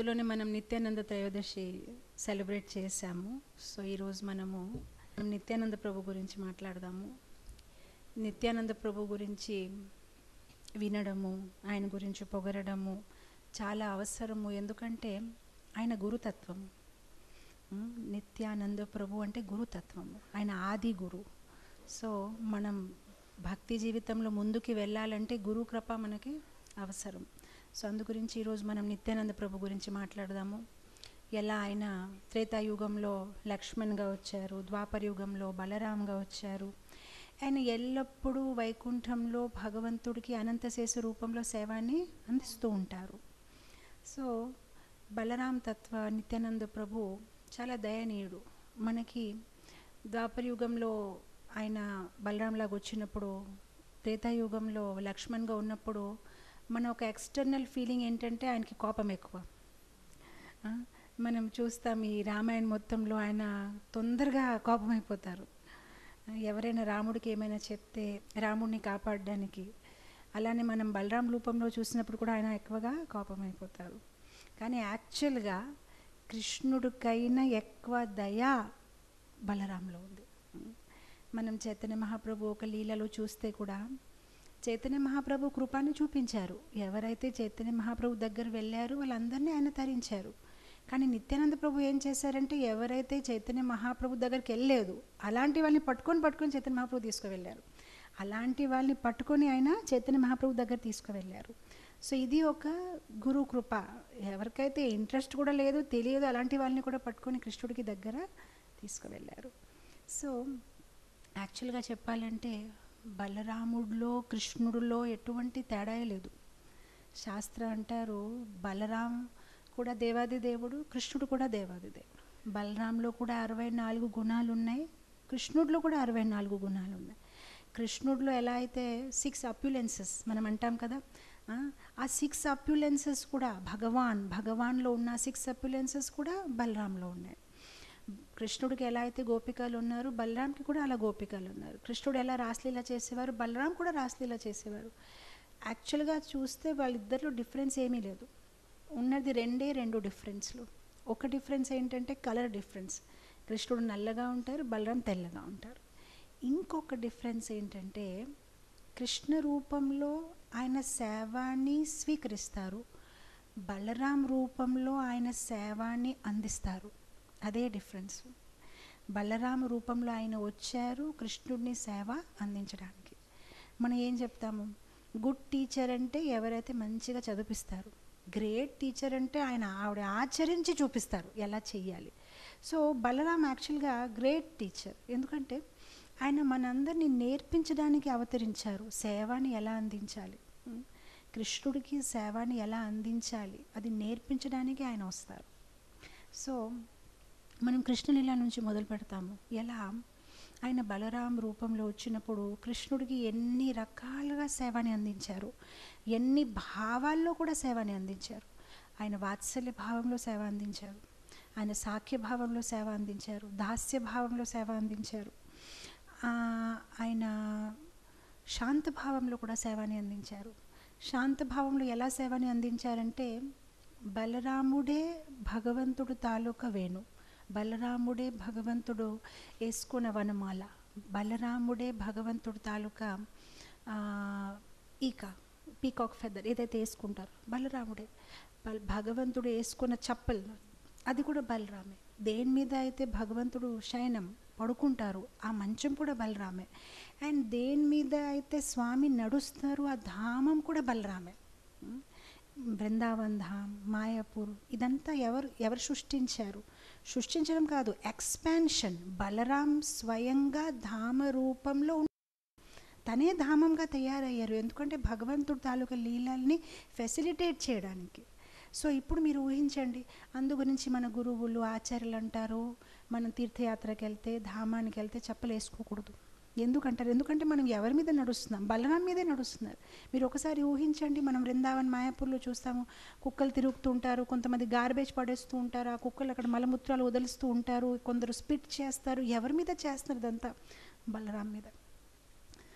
అందులోనే మనం నిత్యానంద త్రయోదశి సెలబ్రేట్ చేశాము సో ఈరోజు మనము నిత్యానంద ప్రభు గురించి మాట్లాడదాము నిత్యానంద ప్రభు గురించి వినడము ఆయన గురించి పొగరడము చాలా అవసరము ఎందుకంటే ఆయన గురుతత్వం ఉమ్, నిత్యానంద ప్రభు అంటే గురుతత్వము ఆయన ఆది గురు సో మనం భక్తి జీవితంలో ముందుకి వెళ్ళాలంటే గురు కృప మనకి అవసరం సో అందు గురించి ఈరోజు మనం నిత్యానంద ప్రభు గురించి మాట్లాడదాము ఎలా ఆయన త్రేతాయుగంలో లక్ష్మణ్గా వచ్చారు ద్వాపర యుగంలో బలరాంగా వచ్చారు ఆయన ఎల్లప్పుడూ వైకుంఠంలో భగవంతుడికి అనంతశేష రూపంలో సేవాన్ని అందిస్తూ ఉంటారు సో బలరాం తత్వ నిత్యానంద ప్రభు చాలా దయనీయుడు మనకి ద్వాపరయుగంలో ఆయన బలరాంలాగా వచ్చినప్పుడు త్రేతాయుగంలో లక్ష్మణ్గా ఉన్నప్పుడు మన ఒక ఎక్స్టర్నల్ ఫీలింగ్ ఏంటంటే ఆయనకి కోపం ఎక్కువ ఆ, మనం చూస్తాం ఈ రామాయణ మొత్తంలో ఆయన తొందరగా కోపమైపోతారు ఎవరైనా రాముడికి ఏమైనా చెప్తే రాముడిని కాపాడడానికి అలానే మనం బలరాం రూపంలో చూసినప్పుడు కూడా ఆయన ఎక్కువగా కోపమైపోతారు కానీ యాక్చువల్గా కృష్ణుడికైనా ఎక్కువ దయ బలరాంలో ఉంది మనం చైతన్య మహాప్రభు ఒక లీలలో చూస్తే కూడా చైతన్య మహాప్రభు కృపాన్ని చూపించారు ఎవరైతే చైతన్య మహాప్రభు దగ్గర వెళ్ళారో వాళ్ళందరినీ ఆయన తరించారు కానీ నిత్యానంద ప్రభు ఏం చేశారంటే ఎవరైతే చైతన్య మహాప్రభు దగ్గరికి వెళ్ళలేదు అలాంటి వాళ్ళని పట్టుకొని పట్టుకొని చైతన్య మహాప్రభు తీసుకువెళ్ళారు అలాంటి వాళ్ళని పట్టుకొని ఆయన చైతన్య మహాప్రభు దగ్గర తీసుకువెళ్ళారు సో ఇది ఒక గురు కృప ఎవరికైతే ఇంట్రెస్ట్ కూడా లేదు తెలియదు అలాంటి వాళ్ళని కూడా పట్టుకొని కృష్ణుడికి దగ్గర తీసుకువెళ్ళారు సో యాక్చువల్గా చెప్పాలంటే బలరాముడిలో కృష్ణుడిలో ఎటువంటి తేడా లేదు శాస్త్ర అంటారు బలరాం కూడా దేవాది దేవుడు కృష్ణుడు కూడా దేవాది దేవుడు బలరాంలో కూడా అరవై నాలుగు గుణాలు ఉన్నాయి కృష్ణుడిలో కూడా అరవై నాలుగు గుణాలు ఉన్నాయి కృష్ణుడిలో ఎలా అయితే సిక్స్ అప్యులెన్సెస్ మనం అంటాం కదా ఆ, ఆ సిక్స్ అప్యులెన్సెస్ కూడా భగవాన్ భగవాన్లో ఉన్న సిక్స్ అప్యులెన్సెస్ కూడా బలరాంలో ఉన్నాయి కృష్ణుడికి ఎలా అయితే గోపికలు ఉన్నారు బలరాంకి కూడా అలా గోపికలు ఉన్నారు కృష్ణుడు ఎలా రాసలీల చేసేవారు బలరాం కూడా రాసలీల చేసేవారు యాక్చువల్గా చూస్తే వాళ్ళిద్దరిలో డిఫరెన్స్ ఏమీ లేదు ఉన్నది రెండే రెండు డిఫరెన్స్లు ఒక డిఫరెన్స్ ఏంటంటే కలర్ డిఫరెన్స్ కృష్ణుడు నల్లగా ఉంటారు బలరాం తెల్లగా ఉంటారు ఇంకొక డిఫరెన్స్ ఏంటంటే కృష్ణ రూపంలో ఆయన సేవాన్ని స్వీకరిస్తారు బలరాం రూపంలో ఆయన సేవాన్ని అందిస్తారు అదే డిఫరెన్స్ బలరామ రూపంలో ఆయన వచ్చారు కృష్ణుడిని సేవ అందించడానికి మనం ఏం చెప్తాము గుడ్ టీచర్ అంటే ఎవరైతే మంచిగా చదివిస్తారు గ్రేట్ టీచర్ అంటే ఆయన ఆవిడ ఆచరించి చూపిస్తారు ఎలా చెయ్యాలి సో బలరాం యాక్చువల్గా గ్రేట్ టీచర్ ఎందుకంటే ఆయన మనందరినీ నేర్పించడానికి అవతరించారు సేవని ఎలా అందించాలి ఉం? కృష్ణుడికి సేవని ఎలా అందించాలి అది నేర్పించడానికి ఆయన వస్తారు సో మనం కృష్ణలీల నుంచి మొదలు పెడతాము ఎలా ఆయన బలరాం రూపంలో వచ్చినప్పుడు కృష్ణుడికి ఎన్ని రకాలుగా సేవని అందించారు ఎన్ని భావాల్లో కూడా సేవని అందించారు ఆయన వాత్సల్య భావంలో సేవ అందించారు ఆయన సాఖ్య భావంలో సేవ అందించారు దాస్య భావంలో సేవ అందించారు ఆ, ఆయన శాంత భావంలో కూడా సేవని అందించారు శాంత భావంలో ఎలా సేవని అందించారంటే బలరాముడే భగవంతుడు తాలూకా వేణు బలరాముడే భగవంతుడు వేసుకున్న వనమాల బలరాముడే భగవంతుడు తాలూకా ఆ, ఈక పీకాక్ ఫెదర్ ఏదైతే వేసుకుంటారో బలరాముడే బల్ భగవంతుడు వేసుకున్న చప్పల్ అది కూడా బలరామే దేని మీద అయితే భగవంతుడు శయనం పడుకుంటారు ఆ మంచం కూడా బలరామే అండ్ దేని మీద అయితే స్వామి నడుస్తారు ఆ ధామం కూడా బలరామే ఉం? బృందావన్ ధామ్ మాయాపూర్ ఇదంతా ఎవరు ఎవరు సృష్టించారు సృష్టించడం కాదు ఎక్స్పాన్షన్ బలరాం స్వయంగా ధామ రూపంలో ఉన్- తనే ధామంగా తయారయ్యారు ఎందుకంటే భగవంతుడు తాలూకా లీలల్ని ఫెసిలిటేట్ చేయడానికి సో ఇప్పుడు మీరు ఊహించండి అందు గురించి మన గురువులు ఆచార్యులు అంటారు మనం తీర్థయాత్రకి వెళ్తే ధామానికి వెళ్తే చెప్పలు వేసుకోకూడదు ఎందుకంటారు ఎందుకంటే మనం ఎవరి మీద నడుస్తున్నాం బలరాం మీదే నడుస్తున్నారు మీరు ఒకసారి ఊహించండి మనం వృందావన్ మాయాపూర్లో చూస్తాము కుక్కలు తిరుగుతూ ఉంటారు కొంతమంది గార్బేజ్ పడేస్తూ ఉంటారు ఆ కుక్కలు అక్కడ మలమూత్రాలు వదిలిస్తూ ఉంటారు కొందరు స్పిట్ చేస్తారు ఎవరి మీద చేస్తున్నారు ఇదంతా బలరాం మీద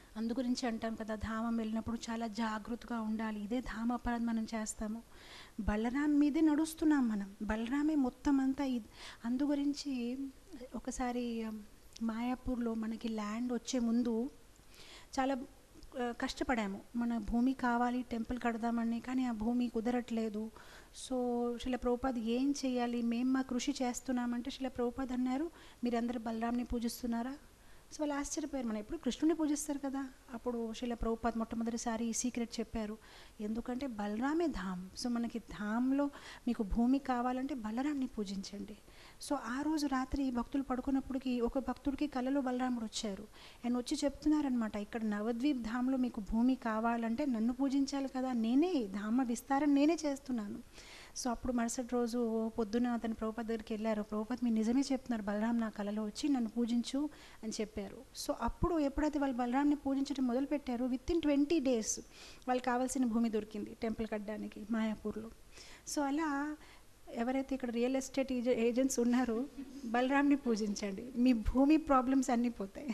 అందు గురించి అంటాం కదా ధామం వెళ్ళినప్పుడు చాలా జాగృతగా ఉండాలి ఇదే ధామ అపరాధం మనం చేస్తాము బలరాం మీదే నడుస్తున్నాం మనం బలరామే మొత్తం అంతా ఇద్- అందు గురించి ఒకసారి ఆ, మాయాపూర్లో మనకి ల్యాండ్ వచ్చే ముందు చాలా ఆ, కష్టపడాము మన భూమి కావాలి టెంపుల్ కడదామని కానీ ఆ భూమి కుదరట్లేదు సో శిల ప్రభుపాద్ ఏం చేయాలి మేము మా కృషి చేస్తున్నామంటే శిల ప్రభుపాద్ అన్నారు మీరందరూ బలరాంని పూజిస్తున్నారా సో వాళ్ళు ఆశ్చర్యపోయారు మనం ఎప్పుడు కృష్ణుని పూజిస్తారు కదా అప్పుడు శిల ప్రభుపాద్ మొట్టమొదటిసారి ఈ సీక్రెట్ చెప్పారు ఎందుకంటే బలరామే ధామ్ సో మనకి ధామ్లో మీకు భూమి కావాలంటే బలరాంని పూజించండి సో ఆ రోజు రాత్రి భక్తులు పడుకున్నప్పటికి ఒక భక్తుడికి కలలో బలరాముడు వచ్చారు ఆయన వచ్చి చెప్తున్నారనమాట ఇక్కడ నవద్వీప్ ధామ్లో మీకు భూమి కావాలంటే నన్ను పూజించాలి కదా నేనే ధామ విస్తారం నేనే చేస్తున్నాను సో అప్పుడు మరుసటి రోజు పొద్దున అతను ప్రభుపద్ దగ్గరికి వెళ్ళారు ప్రభుపద్ మీరు నిజమే చెప్తున్నారు బలరాం నా కలలో వచ్చి నన్ను పూజించు అని చెప్పారు సో అప్పుడు ఎప్పుడైతే వాళ్ళు బలరాంని పూజించడం మొదలుపెట్టారో విత్ ఇన్ ట్వంటీ డేస్ వాళ్ళకి కావాల్సిన భూమి దొరికింది టెంపుల్ కట్టడానికి మాయాపూర్లో సో అలా ఎవరైతే ఇక్కడ రియల్ ఎస్టేట్ ఏజె ఏజెంట్స్ ఉన్నారో బలరాంని పూజించండి మీ భూమి ప్రాబ్లమ్స్ అన్నీ పోతాయి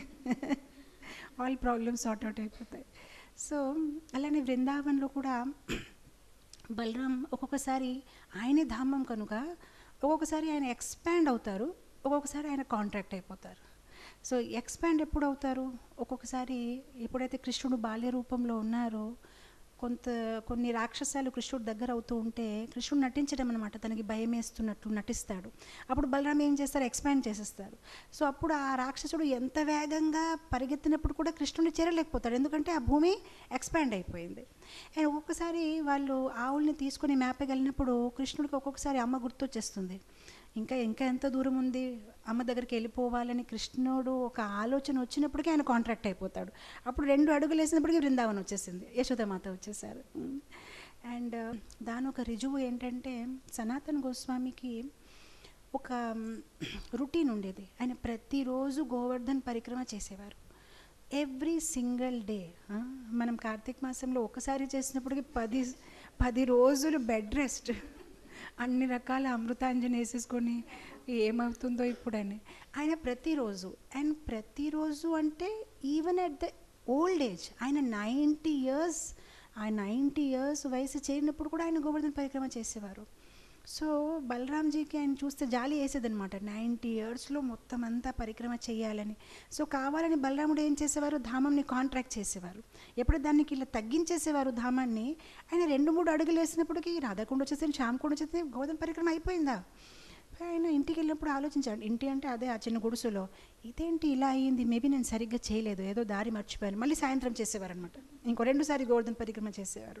ఆల్ ప్రాబ్లమ్స్ సార్ట్ అవుట్ అయిపోతాయి సో అలానే బృందావన్లో కూడా బలరాం ఒక్కొక్కసారి ఆయనే ధామం కనుక ఒక్కొక్కసారి ఆయన ఎక్స్పాండ్ అవుతారు ఒక్కొక్కసారి ఆయన కాంట్రాక్ట్ అయిపోతారు సో ఎక్స్పాండ్ ఎప్పుడు అవుతారు ఒక్కొక్కసారి ఎప్పుడైతే కృష్ణుడు బాల్య రూపంలో ఉన్నారో కొంత కొన్ని రాక్షసాలు కృష్ణుడు దగ్గర అవుతూ ఉంటే కృష్ణుడు నటించడం అనమాట తనకి భయం వేస్తున్నట్టు నటిస్తాడు అప్పుడు బలరాం ఏం చేస్తారు ఎక్స్పాండ్ చేసేస్తారు సో అప్పుడు ఆ రాక్షసుడు ఎంత వేగంగా పరిగెత్తినప్పుడు కూడా కృష్ణుడిని చేరలేకపోతాడు ఎందుకంటే ఆ భూమి ఎక్స్పాండ్ అయిపోయింది అండ్ ఒక్కొక్కసారి వాళ్ళు ఆవుల్ని తీసుకొని మేపకి వెళ్ళినప్పుడు కృష్ణుడికి ఒక్కొక్కసారి అమ్మ గుర్తొచ్చేస్తుంది ఇంకా ఇంకా ఎంత దూరం ఉంది అమ్మ దగ్గరికి వెళ్ళిపోవాలని కృష్ణుడు ఒక ఆలోచన వచ్చినప్పటికీ ఆయన కాంట్రాక్ట్ అయిపోతాడు అప్పుడు రెండు అడుగులు వేసినప్పటికీ బృందావనం వచ్చేసింది యశోదమాత వచ్చేసారు అండ్ దాని ఒక రుజువు ఏంటంటే సనాతన్ గోస్వామికి ఒక రుటీన్ ఉండేది ఆయన ప్రతిరోజు గోవర్ధన్ పరిక్రమ చేసేవారు ఎవ్రీ సింగిల్ డే మనం కార్తీక మాసంలో ఒకసారి చేసినప్పటికీ పది పది రోజులు బెడ్ రెస్ట్ అన్ని రకాల అమృతాంజన్ వేసేసుకొని ఏమవుతుందో ఇప్పుడని ఆయన ప్రతిరోజు అండ్ ప్రతిరోజు అంటే even at the old age ఆయన నైంటీ ఇయర్స్ ఆయన నైంటీ ఇయర్స్ వయసు చేరినప్పుడు కూడా ఆయన గోవర్ధన పరిక్రమ చేసేవారు సో బలరాంజీకి ఆయన చూస్తే జాలి వేసేదనమాట నైంటీ ఇయర్స్లో మొత్తం అంతా పరిక్రమ చేయాలని సో కావాలని బలరాముడు ఏం చేసేవారు ధామంని కాంట్రాక్ట్ చేసేవారు ఎప్పుడు దానికి ఇలా తగ్గించేసేవారు ధామాన్ని ఆయన రెండు మూడు అడుగులు వేసినప్పటికీ రాధాకుండా వచ్చేసి శ్యామకుండా వచ్చేసి గోధుమ పరిక్రమ అయిపోయిందా ఆయన ఇంటికి వెళ్ళినప్పుడు ఆలోచించాడు ఇంటి అంటే అదే ఆ చిన్న గుడుసులో ఇదేంటి ఇలా అయ్యింది మేబీ నేను సరిగ్గా చేయలేదు ఏదో దారి మర్చిపోయాను మళ్ళీ సాయంత్రం చేసేవారు అనమాట ఇంకో రెండుసారి గోవర్ధన పరిక్రమ చేసేవారు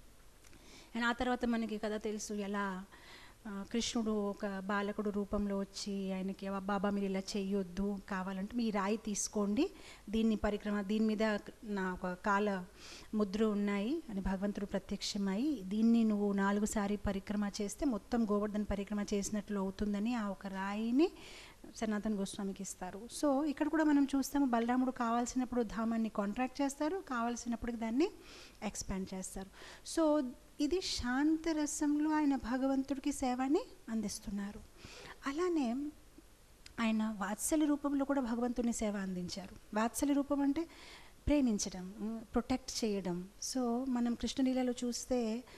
అండ్ ఆ తర్వాత మనకి కథ తెలుసు ఎలా ఆ, కృష్ణుడు ఒక బాలకుడు రూపంలో వచ్చి ఆయనకి "అవ్వ, బాబా మీరు ఇలా చెయ్యొద్దు కావాలంటే మీ రాయి తీసుకోండి దీన్ని పరిక్రమ దీని మీద నా ఒక కాల ముద్ర ఉన్నాయి అని భగవంతుడు ప్రత్యక్షమై దీన్ని నువ్వు నాలుగు సారి పరిక్రమ చేస్తే మొత్తం గోవర్ధన పరిక్రమ చేసినట్లు అవుతుందని ఆ ఒక రాయిని సనాతన్ గోస్వామికి ఇస్తారు సో ఇక్కడ కూడా మనం చూస్తాము బలరాముడు కావాల్సినప్పుడు ధామాన్ని కాంట్రాక్ట్ చేస్తారు కావాల్సినప్పుడు దాన్ని ఎక్స్పాండ్ చేస్తారు సో ఇది శాంతరసంలో ఆయన భగవంతుడికి సేవని అందిస్తున్నారు అలానే ఆయన వాత్సల్య రూపంలో కూడా భగవంతుని సేవ అందించారు వాత్సల్య రూపం అంటే ప్రేమించడం ప్రొటెక్ట్ చేయడం సో మనం కృష్ణలీలలో చూస్తే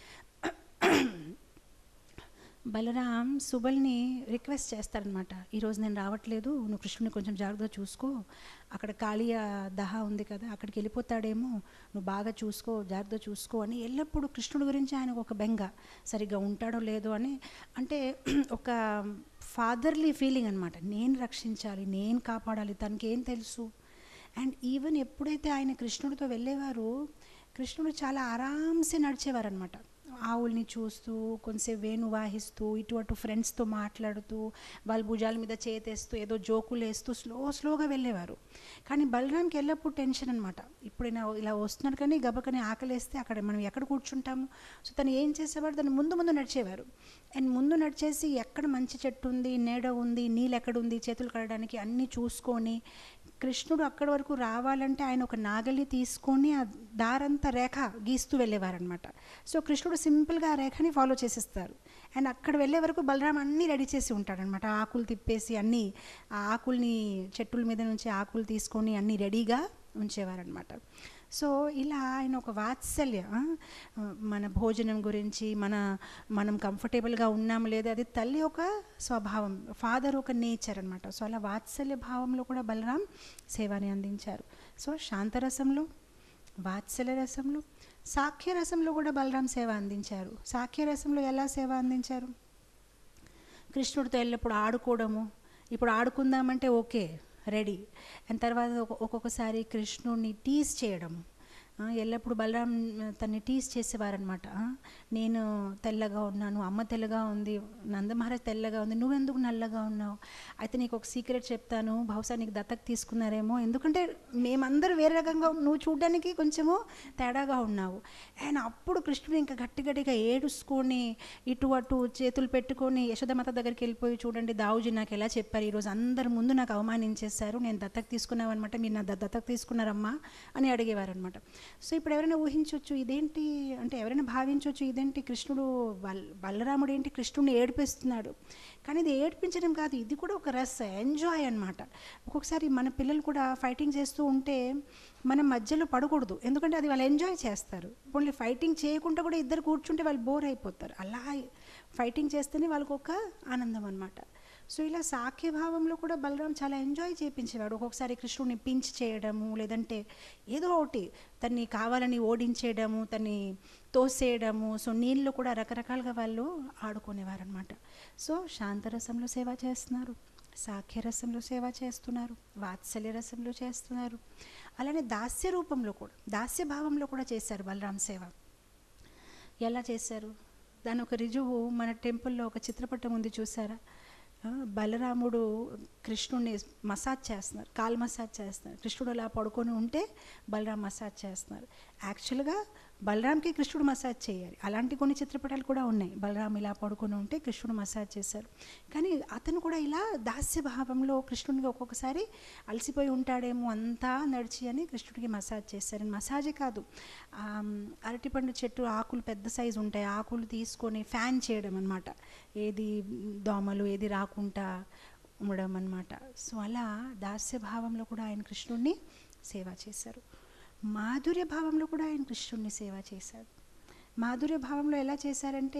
బలరాం సుబల్ని రిక్వెస్ట్ చేస్తారనమాట ఈరోజు నేను రావట్లేదు నువ్వు కృష్ణుని కొంచెం జాగ్రత్తగా చూసుకో అక్కడ కాళీయ దహ ఉంది కదా అక్కడికి వెళ్ళిపోతాడేమో నువ్వు బాగా చూసుకో జాగ్రత్తగా చూసుకో అని ఎల్లప్పుడూ కృష్ణుడి గురించి ఆయనకు ఒక బెంగ సరిగ్గా ఉంటాడో లేదో అని అంటే ఒక ఫాదర్లీ ఫీలింగ్ అనమాట నేను రక్షించాలి నేను కాపాడాలి తనకి ఏం తెలుసు అండ్ ఈవెన్ ఎప్పుడైతే ఆయన కృష్ణుడితో వెళ్ళేవారు కృష్ణుడు చాలా ఆరామ్సే నడిచేవారనమాట ఆవుల్ని చూస్తూ కొంతసేపు వేణు వాహిస్తూ ఇటు అటు ఫ్రెండ్స్తో మాట్లాడుతూ వాళ్ళ భుజాల మీద చేతేస్తూ ఏదో జోకులు వేస్తూ స్లో స్లోగా వెళ్ళేవారు కానీ బలరాంకి ఎల్లప్పుడు టెన్షన్ అనమాట ఇప్పుడు ఇలా ఇలా వస్తున్నాడు కానీ గబకని ఆకలేస్తే అక్కడ మనం ఎక్కడ కూర్చుంటాము సో తను ఏం చేసేవాడు దాన్ని ముందు ముందు నడిచేవారు అండ్ ముందు నడిచేసి ఎక్కడ మంచి చెట్టు ఉంది నీడ ఉంది నీళ్ళు ఎక్కడ ఉంది చేతులు కడడానికి అన్నీ చూసుకొని కృష్ణుడు అక్కడి వరకు రావాలంటే ఆయన ఒక నాగలి తీసుకొని ఆ దారంతా రేఖ గీస్తూ వెళ్ళేవారనమాట సో కృష్ణుడు సింపుల్గా ఆ రేఖని ఫాలో చేసేస్తారు అండ్ అక్కడ వెళ్ళే వరకు బలరాం అన్నీ రెడీ చేసి ఉంటాడనమాట ఆకులు తిప్పేసి అన్నీ ఆ ఆకుల్ని చెట్టుల మీద నుంచి ఆకులు తీసుకొని అన్నీ రెడీగా ఉంచేవారనమాట సో ఇలా ఆయన ఒక వాత్సల్య ఆ, మన భోజనం గురించి మన మనం కంఫర్టబుల్గా ఉన్నాము లేదా అది తల్లి ఒక స్వభావం ఫాదర్ ఒక నేచర్ అనమాట సో అలా వాత్సల్య భావంలో కూడా బలరాం సేవని అందించారు సో శాంతరసంలో వాత్సల్య రసంలో సాఖ్య రసంలో కూడా బలరాం సేవ అందించారు సాఖ్య రసంలో ఎలా సేవ అందించారు కృష్ణుడితో ఎల్లప్పుడు ఆడుకోవడము ఇప్పుడు ఆడుకుందామంటే ఓకే రెడీ అండ్ తర్వాత ఒక్కొ- ఒక్కొక్కసారి కృష్ణుడిని టీజ్ చేయడం ఆ, ఎల్లప్పుడు బలరాం తన్ని టీజ్ చేసేవారనమాట నేను తెల్లగా ఉన్నాను అమ్మ తెల్లగా ఉంది నందమహారాజ్ తెల్లగా ఉంది నువ్వెందుకు నల్లగా ఉన్నావు అయితే నీకు ఒక సీక్రెట్ చెప్తాను బహుశా నీకు దత్తకు తీసుకున్నారేమో ఎందుకంటే మేమందరూ వేరే రకంగా ఉన్- నువ్వు చూడడానికి కొంచెము తేడాగా ఉన్నావు అండ్ అప్పుడు కృష్ణుడు ఇంకా గట్టి గట్టిగా ఏడుసుకొని ఇటు అటు చేతులు పెట్టుకొని యశోదమాత దగ్గరికి వెళ్ళిపోయి చూడండి దావుజీ నాకు ఎలా చెప్పారు ఈరోజు అందరి ముందు నాకు అవమానించేశారు నేను దత్తకు తీసుకున్నావన్నమాట మీరు నా ద- దత్తకు తీసుకున్నారమ్మా అని అడిగేవారు అనమాట సో ఇప్పుడు ఎవరైనా ఊహించవచ్చు ఇదేంటి అంటే ఎవరైనా భావించవచ్చు ఇదేంటి కృష్ణుడు బల్ బలరాముడు ఏంటి కృష్ణుడిని ఏడిపిస్తున్నాడు కానీ ఇది ఏడిపించడం కాదు ఇది కూడా ఒక రస్ ఎంజాయ్ అనమాట ఒక్కొక్కసారి మన పిల్లలు కూడా ఫైటింగ్ చేస్తూ ఉంటే మనం మధ్యలో పడకూడదు ఎందుకంటే అది వాళ్ళు ఎంజాయ్ చేస్తారు ఓన్లీ ఫైటింగ్ చేయకుండా కూడా ఇద్దరు కూర్చుంటే వాళ్ళు బోర్ అయిపోతారు అలా ఫైటింగ్ చేస్తేనే వాళ్ళకు ఒక ఆనందం అనమాట సో ఇలా సాఖ్య భావంలో కూడా బలరాం చాలా ఎంజాయ్ చేయించేవాడు ఒక్కొక్కసారి కృష్ణుడిని పించ్ చేయడము లేదంటే ఏదో ఒకటి తన్ని కావాలని ఓడించేయడము తన్ని తోసేయడము సో నీళ్ళు కూడా రకరకాలుగా వాళ్ళు ఆడుకునేవారు అనమాట సో శాంతరసంలో సేవ చేస్తున్నారు సాఖ్యరసంలో సేవ చేస్తున్నారు వాత్సల్య రసంలో చేస్తున్నారు అలానే దాస్య రూపంలో కూడా దాస్య భావంలో కూడా చేశారు బలరాం సేవ ఎలా చేశారు దాని ఒక రుజువు మన టెంపుల్లో ఒక చిత్రపటం ఉంది చూసారా ఆ, బలరాముడు కృష్ణుడిని మసాజ్ చేస్తున్నారు కాల్ మసాజ్ చేస్తున్నారు కృష్ణుడు అలా పడుకొని ఉంటే బలరాం మసాజ్ చేస్తున్నారు యాక్చువల్గా బలరాంకి కృష్ణుడు మసాజ్ చేయాలి అలాంటి కొన్ని చిత్రపటాలు కూడా ఉన్నాయి బలరాం ఇలా పడుకొని ఉంటే కృష్ణుడు మసాజ్ చేశారు కానీ అతను కూడా ఇలా దాస్య భావంలో కృష్ణుడికి ఒక్కొక్కసారి అలసిపోయి ఉంటాడేమో అంతా నడిచి అని కృష్ణుడికి మసాజ్ చేశారు మసాజే కాదు ఆమ్, అరటిపండు చెట్టు ఆకులు పెద్ద సైజు ఉంటాయి ఆకులు తీసుకొని ఫ్యాన్ చేయడం అనమాట ఏది దోమలు ఏది రాకుండా ఉండడం అనమాట సో అలా దాస్య భావంలో కూడా ఆయన కృష్ణుడిని సేవ చేశారు మాధుర్య భావంలో కూడా ఆయన కృష్ణుడిని సేవ చేశారు మాధుర్య భావంలో ఎలా చేశారంటే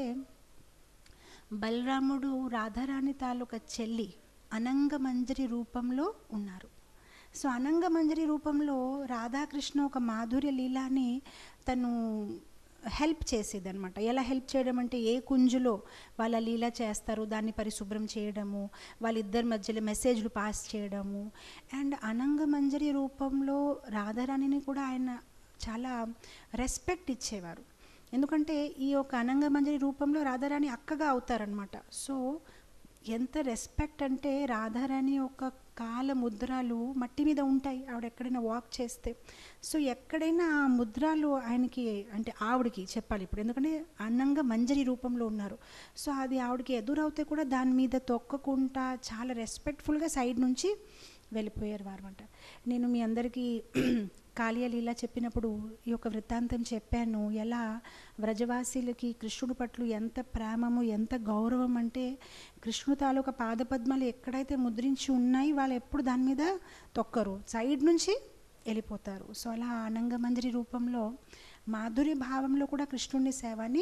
బలరాముడు రాధారాణి తాలూకా చెల్లి అనంగమంజరి రూపంలో ఉన్నారు సో అనంగమంజరి రూపంలో రాధాకృష్ణ ఒక మాధుర్య లీలాని తను హెల్ప్ చేసేది అనమాట ఎలా హెల్ప్ చేయడం అంటే ఏ కుంజులో వాళ్ళ లీల చేస్తారు దాన్ని పరిశుభ్రం చేయడము వాళ్ళిద్దరి మధ్యలో మెసేజ్లు పాస్ చేయడము అండ్ అనంగమంజరి రూపంలో రాధారాణిని కూడా ఆయన చాలా రెస్పెక్ట్ ఇచ్చేవారు ఎందుకంటే ఈ యొక్క అనంగమంజరి రూపంలో రాధారాణి అక్కగా అవుతారనమాట సో ఎంత రెస్పెక్ట్ అంటే రాధారాణి యొక్క కాల ముద్రాలు మట్టి మీద ఉంటాయి ఆవిడ ఎక్కడైనా వాక్ చేస్తే సో ఎక్కడైనా ఆ ముద్రాలు ఆయనకి అంటే ఆవిడకి చెప్పాలి ఇప్పుడు ఎందుకంటే అన్నంగా మంజరి రూపంలో ఉన్నారు సో అది ఆవిడకి ఎదురవుతే కూడా దాని మీద తొక్కకుండా చాలా రెస్పెక్ట్ఫుల్గా సైడ్ నుంచి వెళ్ళిపోయారు వారమాట నేను మీ అందరికీ కాళీయ లీల చెప్పినప్పుడు ఈ యొక్క వృత్తాంతం చెప్పాను ఎలా వ్రజవాసీలకి కృష్ణుడి పట్ల ఎంత ప్రేమము ఎంత గౌరవం అంటే కృష్ణుడు తాలూకా పాదపద్మాలు ఎక్కడైతే ముద్రించి ఉన్నాయి వాళ్ళు ఎప్పుడు దాని మీద తొక్కరు సైడ్ నుంచి వెళ్ళిపోతారు సో అలా ఆనంగమంజరి రూపంలో మాధుర్య భావంలో కూడా కృష్ణుడిని సేవని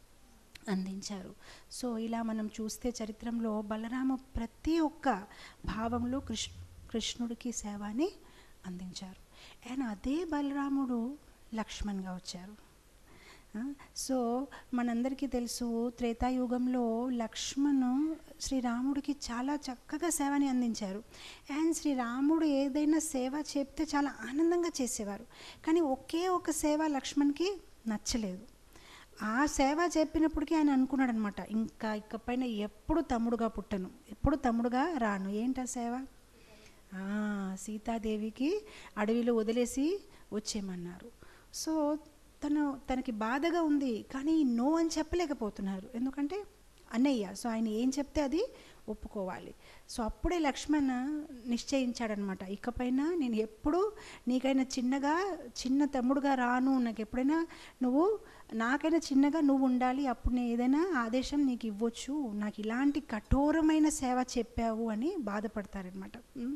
అందించారు సో ఇలా మనం చూస్తే చరిత్రలో బలరామ ప్రతి ఒక్క భావంలో కృష్ కృష్ణుడికి సేవని అందించారు అండ్ అదే బలరాముడు లక్ష్మణ్గా వచ్చారు ఆ, సో మనందరికీ తెలుసు త్రేతాయుగంలో లక్ష్మణు శ్రీరాముడికి చాలా చక్కగా సేవని అందించారు అండ్ శ్రీరాముడు ఏదైనా సేవ చెప్తే చాలా ఆనందంగా చేసేవారు కానీ ఒకే ఒక సేవ లక్ష్మణ్కి నచ్చలేదు ఆ సేవ చెప్పినప్పటికీ ఆయన అనుకున్నాడు అనమాట ఇంకా ఇకపైన ఎప్పుడు తమ్ముడుగా పుట్టను ఎప్పుడు తమ్ముడుగా రాను ఏంటా సేవ ఆ, సీతాదేవికి అడవిలో వదిలేసి వచ్చేయమన్నారు సో తను తనకి బాధగా ఉంది కానీ నో అని చెప్పలేకపోతున్నారు ఎందుకంటే అన్నయ్య సో ఆయన ఏం చెప్తే అది ఒప్పుకోవాలి సో అప్పుడే లక్ష్మణ్ నిశ్చయించాడనమాట ఇకపైన నేను ఎప్పుడు నీకైనా చిన్నగా చిన్న తమ్ముడుగా రాను నాకు ఎప్పుడైనా నువ్వు నాకైనా చిన్నగా నువ్వు ఉండాలి అప్పుడు నేను ఏదైనా ఆదేశం నీకు ఇవ్వచ్చు నాకు ఇలాంటి కఠోరమైన సేవ చెప్పావు అని బాధపడతారనమాట ఉమ్.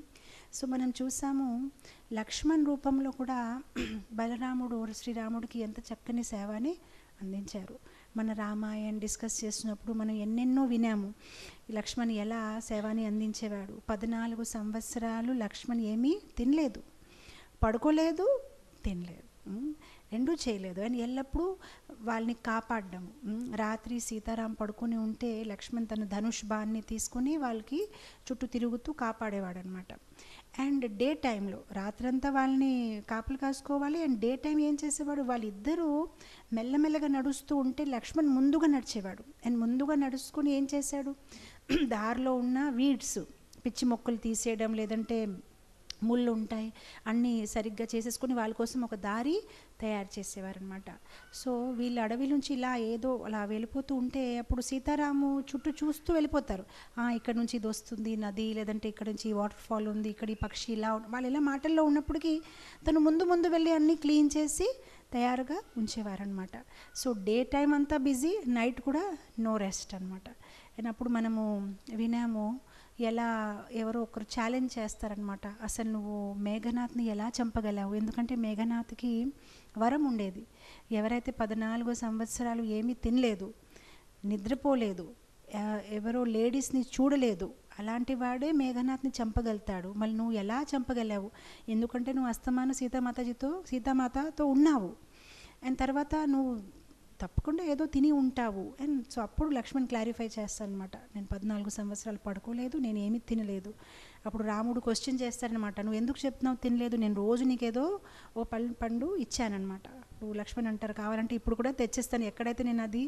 సో మనం చూసాము లక్ష్మణ్ రూపంలో కూడా బలరాముడు శ్రీరాముడికి ఎంత చక్కని సేవని అందించారు మన రామాయణ్ డిస్కస్ చేసినప్పుడు మనం ఎన్నెన్నో వినాము లక్ష్మణ్ ఎలా సేవని అందించేవాడు పద్నాలుగు సంవత్సరాలు లక్ష్మణ్ ఏమీ తినలేదు పడుకోలేదు తినలేదు ఉమ్, రెండూ చేయలేదు అని ఎల్లప్పుడూ వాళ్ళని కాపాడడం ఉమ్, రాత్రి సీతారాం పడుకొని ఉంటే లక్ష్మణ్ తన ధనుష్ బాణ్ని తీసుకుని వాళ్ళకి చుట్టూ తిరుగుతూ కాపాడేవాడు అనమాట అండ్ డే టైంలో రాత్రంతా వాళ్ళని కాపలు కాసుకోవాలి అండ్ డే టైం ఏం చేసేవాడు వాళ్ళిద్దరూ మెల్లమెల్లగా నడుస్తూ ఉంటే లక్ష్మణ్ ముందుగా నడిచేవాడు అండ్ ముందుగా నడుచుకుని ఏం చేశాడు దారిలో ఉన్న వీడ్స్ పిచ్చి మొక్కలు తీసేయడం లేదంటే ముళ్ళు ఉంటాయి అన్నీ సరిగ్గా చేసేసుకుని వాళ్ళ కోసం ఒక దారి తయారు చేసేవారనమాట సో వీళ్ళు అడవి నుంచి ఇలా ఏదో అలా వెళ్ళిపోతూ ఉంటే అప్పుడు సీతారాము చుట్టూ చూస్తూ వెళ్ళిపోతారు "ఆ, ఇక్కడ నుంచి ఇది వస్తుంది నది లేదంటే ఇక్కడ నుంచి వాటర్ ఫాల్ ఉంది ఇక్కడ ఈ పక్షి ఇలా ఉం-" వాళ్ళు ఇలా మాటల్లో ఉన్నప్పటికీ తను ముందు ముందు వెళ్ళి అన్నీ క్లీన్ చేసి తయారుగా ఉంచేవారనమాట సో డే టైం అంతా బిజీ నైట్ కూడా నో రెస్ట్ అనమాట అండ్ అప్పుడు మనము వినాము ఎలా ఎవరో ఒకరు ఛాలెంజ్ చేస్తారనమాట అసలు నువ్వు మేఘనాథ్ని ఎలా చంపగలావు ఎందుకంటే మేఘనాథ్కి వరం ఉండేది ఎవరైతే పద్నాలుగు సంవత్సరాలు ఏమీ తినలేదు నిద్రపోలేదు ఎ- ఎవరో లేడీస్ని చూడలేదు అలాంటి వాడే మేఘనాథ్ని చంపగలుగుతాడు మళ్ళీ నువ్వు ఎలా చంపగలావు ఎందుకంటే నువ్వు అస్తమాన సీతామాతాజీతో సీతామాతతో ఉన్నావు అండ్ తర్వాత నువ్వు తప్పకుండా ఏదో తిని ఉంటావు అండ్ సో అప్పుడు లక్ష్మణ్ క్లారిఫై చేస్తాను అనమాట నేను పద్నాలుగు సంవత్సరాలు పడుకోలేదు నేను ఏమీ తినలేదు అప్పుడు రాముడు క్వశ్చన్ చేస్తారనమాట నువ్వు ఎందుకు చెప్తున్నావు తినలేదు నేను రోజు నీకేదో ఓ పళ్ళు పండు ఇచ్చానమాట ఇప్పుడు లక్ష్మణ్ అంటారు కావాలంటే ఇప్పుడు కూడా తెచ్చేస్తాను ఎక్కడైతే నేను అది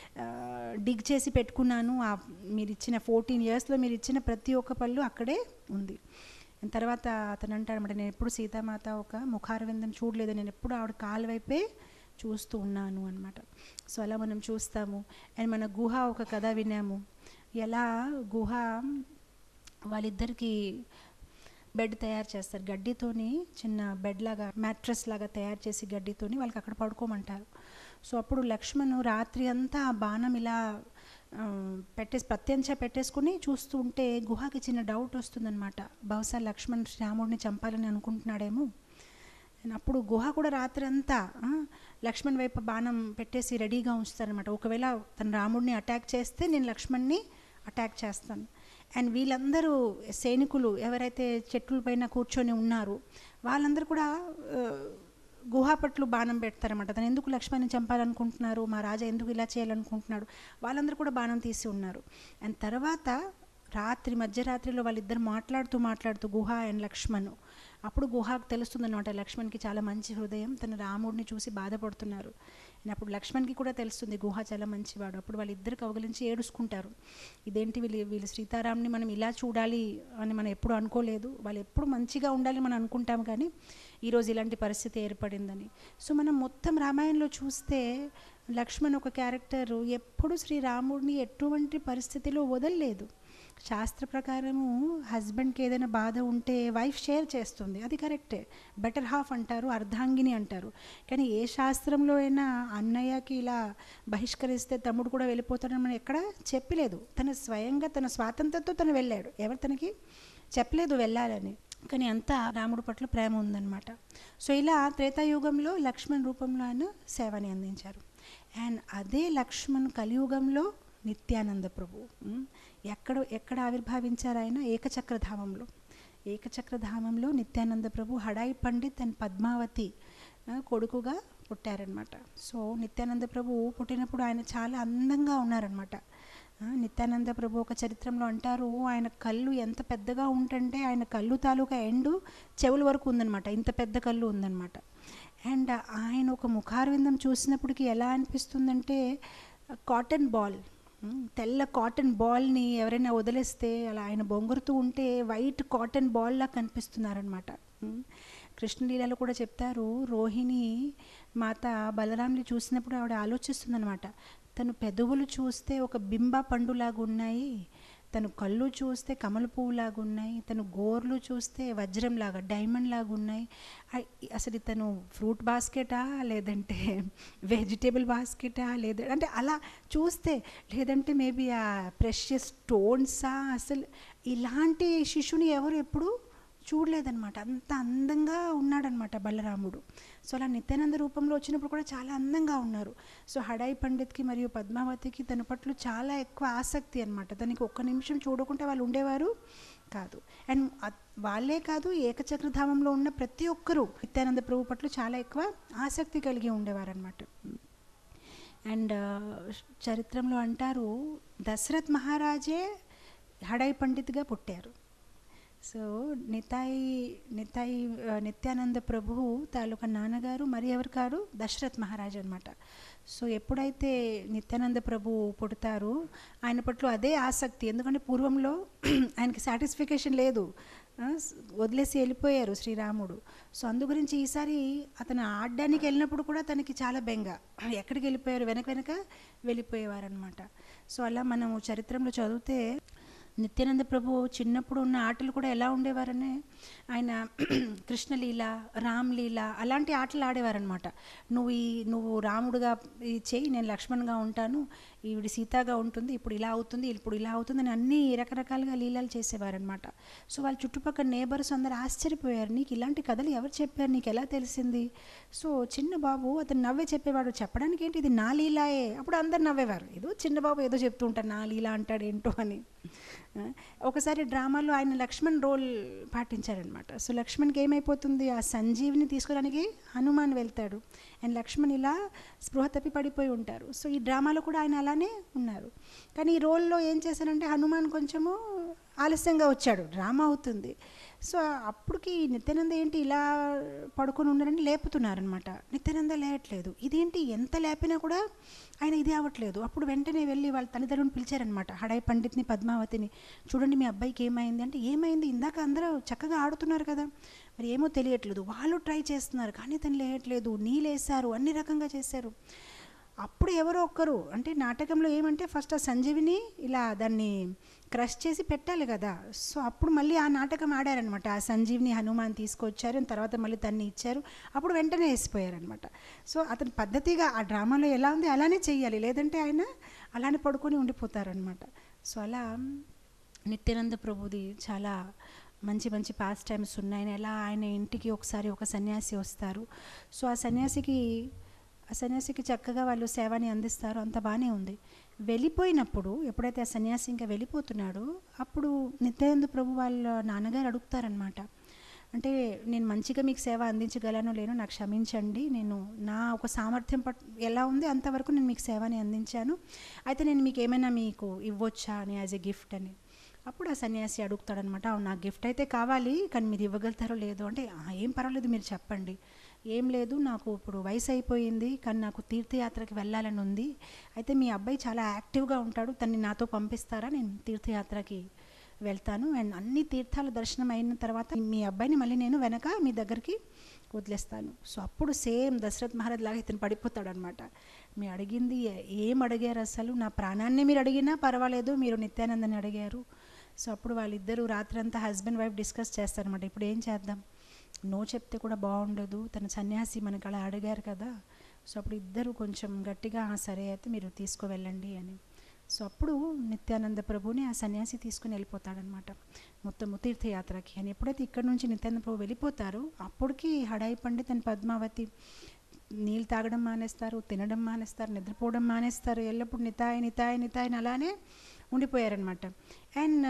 డిగ్ చేసి పెట్టుకున్నాను ఆ మీరు ఇచ్చిన ఫోర్టీన్ ఇయర్స్లో మీరు ఇచ్చిన ప్రతి ఒక్క పళ్ళు అక్కడే ఉంది And తర్వాత అతను అంటాడనమాట నేను ఎప్పుడు సీతామాత ఒక ముఖారవిందం చూడలేదు నేను ఎప్పుడు ఆవిడ కాలు వైపే చూస్తూ ఉన్నాను అనమాట సో అలా మనం చూస్తాము అండ్ మన గుహ ఒక కథ విన్నాము ఎలా గుహ వాళ్ళిద్దరికి బెడ్ తయారు చేస్తారు గడ్డితోని చిన్న బెడ్ లాగా మ్యాట్రస్ లాగా తయారు చేసి గడ్డితోని వాళ్ళకి అక్కడ పడుకోమంటారు సో అప్పుడు లక్ష్మణ్ రాత్రి అంతా ఆ బాణం ఇలా ఆ, పెట్టేసి ప్రత్యంచ పెట్టేసుకుని చూస్తూ ఉంటే గుహకి చిన్న డౌట్ వస్తుందన్నమాట బహుశా లక్ష్మణ్ శ్రీరాముడిని చంపాలని అనుకుంటున్నాడేమో And అప్పుడు గుహ కూడా రాత్రి అంతా ఆ, లక్ష్మణ్ వైపు బాణం పెట్టేసి రెడీగా ఉంచుతారనమాట ఒకవేళ తన రాముడిని అటాక్ చేస్తే నేను లక్ష్మణ్ని అటాక్ చేస్తాను అండ్ వీళ్ళందరూ సైనికులు ఎవరైతే చెట్ల పైన కూర్చొని ఉన్నారు వాళ్ళందరూ కూడా ఆ, గుహ పట్లు బాణం పెడతారన్నమాట తను ఎందుకు లక్ష్మణ్ని చంపాలనుకుంటున్నారు మా రాజా ఎందుకు ఇలా చేయాలనుకుంటున్నాడు వాళ్ళందరూ కూడా బాణం తీసి ఉన్నారు అండ్ తర్వాత రాత్రి మధ్యరాత్రిలో వాళ్ళిద్దరు మాట్లాడుతూ మాట్లాడుతూ గుహ అండ్ లక్ష్మణ్ అప్పుడు గుహకు తెలుస్తుందన్నమాట లక్ష్మణ్కి చాలా మంచి హృదయం తన రాముడిని చూసి బాధపడుతున్నారు అండ్ అప్పుడు లక్ష్మణ్కి కూడా తెలుస్తుంది గుహ చాలా మంచివాడు అప్పుడు వాళ్ళిద్దరు కవగలించి ఏడుచుకుంటారు ఇదేంటి వీళ్ళు వీళ్ళు సీతారాంని మనం ఇలా చూడాలి అని మనం ఎప్పుడు అనుకోలేదు వాళ్ళు ఎప్పుడు మంచిగా ఉండాలి మనం అనుకుంటాం కానీ ఈరోజు ఇలాంటి పరిస్థితి ఏర్పడిందని సో మనం మొత్తం రామాయణంలో చూస్తే లక్ష్మణ్ ఒక క్యారెక్టర్ ఎప్పుడు శ్రీరాముడిని ఎటువంటి పరిస్థితిలో వదలలేదు శాస్త్ర ప్రకారము హస్బెండ్కి ఏదైనా బాధ ఉంటే వైఫ్ షేర్ చేస్తుంది అది కరెక్టే బెటర్ హాఫ్ అంటారు అర్ధాంగిని అంటారు కానీ ఏ శాస్త్రంలో అయినా అన్నయ్యకి ఇలా బహిష్కరిస్తే తమ్ముడు కూడా వెళ్ళిపోతాడని మనం ఎక్కడ చెప్పలేదు తన స్వయంగా తన స్వాతంత్రంతో తను వెళ్ళాడు ఎవరు తనకి చెప్పలేదు వెళ్ళాలని కానీ అంతా రాముడు పట్ల ప్రేమ ఉందన్నమాట సో ఇలా త్రేతాయుగంలో లక్ష్మణ్ రూపంలో ఆయన సేవని అందించారు అండ్ అదే లక్ష్మణ్ కలియుగంలో నిత్యానంద ప్రభు ఉమ్, ఎక్కడ ఎక్కడ ఆవిర్భావించారు ఆయన ఏకచక్రధామంలో ఏకచక్రధామంలో నిత్యానంద ప్రభు హడాయి పండిత్ అండ్ పద్మావతి ఆ, కొడుకుగా పుట్టారనమాట సో నిత్యానంద ప్రభు పుట్టినప్పుడు ఆయన చాలా అందంగా ఉన్నారనమాట ఆ, నిత్యానంద ప్రభు ఒక చరిత్రలో అంటారు ఆయన కళ్ళు ఎంత పెద్దగా ఉంటుంటే ఆయన కళ్ళు తాలూకా ఎండు చెవుల వరకు ఉందన్నమాట ఇంత పెద్ద కళ్ళు ఉందన్నమాట అండ్ ఆయన ఒక ముఖారవిందం చూసినప్పటికీ ఎలా అనిపిస్తుందంటే కాటన్ బాల్ ఉమ్, తెల్ల కాటన్ బాల్ని ఎవరైనా వదిలేస్తే అలా ఆయన బొంగురుతూ ఉంటే వైట్ కాటన్ బాల్లా కనిపిస్తున్నారనమాట ఉమ్, కృష్ణలీలలో కూడా చెప్తారు రోహిణి మాత బలరాంని చూసినప్పుడు ఆవిడ ఆలోచిస్తుందనమాట తను పెదవులు చూస్తే ఒక బింబ పండులాగా ఉన్నాయి తను కళ్ళు చూస్తే కమల పువ్వులాగా ఉన్నాయి తను గోర్లు చూస్తే వజ్రంలాగా డైమండ్ లాగా ఉన్నాయి ఐ- అసలు తను ఫ్రూట్ బాస్కెటా లేదంటే వెజిటేబుల్ బాస్కెటా లేదా అంటే అలా చూస్తే లేదంటే మేబీ ఆ ప్రెషియస్ స్టోన్సా అసలు ఇలాంటి శిశుని ఎవరు ఎప్పుడు చూడలేదన్నమాట అంత అందంగా ఉన్నాడనమాట బలరాముడు సో అలా నిత్యానంద రూపంలో వచ్చినప్పుడు కూడా చాలా అందంగా ఉన్నారు సో హడాయి పండిత్కి మరియు పద్మావతికి తన పట్ల చాలా ఎక్కువ ఆసక్తి అనమాట తనకి ఒక్క నిమిషం చూడకుండా వాళ్ళు ఉండేవారు కాదు అండ్ వాళ్ళే కాదు ఏకచక్రధామంలో ఉన్న ప్రతి ఒక్కరూ నిత్యానంద ప్రభు పట్ల చాలా ఎక్కువ ఆసక్తి కలిగి ఉండేవారనమాట అండ్ చరిత్రలో అంటారు దశరథ్ మహారాజే హడై పండిత్గా పుట్టారు సో నితాయి నితాయి ఆ, నిత్యానంద ప్రభువు తాలూకా నాన్నగారు మరి ఎవరు కారు దశరథ్ మహారాజ్ అనమాట సో ఎప్పుడైతే నిత్యానంద ప్రభు పుడతారు ఆయన పట్ల అదే ఆసక్తి ఎందుకంటే పూర్వంలో ఆయనకి సాటిస్ఫికేషన్ లేదు ఆ, స్- వదిలేసి వెళ్ళిపోయారు శ్రీరాముడు సో అందు గురించి ఈసారి అతను ఆడడానికి వెళ్ళినప్పుడు కూడా తనకి చాలా బెంగ ఎక్కడికి వెళ్ళిపోయారు వెనక వెనక వెళ్ళిపోయేవారనమాట సో అలా మనము చరిత్రలో చదివితే నిత్యానంద ప్రభు చిన్నప్పుడు ఉన్న ఆటలు కూడా ఎలా ఉండేవారనే ఆయన కృష్ణలీల రామ్లీల అలాంటి ఆటలు ఆడేవారనమాట నువ్వు ఈ నువ్వు రాముడుగా ఈ చేయి నేను లక్ష్మణ్గా ఉంటాను ఈవిడ సీతాగా ఉంటుంది ఇప్పుడు ఇలా అవుతుంది ఇప్పుడు ఇలా అవుతుంది అని అన్ని రకరకాలుగా లీలాలు చేసేవారనమాట సో వాళ్ళ చుట్టుపక్కల నేబర్స్ అందరు ఆశ్చర్యపోయారు నీకు ఇలాంటి కథలు ఎవరు చెప్పారు నీకు ఎలా తెలిసింది సో చిన్న బాబు అతను నవ్వే చెప్పేవాడు చెప్పడానికి ఏంటి ఇది నా లీలాయే అప్పుడు అందరు నవ్వేవారు ఏదో చిన్న బాబు ఏదో చెప్తూ ఉంటారు నా లీలా అంటాడు ఏంటో అని ఆ, ఒకసారి డ్రామాలో ఆయన లక్ష్మణ్ రోల్ పాటించారనమాట సో లక్ష్మణ్కి ఏమైపోతుంది ఆ సంజీవిని తీసుకోవడానికి హనుమాన్ వెళ్తాడు అండ్ లక్ష్మణ్ ఇలా స్పృహ తప్పి పడిపోయి ఉంటారు సో ఈ డ్రామాలో కూడా ఆయన అలానే ఉన్నారు కానీ ఈ రోల్లో ఏం చేశారంటే హనుమాన్ కొంచెము ఆలస్యంగా వచ్చాడు డ్రామా అవుతుంది సో అప్పటికి నిత్యానంద ఏంటి ఇలా పడుకొని ఉన్నారని లేపుతున్నారనమాట నిత్యానంద లేయట్లేదు ఇదేంటి ఎంత లేపినా కూడా ఆయన ఇది అవ్వట్లేదు అప్పుడు వెంటనే వెళ్ళి వాళ్ళ తల్లిదండ్రులను పిలిచారనమాట హడాయి పండిత్ని పద్మావతిని చూడండి మీ అబ్బాయికి ఏమైంది అంటే ఏమైంది ఇందాక అందరూ చక్కగా ఆడుతున్నారు కదా మరి ఏమో తెలియట్లేదు వాళ్ళు ట్రై చేస్తున్నారు కానీ తను లేయట్లేదు నీళ్ళేశారు అన్ని రకంగా చేశారు అప్పుడు ఎవరో ఒక్కరు అంటే నాటకంలో ఏమంటే ఫస్ట్ ఆ సంజీవిని ఇలా దాన్ని క్రష్ చేసి పెట్టాలి కదా సో అప్పుడు మళ్ళీ ఆ నాటకం ఆడారనమాట ఆ సంజీవిని హనుమాన్ తీసుకొచ్చారు and తర్వాత మళ్ళీ తన్ని ఇచ్చారు అప్పుడు వెంటనే వేసిపోయారనమాట సో అతని పద్ధతిగా ఆ డ్రామాలో ఎలా ఉంది అలానే చెయ్యాలి లేదంటే ఆయన అలానే పడుకొని ఉండిపోతారనమాట సో అలా నిత్యానంద ప్రభుది చాలా మంచి మంచి పాస్ టైమ్స్ ఉన్నాయి ఎలా ఆయన ఇంటికి ఒకసారి ఒక సన్యాసి వస్తారు సో ఆ సన్యాసికి ఆ సన్యాసికి చక్కగా వాళ్ళు సేవని అందిస్తారు అంత బాగానే ఉంది వెళ్ళిపోయినప్పుడు ఎప్పుడైతే ఆ సన్యాసి ఇంకా వెళ్ళిపోతున్నాడో అప్పుడు నిత్యానంద ప్రభు వాళ్ళ నాన్నగారు అడుగుతారనమాట అంటే నేను మంచిగా మీకు సేవ అందించగలను లేను నాకు క్షమించండి నేను నా ఒక సామర్థ్యం పట్ ఎలా ఉంది అంతవరకు నేను మీకు సేవని అందించాను అయితే నేను మీకు ఏమైనా మీకు ఇవ్వొచ్చా అని యాజ్ ఎ గిఫ్ట్ అని అప్పుడు ఆ సన్యాసి అడుగుతాడనమాట "అవును, నాకు గిఫ్ట్ అయితే కావాలి కానీ మీరు ఇవ్వగలుగుతారో లేదో అంటే "ఆ, ఏం పర్వాలేదు మీరు చెప్పండి ఏం లేదు నాకు ఇప్పుడు వయసు అయిపోయింది కానీ నాకు తీర్థయాత్రకి వెళ్ళాలని ఉంది అయితే మీ అబ్బాయి చాలా యాక్టివ్గా ఉంటాడు తన్ని నాతో పంపిస్తారా నేను తీర్థయాత్రకి వెళ్తాను అండ్ అన్ని తీర్థాల దర్శనం అయిన తర్వాత మీ అబ్బాయిని మళ్ళీ నేను వెనక మీ దగ్గరికి వదిలేస్తాను సో అప్పుడు సేమ్ దశరథ్ మహారాజ్ లాగా ఇతను పడిపోతాడు అనమాట మీరు అడిగింది ఏం అడిగారు అసలు నా ప్రాణాన్ని మీరు అడిగినా పర్వాలేదు మీరు నిత్యానందని అడిగారు సో అప్పుడు వాళ్ళిద్దరూ రాత్రంతా హస్బెండ్ వైఫ్ డిస్కస్ చేస్తారనమాట ఇప్పుడు ఏం చేద్దాం నో చెప్తే కూడా బాగుండదు తన సన్యాసి మనకు అలా అడిగారు కదా సో అప్పుడు ఇద్దరు కొంచెం గట్టిగా "ఆ, సరే అయితే మీరు తీసుకువెళ్ళండి అని సో అప్పుడు నిత్యానంద ప్రభుని ఆ సన్యాసి తీసుకుని వెళ్ళిపోతాడనమాట మొత్తం తీర్థయాత్రకి అని ఎప్పుడైతే ఇక్కడ నుంచి నిత్యానంద ప్రభు వెళ్ళిపోతారో అప్పటికి హడాయి పండిత్ అని పద్మావతి నీళ్ళు తాగడం మానేస్తారు తినడం మానేస్తారు నిద్రపోవడం మానేస్తారు ఎల్లప్పుడు నితాయి నితాయి నితాయి అని అలానే ఉండిపోయారనమాట అండ్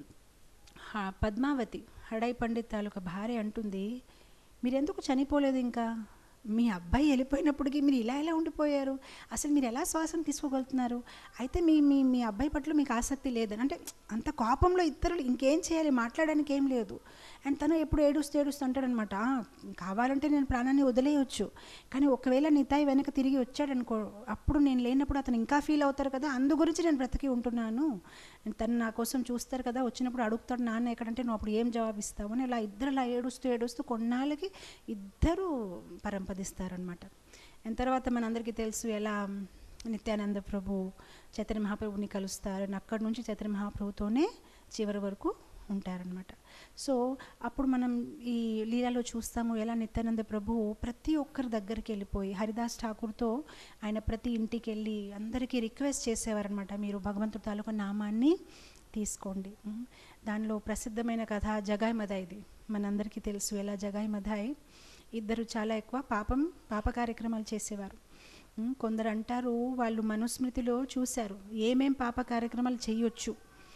హ- పద్మావతి హడై పండిత్ తాలూకా భార్య అంటుంది మీరెందుకు చనిపోలేదు ఇంకా మీ అబ్బాయి వెళ్ళిపోయినప్పటికీ మీరు ఇలా ఎలా ఉండిపోయారు అసలు మీరు ఎలా శ్వాసను తీసుకోగలుగుతున్నారు అయితే మీ మీ మీ అబ్బాయి పట్ల మీకు ఆసక్తి లేదని అంటే అంత కోపంలో ఇద్దరు ఇంకేం చేయాలి మాట్లాడడానికి ఏం లేదు అండ్ తను ఎప్పుడు ఏడుస్తూ ఏడుస్తూ అంటాడనమాట "ఆ, కావాలంటే నేను ప్రాణాన్ని వదిలేయొచ్చు కానీ ఒకవేళ నితాయి వెనక తిరిగి వచ్చాడనుకో అప్పుడు నేను లేనప్పుడు అతను ఇంకా ఫీల్ అవుతారు కదా అందు గురించి నేను బ్రతికి ఉంటున్నాను And తను నా కోసం చూస్తారు కదా వచ్చినప్పుడు అడుగుతాడు నాన్న ఎక్కడంటే నువ్వు అప్పుడు ఏం జవాబు ఇస్తావు అని అలా ఇద్దరు అలా ఏడుస్తూ ఏడుస్తూ కొన్నాళ్ళకి ఇద్దరు పరంపదిస్తారనమాట అండ్ తర్వాత మనందరికీ తెలుసు ఎలా నిత్యానంద ప్రభు చైతన్య మహాప్రభుని కలుస్తారు and అక్కడి నుంచి చైతన్య మహాప్రభుతోనే చివరి వరకు ఉంటారనమాట సో అప్పుడు మనం ఈ లీలలో చూస్తాము ఎలా నిత్యానంద ప్రభు ప్రతి ఒక్కరి దగ్గరికి వెళ్ళిపోయి హరిదాస్ ఠాకూర్తో ఆయన ప్రతి ఇంటికి వెళ్ళి అందరికీ రిక్వెస్ట్ చేసేవారనమాట మీరు భగవంతుడి తాలూకా నామాన్ని తీసుకోండి ఉమ్. దానిలో ప్రసిద్ధమైన కథ జగాయ్ మద ఇది మనందరికీ తెలుసు ఎలా జగాయి మధాయి ఇద్దరు చాలా ఎక్కువ పాపం పాప కార్యక్రమాలు చేసేవారు ఉమ్, కొందరు అంటారు వాళ్ళు మనుస్మృతిలో చూశారు ఏమేం పాప కార్యక్రమాలు చేయొచ్చు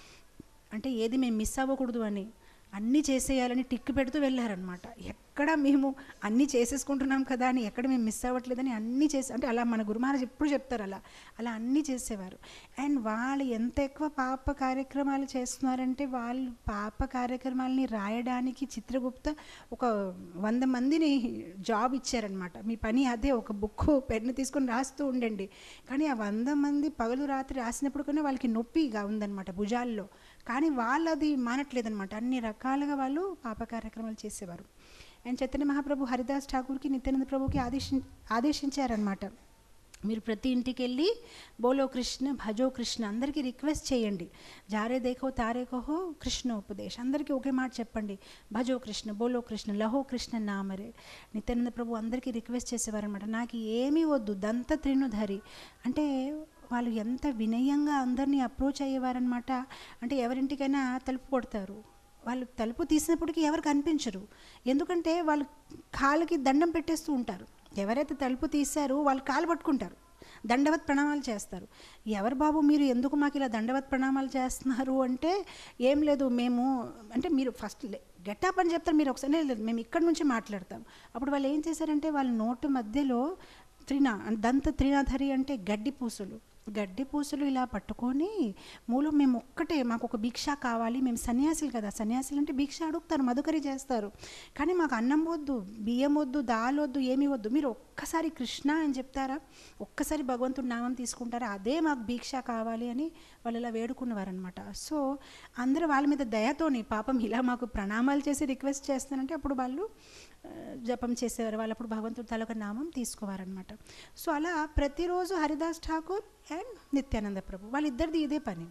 అంటే ఏది మేము మిస్ అవ్వకూడదు అని అన్నీ చేసేయాలని టిక్ పెడుతూ వెళ్ళారనమాట ఎక్కడ మేము అన్నీ చేసేసుకుంటున్నాం కదా అని ఎక్కడ మేము మిస్ అవ్వట్లేదని అన్నీ చేసి అంటే అలా మన గురుమహారాజ్ ఎప్పుడు చెప్తారు అలా అలా అన్నీ చేసేవారు అండ్ వాళ్ళు ఎంత ఎక్కువ పాప కార్యక్రమాలు చేస్తున్నారంటే వాళ్ళు పాప కార్యక్రమాలని రాయడానికి చిత్రగుప్త ఒక వంద మందిని జాబ్ ఇచ్చారనమాట మీ పని అదే ఒక బుక్ పెన్ను తీసుకొని రాస్తూ ఉండండి కానీ ఆ వంద మంది పగలు రాత్రి రాసినప్పుడు కన్నా వాళ్ళకి నొప్పిగా ఉందన్నమాట భుజాల్లో కానీ వాళ్ళు అది మానట్లేదన్నమాట అన్ని రకాలుగా వాళ్ళు పాప కార్యక్రమాలు చేసేవారు అండ్ చైతన్య మహాప్రభు హరిదాస్ ఠాకూర్కి నిత్యానంద ప్రభుకి ఆదేశి ఆదేశించారనమాట మీరు ప్రతి ఇంటికి వెళ్ళి బోలో కృష్ణ భజో కృష్ణ అందరికీ రిక్వెస్ట్ చేయండి జారే దేఖో తారే కహో కృష్ణ ఉపదేశ్ అందరికీ ఒకే మాట చెప్పండి భజో కృష్ణ బోలో కృష్ణ లహో కృష్ణ నామరే నిత్యానంద ప్రభు అందరికీ రిక్వెస్ట్ చేసేవారనమాట నాకు ఏమీ వద్దు దంత త్రినుధరి అంటే వాళ్ళు ఎంత వినయంగా అందరినీ అప్రోచ్ అయ్యేవారనమాట అంటే ఎవరింటికైనా తలుపు కొడతారు వాళ్ళు తలుపు తీసినప్పటికీ ఎవరు కనిపించరు ఎందుకంటే వాళ్ళు కాళ్ళకి దండం పెట్టేస్తూ ఉంటారు ఎవరైతే తలుపు తీశారో వాళ్ళు కాలు పట్టుకుంటారు దండవత్ ప్రణామాలు చేస్తారు ఎవరు బాబు మీరు ఎందుకు మాకు ఇలా దండవత్ ప్రణామాలు చేస్తున్నారు అంటే ఏం లేదు మేము అంటే మీరు ఫస్ట్ గెటప్ అని చెప్తారు మీరు ఒకసారి లేదు మేము ఇక్కడ నుంచి మాట్లాడతాం అప్పుడు వాళ్ళు ఏం చేశారంటే వాళ్ళ నోటు మధ్యలో త్రినా దంత త్రినాధరి అంటే గడ్డి పూసలు గడ్డి పూసలు ఇలా పట్టుకొని మూలం మేము ఒక్కటే మాకు ఒక భిక్ష కావాలి మేము సన్యాసులు కదా సన్యాసులు అంటే భిక్ష అడుగుతారు మధుకరి చేస్తారు కానీ మాకు అన్నం వద్దు బియ్యం వద్దు దాల్ వద్దు ఏమీ వద్దు మీరు ఒక్కసారి కృష్ణ అని చెప్తారా ఒక్కసారి భగవంతుడి నామం తీసుకుంటారా అదే మాకు భిక్ష కావాలి అని వాళ్ళు ఇలా వేడుకున్నవారనమాట సో అందరూ వాళ్ళ మీద దయతోని పాపం ఇలా మాకు ప్రణామాలు చేసి రిక్వెస్ట్ చేస్తానంటే అప్పుడు వాళ్ళు ఆ, జపం చేసేవారు వాళ్ళు అప్పుడు భగవంతుడి తలొక నామం తీసుకోవారనమాట సో అలా ప్రతిరోజు హరిదాస్ ఠాకూర్ అండ్ నిత్యానంద ప్రభు వాళ్ళిద్దరిది ఇదే పని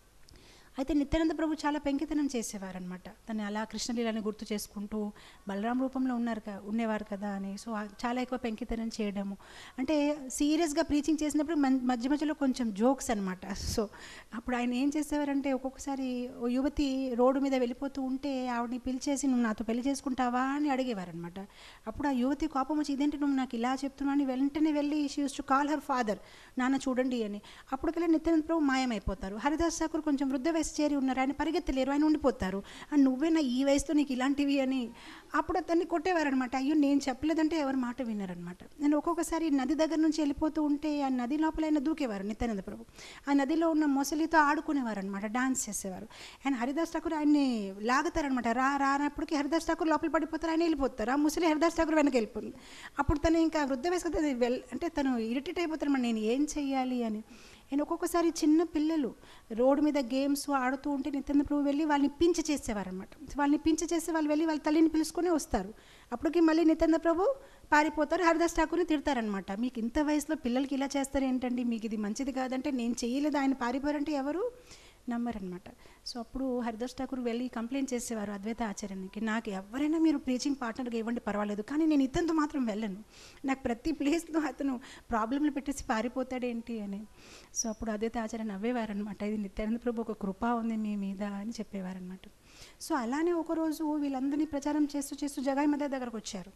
అయితే నిత్యానంద ప్రభు చాలా పెంకితనం చేసేవారనమాట తను అలా కృష్ణలీలని గుర్తు చేసుకుంటూ బలరాం రూపంలో ఉన్నారు కా ఉండేవారు కదా అని సో ఆ- చాలా ఎక్కువ పెంకితనం చేయడము అంటే సీరియస్గా ప్రీచింగ్ చేసినప్పుడు మన్- మధ్య మధ్యలో కొంచెం జోక్స్ అనమాట సో అప్పుడు ఆయన ఏం చేసేవారంటే ఒక్కొక్కసారి ఓ యువతి రోడ్డు మీద వెళ్ళిపోతూ ఉంటే ఆవిడని పిలిచేసి నువ్వు నాతో పెళ్లి చేసుకుంటావా అని అడిగేవారనమాట అప్పుడు ఆ యువతి కోపం వచ్చి ఇదేంటి నువ్వు నాకు ఇలా చెప్తున్నావు అని వెంటనే వెళ్ళి she uses to call her father నాన్న చూడండి అని అప్పటికెళ్ళి నిత్యానంద ప్రభు మాయమైపోతారు హరిదాస్ ఠాకూర్ కొంచెం వృద్ధ వయసు చేరి ఉన్నారు ఆయన పరిగెత్తలేరు ఆయన ఉండిపోతారు "ఆ, నువ్వేనా ఈ వయసులో నీకు ఇలాంటివి అని అప్పుడు అతన్ని కొట్టేవారనమాట అయ్యో నేను చెప్పలేదంటే ఎవరి మాట విన్నారనమాట నేను ఒక్కొక్కసారి నది దగ్గర నుంచి వెళ్ళిపోతూ ఉంటే ఆ నది లోపల ఆయన దూకేవారు నిత్యానంద ప్రభు ఆ నదిలో ఉన్న మొసలితో ఆడుకునేవారు అనమాట డాన్స్ చేసేవారు ఆయన హరిదాస్ ఠాకూర్ ఆయన్ని లాగుతారనమాట రా రా అన్నప్పటికీ హరిదాస్ ఠాకూర్ లోపల పడిపోతారు ఆయన వెళ్ళిపోతారు ఆ ముసలి హరిదాస్ ఠాకూర్ వెనక వెళ్ళిపోతుంది అప్పుడు తను ఇంకా వృద్ధ వయసు కదా వెల్ అంటే తను ఇరిటేట్ అయిపోతారు "మరి నేను ఏం చెయ్యాలి అని నేను ఒక్కొక్కసారి చిన్న పిల్లలు రోడ్డు మీద గేమ్స్ ఆడుతూ ఉంటే నిత్యానంద ప్రభు వెళ్ళి వాళ్ళని పించ చేసేవారనమాట వాళ్ళని పించ చేసి వాళ్ళు వెళ్ళి వాళ్ళ తల్లిని పిలుచుకొని వస్తారు అప్పటికి మళ్ళీ నిత్యానంద ప్రభు పారిపోతారు హరిదాస్ ఠాకూర్ని తిడతారనమాట మీకు ఇంత వయసులో పిల్లలకి ఇలా చేస్తారు ఏంటండి మీకు ఇది మంచిది కాదంటే నేను చేయలేదు ఆయన పారిపోయారంటే ఎవరు నమ్మరనమాట సో అప్పుడు హరిదాస్ ఠాకూర్ వెళ్ళి కంప్లైంట్ చేసేవారు అద్వైత ఆచార్యానికి నాకు ఎవరైనా మీరు ప్రీచింగ్ పార్ట్నర్గా ఇవ్వండి పర్వాలేదు కానీ నేను ఇతనితో మాత్రం వెళ్ళను నాకు ప్రతి ప్లేస్లో అతను ప్రాబ్లంలు పెట్టేసి పారిపోతాడేంటి అని సో అప్పుడు అద్వైత ఆచార్య నవ్వేవారనమాట ఇది నిత్యానంద ప్రభు ఒక కృప ఉంది మీ మీద అని చెప్పేవారనమాట సో అలానే ఒకరోజు వీళ్ళందరినీ ప్రచారం చేస్తూ చేస్తూ జగాయి మధ్య దగ్గరకు వచ్చారు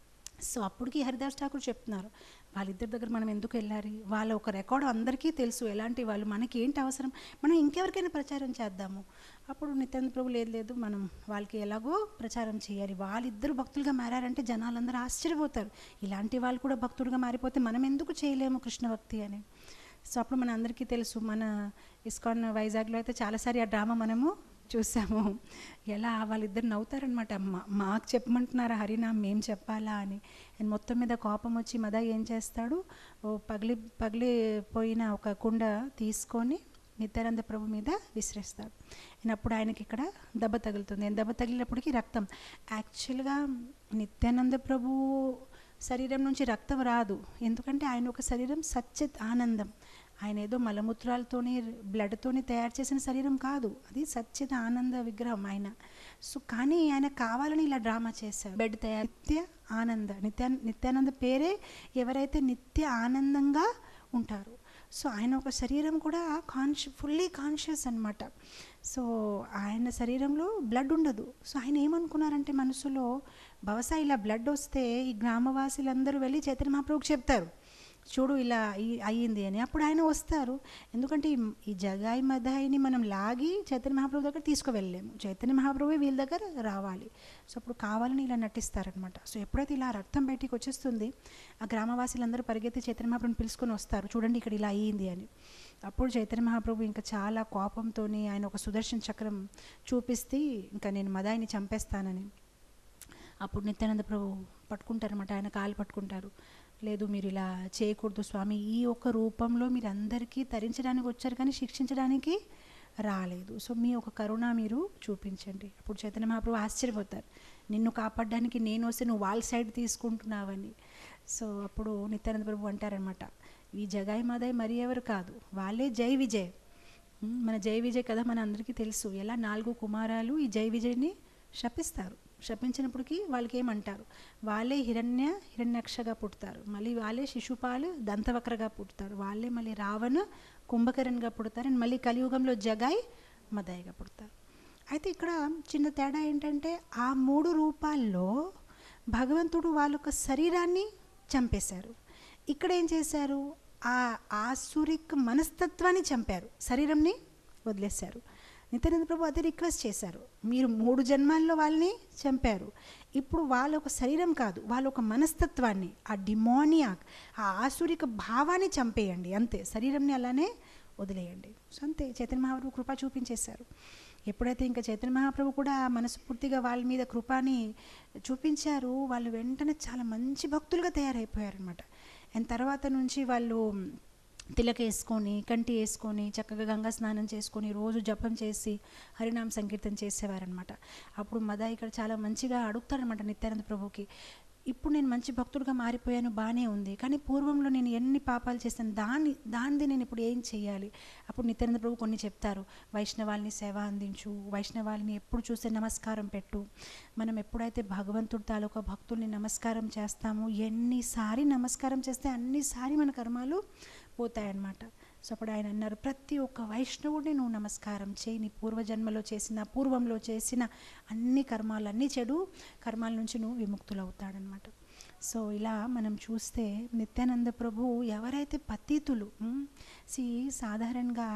సో అప్పటికి హరిదాస్ ఠాకూర్ చెప్తున్నారు వాళ్ళిద్దరి దగ్గర మనం ఎందుకు వెళ్ళాలి వాళ్ళ ఒక రికార్డు అందరికీ తెలుసు ఎలాంటి వాళ్ళు మనకి ఏంటి అవసరం మనం ఇంకెవరికైనా ప్రచారం చేద్దాము అప్పుడు నిత్యానంద ప్రభు లేదు లేదు మనం వాళ్ళకి ఎలాగో ప్రచారం చేయాలి వాళ్ళిద్దరు భక్తులుగా మారారంటే జనాలందరూ ఆశ్చర్యపోతారు ఇలాంటి వాళ్ళు కూడా భక్తుడుగా మారిపోతే మనం ఎందుకు చేయలేము కృష్ణ భక్తి అని సో అప్పుడు మన అందరికీ తెలుసు మన ఇస్కాన్ వైజాగ్లో అయితే చాలాసారి ఆ డ్రామా మనము చూసాము ఎలా వాళ్ళిద్దరు నవ్వుతారనమాట మా- మాకు చెప్పమంటున్నారా హరినామ్ మేం చెప్పాలా అని అండ్ మొత్తం మీద కోపం వచ్చి మద ఏం చేస్తాడు ఓ పగిలి పగిలిపోయిన ఒక కుండ తీసుకొని నిత్యానంద ప్రభు మీద విసిరేస్తాడు అండ్ అప్పుడు ఆయనకి ఇక్కడ దెబ్బ తగులుతుంది అండ్ దెబ్బ తగిలినప్పటికీ రక్తం యాక్చువల్గా నిత్యానంద ప్రభు శరీరం నుంచి రక్తం రాదు ఎందుకంటే ఆయన ఒక శరీరం సచ్చిత్ ఆనందం ఆయన ఏదో మలమూత్రాలతోని బ్లడ్తోని తయారు చేసిన శరీరం కాదు అది సచ్చిత ఆనంద విగ్రహం ఆయన సో కానీ ఆయన కావాలని ఇలా డ్రామా చేశారు బెడ్ తయారు నిత్య ఆనంద నిత్య నిత్యానంద పేరే ఎవరైతే నిత్య ఆనందంగా ఉంటారు సో ఆయన ఒక శరీరం కూడా కాన్షి ఫుల్లీ కాన్షియస్ అనమాట సో ఆయన శరీరంలో బ్లడ్ ఉండదు సో ఆయన ఏమనుకున్నారంటే మనసులో బహుశా ఇలా బ్లడ్ వస్తే ఈ గ్రామవాసులందరూ వెళ్ళి చైతన్య మహాప్రభుకి చెప్తారు చూడు ఇలా ఈ- అయ్యింది అని అప్పుడు ఆయన వస్తారు ఎందుకంటే ఈ- ఈ జగాయి మదాయిని మనం లాగి చైతన్య మహాప్రభు దగ్గర తీసుకువెళ్ళలేము చైతన్య మహాప్రభువే వీళ్ళ దగ్గర రావాలి సో అప్పుడు కావాలని ఇలా నటిస్తారనమాట సో ఎప్పుడైతే ఇలా రక్తం బయటికి వచ్చేస్తుంది ఆ గ్రామవాసులందరూ పరిగెత్తి చైతన్య మహాప్రభుని పిలుచుకొని వస్తారు చూడండి ఇక్కడ ఇలా అయ్యింది అని అప్పుడు చైతన్య మహాప్రభు ఇంకా చాలా కోపంతో ఆయన ఒక సుదర్శన చక్రం చూపిస్తే ఇంకా నేను మదాయిని చంపేస్తానని అప్పుడు నిత్యానంద ప్రభు పట్టుకుంటారన్నమాట ఆయన కాలు పట్టుకుంటారు లేదు మీరు ఇలా చేయకూడదు స్వామి ఈ ఒక్క రూపంలో మీరు అందరికీ తరించడానికి వచ్చారు కానీ శిక్షించడానికి రాలేదు సో మీ ఒక కరుణ మీరు చూపించండి అప్పుడు చైతన్య మహాప్రభు ఆశ్చర్యపోతారు నిన్ను కాపాడడానికి నేను వస్తే నువ్వు వాళ్ళ సైడ్ తీసుకుంటున్నావని సో అప్పుడు నిత్యానంద ప్రభు అంటారనమాట ఈ జగాయి మాదాయి మరి ఎవరు కాదు వాళ్ళే జై విజయ్ ఉమ్, మన జై విజయ్ కదా మన అందరికీ తెలుసు ఎలా నాలుగు కుమారాలు ఈ జై విజయ్ని శపిస్తారు శపించినప్పటికీ వాళ్ళకి ఏమంటారు వాళ్ళే హిరణ్య హిరణ్యక్షగా పుడతారు మళ్ళీ వాళ్ళే శిశుపాలు దంతవక్రగా పుడతారు వాళ్ళే మళ్ళీ రావణ కుంభకరణ్గా పుడతారు అండ్ మళ్ళీ కలియుగంలో జగాయ్ మదాయిగా పుడతారు అయితే ఇక్కడ చిన్న తేడా ఏంటంటే ఆ మూడు రూపాల్లో భగవంతుడు వాళ్ళ యొక్క శరీరాన్ని చంపేశారు ఇక్కడ ఏం చేశారు ఆ ఆసురిక్ మనస్తత్వాన్ని చంపారు శరీరంని వదిలేశారు నిత్యానంద ప్రభు అదే రిక్వెస్ట్ చేశారు మీరు మూడు జన్మాల్లో వాళ్ళని చంపారు ఇప్పుడు వాళ్ళ ఒక శరీరం కాదు వాళ్ళ ఒక మనస్తత్వాన్ని ఆ డిమోనియాక్ ఆ ఆసురిక భావాన్ని చంపేయండి అంతే శరీరంని అలానే వదిలేయండి సో అంతే చైతన్య మహాప్రభు కృప చూపించేశారు ఎప్పుడైతే ఇంకా చైతన్య మహాప్రభు కూడా మనస్ఫూర్తిగా వాళ్ళ మీద కృపాని చూపించారు వాళ్ళు వెంటనే చాలా మంచి భక్తులుగా తయారైపోయారనమాట అండ్ తర్వాత నుంచి వాళ్ళు తిలక వేసుకొని కంటి వేసుకొని చక్కగా గంగా స్నానం చేసుకొని రోజు జపం చేసి హరినామ సంకీర్తన చేసేవారనమాట అప్పుడు మద ఇక్కడ చాలా మంచిగా అడుగుతారనమాట నిత్యానంద ప్రభుకి ఇప్పుడు నేను మంచి భక్తుడిగా మారిపోయాను బాగానే ఉంది కానీ పూర్వంలో నేను ఎన్ని పాపాలు చేశాను దాన్ని దానిది నేను ఇప్పుడు ఏం చేయాలి అప్పుడు నిత్యానంద ప్రభు కొన్ని చెప్తారు వైష్ణవాల్ని సేవ అందించు వైష్ణవాల్ని ఎప్పుడు చూస్తే నమస్కారం పెట్టు మనం ఎప్పుడైతే భగవంతుడి తాలూకా భక్తుల్ని నమస్కారం చేస్తామో ఎన్నిసారి నమస్కారం చేస్తే అన్నిసారి మన కర్మాలు పోతాయన్నమాట సో అప్పుడు ఆయన అన్నారు ప్రతి ఒక్క వైష్ణవుడిని నువ్వు నమస్కారం చేయి నీ పూర్వజన్మలో చేసిన పూర్వంలో చేసిన అన్ని కర్మాలు అన్ని చెడు కర్మాల నుంచి నువ్వు విముక్తులవుతాడనమాట సో ఇలా మనం చూస్తే నిత్యానంద ప్రభు ఎవరైతే పతీతులు సి సాధారణంగా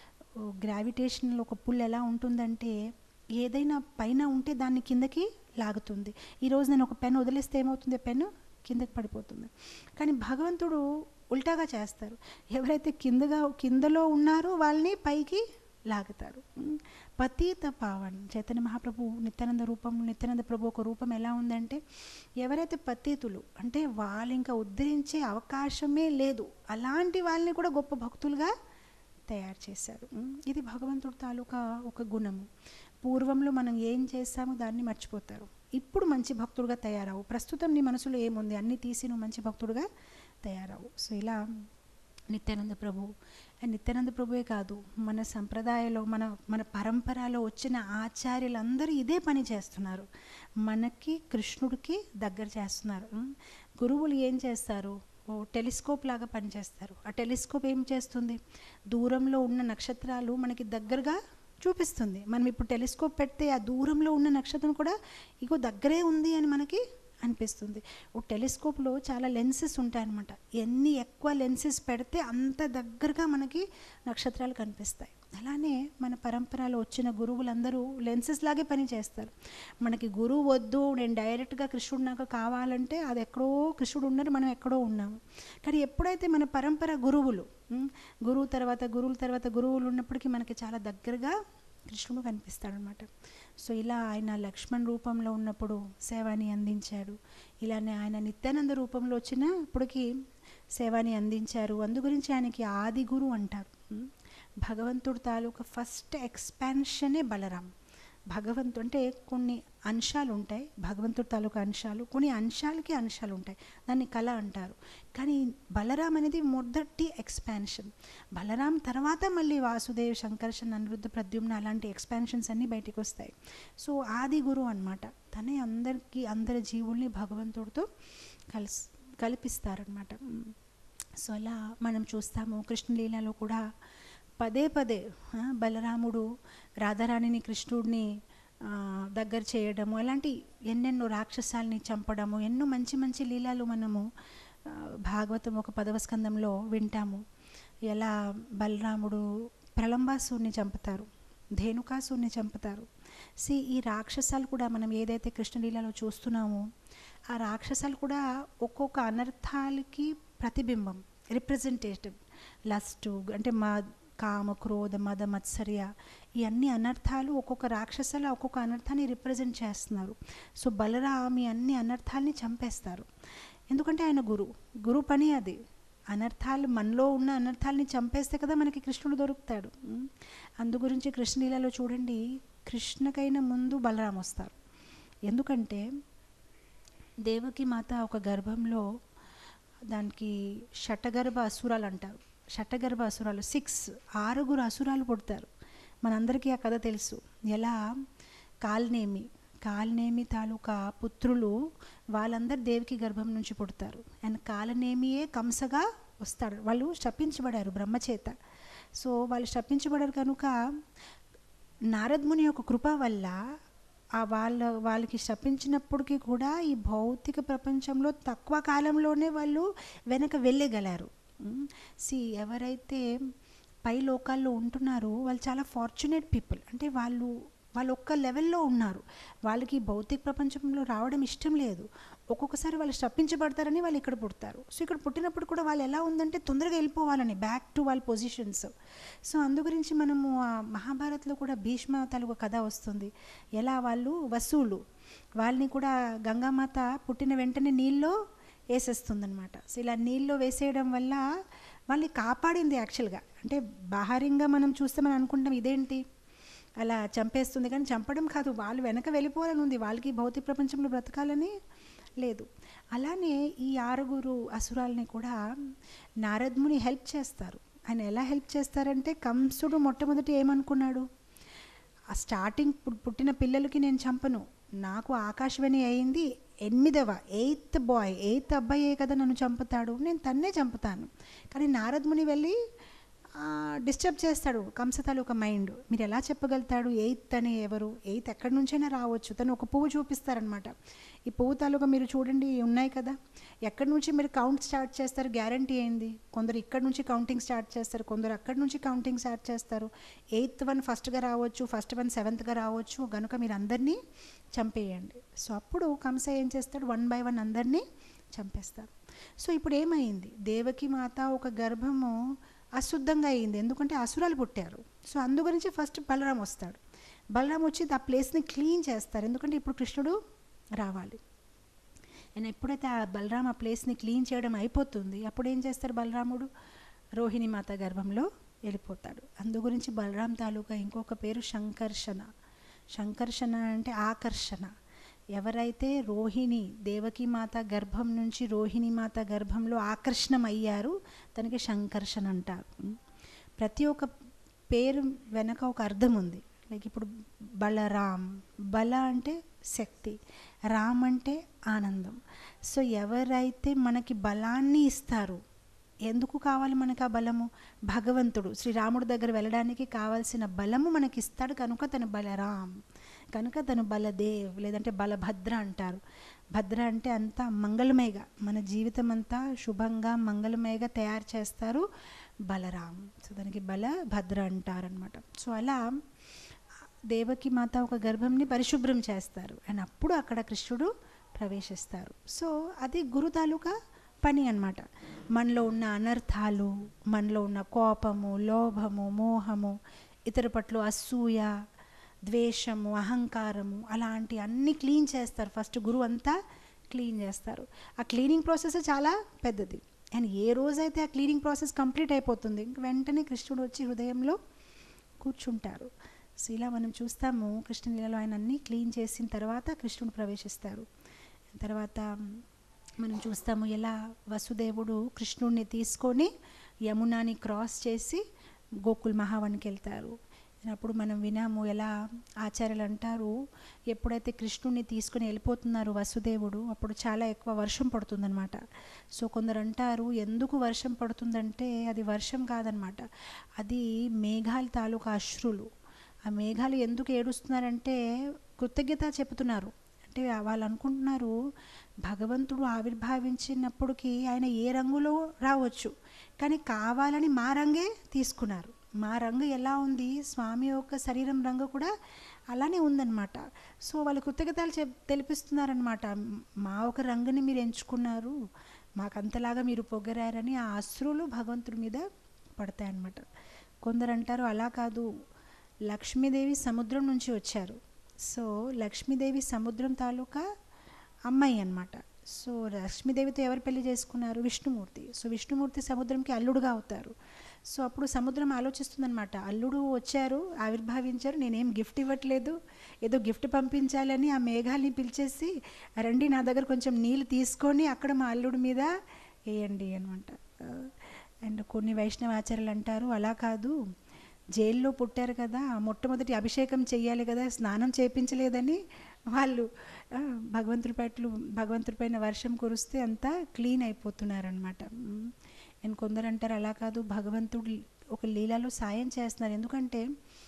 గ్రావిటేషన్లో ఒక పుల్ ఎలా ఉంటుందంటే ఏదైనా పైన ఉంటే దాన్ని కిందకి లాగుతుంది ఈరోజు నేను ఒక పెన్ వదిలేస్తే ఏమవుతుంది పెన్ కిందకి పడిపోతుంది కానీ భగవంతుడు ఉల్టాగా చేస్తారు ఎవరైతే కిందగా కిందలో ఉన్నారో వాళ్ళని పైకి లాగుతారు ఉమ్, పతీత పావన్ చైతన్య మహాప్రభు నిత్యానంద రూపం నిత్యానంద ప్రభు ఒక రూపం ఎలా ఉందంటే ఎవరైతే పతీతులు అంటే వాళ్ళు ఇంకా ఉద్ధరించే అవకాశమే లేదు అలాంటి వాళ్ళని కూడా గొప్ప భక్తులుగా తయారు చేశారు ఉమ్, ఇది భగవంతుడు తాలూకా ఒక గుణము పూర్వంలో మనం ఏం చేస్తామో దాన్ని మర్చిపోతారు ఇప్పుడు మంచి భక్తుడుగా తయారవు ప్రస్తుతం నీ మనసులో ఏముంది అన్నీ తీసి నువ్వు మంచి భక్తుడుగా తయారవు సో ఇలా నిత్యానంద ప్రభు అండ్ నిత్యానంద ప్రభువే కాదు మన సంప్రదాయంలో మన మన పరంపరలో వచ్చిన ఆచార్యులందరూ ఇదే పని చేస్తున్నారు మనకి కృష్ణుడికి దగ్గర చేస్తున్నారు ఉమ్, గురువులు ఏం చేస్తారు ఓ టెలిస్కోప్ లాగా పనిచేస్తారు ఆ టెలిస్కోప్ ఏం చేస్తుంది దూరంలో ఉన్న నక్షత్రాలు మనకి దగ్గరగా చూపిస్తుంది మనం ఇప్పుడు టెలిస్కోప్ పెడితే ఆ దూరంలో ఉన్న నక్షత్రం కూడా ఇగో దగ్గరే ఉంది అని మనకి అనిపిస్తుంది ఓ టెలిస్కోప్లో చాలా లెన్సెస్ ఉంటాయన్నమాట ఎన్ని ఎక్కువ లెన్సెస్ పెడితే అంత దగ్గరగా మనకి నక్షత్రాలు కనిపిస్తాయి అలానే మన పరంపరలో వచ్చిన గురువులందరూ లెన్సెస్ లాగే పని చేస్తారు మనకి గురువు వద్దు నేను డైరెక్ట్గా కృష్ణుడు నాకు కావాలంటే అది ఎక్కడో కృష్ణుడు ఉన్నారు మనం ఎక్కడో ఉన్నాము కానీ ఎప్పుడైతే మన పరంపర గురువులు ఉమ్, గురువు తర్వాత గురువుల తర్వాత గురువులు ఉన్నప్పటికీ మనకి చాలా దగ్గరగా కృష్ణుడు కనిపిస్తాడనమాట సో ఇలా ఆయన లక్ష్మణ్ రూపంలో ఉన్నప్పుడు సేవాని అందించాడు ఇలానే ఆయన నిత్యానంద రూపంలో వచ్చినప్పటికీ సేవాని అందించారు అందు గురించి ఆయనకి ఆది గురు అంటారు ఉమ్. భగవంతుడు తాలూకా ఫస్ట్ ఎక్స్పాన్షనే బలరాం భగవంతు అంటే కొన్ని అంశాలు ఉంటాయి భగవంతుడి తాలూకా అంశాలు కొన్ని అంశాలకి అంశాలు ఉంటాయి దాన్ని కళ అంటారు కానీ బలరాం అనేది మొదటి ఎక్స్పాన్షన్ బలరాం తర్వాత మళ్ళీ వాసుదేవ్ సంకర్షణ అనిరుద్ధ ప్రద్యుమ్న అలాంటి ఎక్స్పాన్షన్స్ అన్నీ బయటికి వస్తాయి సో ఆది గురువు అనమాట తనే అందరికీ అందరి జీవుల్ని భగవంతుడితో కలిసి కల్పిస్తారనమాట సో అలా మనం చూస్తాము కృష్ణలీలలో కూడా పదే పదే ఆ, బలరాముడు రాధారాణిని కృష్ణుడిని ఆ, దగ్గర చేయడము అలాంటి ఎన్నెన్నో రాక్షసాల్ని చంపడము ఎన్నో మంచి మంచి లీలాలు మనము ఆ, భాగవతం ఒక పదవ స్కందంలో వింటాము ఎలా బలరాముడు ప్రలంబాసుని చంపుతారు ధేనుకాసుని చంపుతారు సి ఈ రాక్షసాలు కూడా మనం ఏదైతే కృష్ణలీలలో చూస్తున్నామో ఆ రాక్షసాలు కూడా ఒక్కొక్క అనర్థాలకి ప్రతిబింబం రిప్రజెంటేటివ్ లస్ట్ అంటే మా కామ క్రోధ మద మత్సర్య ఈ అన్ని అనర్థాలు ఒక్కొక్క రాక్షసాలు ఒక్కొక్క అనర్థాన్ని రిప్రజెంట్ చేస్తున్నారు సో బలరామి అన్ని అనర్థాలని చంపేస్తారు ఎందుకంటే ఆయన గురు గురు పని అది అనర్థాలు మనలో ఉన్న అనర్థాలని చంపేస్తే కదా మనకి కృష్ణుడు దొరుకుతాడు ఉం? అందు గురించి కృష్ణలీలలో చూడండి కృష్ణకైనా ముందు బలరాం వస్తారు ఎందుకంటే దేవకి మాత ఒక గర్భంలో దానికి షటగర్భ అసురాలు అంటారు షటగర్భ అసురాలు సిక్స్ ఆరుగురు అసురాలు పుడతారు మనందరికీ ఆ కథ తెలుసు ఎలా కాల్నేమి కాల్నేమి తాలూకా పుత్రులు వాళ్ళందరు దేవికి గర్భం నుంచి పుడతారు అండ్ కాలనేమియే కంసగా వస్తాడు వాళ్ళు శపించబడారు బ్రహ్మచేత సో వాళ్ళు శపించబడారు కనుక నారదముని యొక్క కృప వల్ల ఆ వాళ్ళ వాళ్ళకి శపించినప్పటికీ కూడా ఈ భౌతిక ప్రపంచంలో తక్కువ కాలంలోనే వాళ్ళు వెనక వెళ్ళగలరు సి ఎవరైతే పై లోకాల్లో ఉంటున్నారో వాళ్ళు చాలా ఫార్చునేట్ పీపుల్ అంటే వాళ్ళు వాళ్ళు ఒక్క లెవెల్లో ఉన్నారు వాళ్ళకి ఈ భౌతిక ప్రపంచంలో రావడం ఇష్టం లేదు ఒక్కొక్కసారి వాళ్ళు శప్పించబడతారని వాళ్ళు ఇక్కడ పుడతారు సో ఇక్కడ పుట్టినప్పుడు కూడా వాళ్ళు ఎలా ఉందంటే తొందరగా వెళ్ళిపోవాలని బ్యాక్ టు వాళ్ళ పొజిషన్స్ సో అందు గురించి మనము ఆ మహాభారత్లో కూడా భీష్మ తాలూకు కథ వస్తుంది ఎలా వాళ్ళు వసూలు వాళ్ళని కూడా గంగామాత పుట్టిన వెంటనే నీళ్ళలో వేసేస్తుందనమాట సో ఇలా నీళ్ళలో వేసేయడం వల్ల వాళ్ళని కాపాడింది యాక్చువల్గా అంటే బాహారింగా మనం చూస్తే మనం అనుకుంటాం ఇదేంటి అలా చంపేస్తుంది కానీ చంపడం కాదు వాళ్ళు వెనక వెళ్ళిపోవాలని ఉంది వాళ్ళకి భౌతిక ప్రపంచంలో బ్రతకాలని లేదు అలానే ఈ ఆరుగురు అసురాల్ని కూడా నారదముని హెల్ప్ చేస్తారు ఆయన ఎలా హెల్ప్ చేస్తారంటే కంసుడు మొట్టమొదటి ఏమనుకున్నాడు ఆ స్టార్టింగ్ పు- పుట్టిన పిల్లలకి నేను చంపను నాకు ఆకాశవాణి అయింది ఎనిమిదవ ఎయిత్ బాయ్ ఎయిత్ అబ్బాయే కదా నన్ను చంపుతాడు నేను తన్నే చంపుతాను కానీ నారదముని వెళ్ళి డిస్టర్బ్ చేస్తాడు కంస తాలూకా మైండ్ మీరు ఎలా చెప్పగలుగుతాడు ఎయిత్ అని ఎవరు ఎయిత్ ఎక్కడి నుంచైనా రావచ్చు తను ఒక పువ్వు చూపిస్తారనమాట ఈ పువ్వు తాలూకా మీరు చూడండి ఉన్నాయి కదా ఎక్కడి నుంచి మీరు కౌంట్ స్టార్ట్ చేస్తారు గ్యారంటీ ఏంది కొందరు ఇక్కడ నుంచి కౌంటింగ్ స్టార్ట్ చేస్తారు కొందరు అక్కడి నుంచి కౌంటింగ్ స్టార్ట్ చేస్తారు ఎయిత్ వన్ ఫస్ట్గా రావచ్చు ఫస్ట్ వన్ సెవెంత్గా రావచ్చు కనుక మీరు అందరినీ చంపేయండి సో అప్పుడు కంస ఏం చేస్తాడు వన్ బై వన్ అందరినీ చంపేస్తారు సో ఇప్పుడు ఏమైంది దేవకి మాత ఒక గర్భము అశుద్ధంగా అయింది ఎందుకంటే అసురాలు పుట్టారు సో అందు గురించి ఫస్ట్ బలరాం వస్తాడు బలరాం వచ్చి ఆ ప్లేస్ని క్లీన్ చేస్తారు ఎందుకంటే ఇప్పుడు కృష్ణుడు రావాలి అండ్ ఎప్పుడైతే ఆ బలరాం ఆ ప్లేస్ని క్లీన్ చేయడం అయిపోతుంది అప్పుడు ఏం చేస్తారు బలరాముడు రోహిణి మాత గర్భంలో వెళ్ళిపోతాడు అందు గురించి బలరాం తాలూకా ఇంకొక పేరు శంకర్షణ శంకర్షణ అంటే ఆకర్షణ ఎవరైతే రోహిణి దేవకి మాత గర్భం నుంచి రోహిణి మాత గర్భంలో ఆకర్షణం అయ్యారు తనకి శంకర్షణ అంటారు ప్రతి ఒక్క పేరు వెనక ఒక అర్థం ఉంది లైక్ ఇప్పుడు బలరాం బల అంటే శక్తి రామ్ అంటే ఆనందం సో ఎవరైతే మనకి బలాన్ని ఇస్తారు ఎందుకు కావాలి మనకు ఆ బలము భగవంతుడు శ్రీరాముడి దగ్గర వెళ్ళడానికి కావాల్సిన బలము మనకి ఇస్తాడు కనుక తను బలరాం కనుక తను బలదేవ్ లేదంటే బలభద్ర అంటారు భద్ర అంటే అంతా మంగళమయగా మన జీవితం అంతా శుభంగా మంగళమయగా తయారు చేస్తారు బలరాం సో దానికి బల భద్ర అంటారనమాట సో అలా దేవకి మాత ఒక గర్భంని పరిశుభ్రం చేస్తారు అండ్ అప్పుడు అక్కడ కృష్ణుడు ప్రవేశిస్తారు సో అది గురు తాలూకా పని అన్నమాట మనలో ఉన్న అనర్థాలు మనలో ఉన్న కోపము లోభము మోహము ఇతర పట్ల అసూయ ద్వేషము అహంకారము అలాంటి అన్ని క్లీన్ చేస్తారు ఫస్ట్ గురువు అంతా క్లీన్ చేస్తారు ఆ క్లీనింగ్ ప్రాసెస్ చాలా పెద్దది అండ్ ఏ రోజైతే ఆ క్లీనింగ్ ప్రాసెస్ కంప్లీట్ అయిపోతుంది ఇంక వెంటనే కృష్ణుడు వచ్చి హృదయంలో కూర్చుంటారు సో ఇలా మనం చూస్తాము కృష్ణలీలలో ఆయన అన్నీ క్లీన్ చేసిన తర్వాత కృష్ణుడు ప్రవేశిస్తారు తర్వాత మనం చూస్తాము ఎలా వసుదేవుడు కృష్ణుడిని తీసుకొని యమునాని క్రాస్ చేసి గోకుల్ మహావనికి వెళ్తారు అప్పుడు మనం వినాము ఎలా ఆచార్యులు అంటారు ఎప్పుడైతే కృష్ణుడిని తీసుకుని వెళ్ళిపోతున్నారు వసుదేవుడు అప్పుడు చాలా ఎక్కువ వర్షం పడుతుందన్నమాట సో కొందరు అంటారు ఎందుకు వర్షం పడుతుందంటే అది వర్షం కాదనమాట అది మేఘాల తాలూకా అశ్రులు ఆ మేఘాలు ఎందుకు ఏడుస్తున్నారంటే కృతజ్ఞత చెప్తున్నారు అంటే వాళ్ళు అనుకుంటున్నారు భగవంతుడు ఆవిర్భావించినప్పటికీ ఆయన ఏ రంగులో రావచ్చు కానీ కావాలని మా రంగే తీసుకున్నారు మా రంగు ఎలా ఉంది స్వామి యొక్క శరీరం రంగు కూడా అలానే ఉందన్నమాట సో వాళ్ళు కృతజ్ఞతలు చెప్ తెలిపిస్తున్నారనమాట మా ఒక రంగుని మీరు ఎంచుకున్నారు మాకంతలాగా మీరు పొగరారని ఆ అశ్రులు భగవంతుడి మీద పడతాయన్నమాట కొందరు అంటారు అలా కాదు లక్ష్మీదేవి సముద్రం నుంచి వచ్చారు సో లక్ష్మీదేవి సముద్రం తాలూకా అమ్మాయి అన్నమాట సో లక్ష్మీదేవితో ఎవరు పెళ్లి చేసుకున్నారు విష్ణుమూర్తి సో విష్ణుమూర్తి సముద్రంకి అల్లుడుగా అవుతారు సో అప్పుడు సముద్రం ఆలోచిస్తుందన్నమాట అల్లుడు వచ్చారు ఆవిర్భావించారు నేనేం గిఫ్ట్ ఇవ్వట్లేదు ఏదో గిఫ్ట్ పంపించాలని ఆ మేఘాల్ని పిలిచేసి రండి నా దగ్గర కొంచెం నీళ్ళు తీసుకొని అక్కడ మా అల్లుడి మీద వేయండి అనమాట అండ్ కొన్ని వైష్ణవాచార్యులు అంటారు అలా కాదు జైల్లో పుట్టారు కదా మొట్టమొదటి అభిషేకం చెయ్యాలి కదా స్నానం చేయించలేదని వాళ్ళు ఆ, భగవంతుడి పట్ల భగవంతుడి పైన వర్షం కురిస్తే అంతా క్లీన్ అయిపోతున్నారనమాట అండ్ కొందరు అంటారు అలా కాదు భగవంతుడు ఒక లీలలో సాయం చేస్తున్నారు ఎందుకంటే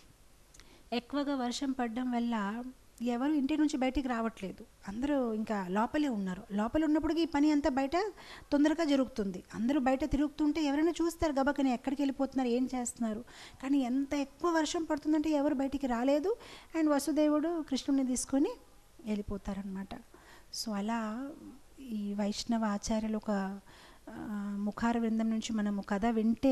ఎక్కువగా వర్షం పడడం వల్ల ఎవరు ఇంటి నుంచి బయటికి రావట్లేదు అందరూ ఇంకా లోపలే ఉన్నారు లోపల ఉన్నప్పటికీ ఈ పని అంతా బయట తొందరగా జరుగుతుంది అందరూ బయట తిరుగుతుంటే ఎవరైనా చూస్తారు గబకని ఎక్కడికి వెళ్ళిపోతున్నారు ఏం చేస్తున్నారు కానీ ఎంత ఎక్కువ వర్షం పడుతుందంటే ఎవరు బయటికి రాలేదు అండ్ వసుదేవుడు కృష్ణుడిని తీసుకొని వెళ్ళిపోతారనమాట సో అలా ఈ వైష్ణవ ఆచార్యులు ఒక ఆ, ముఖార బృందం నుంచి మనము కథ వింటే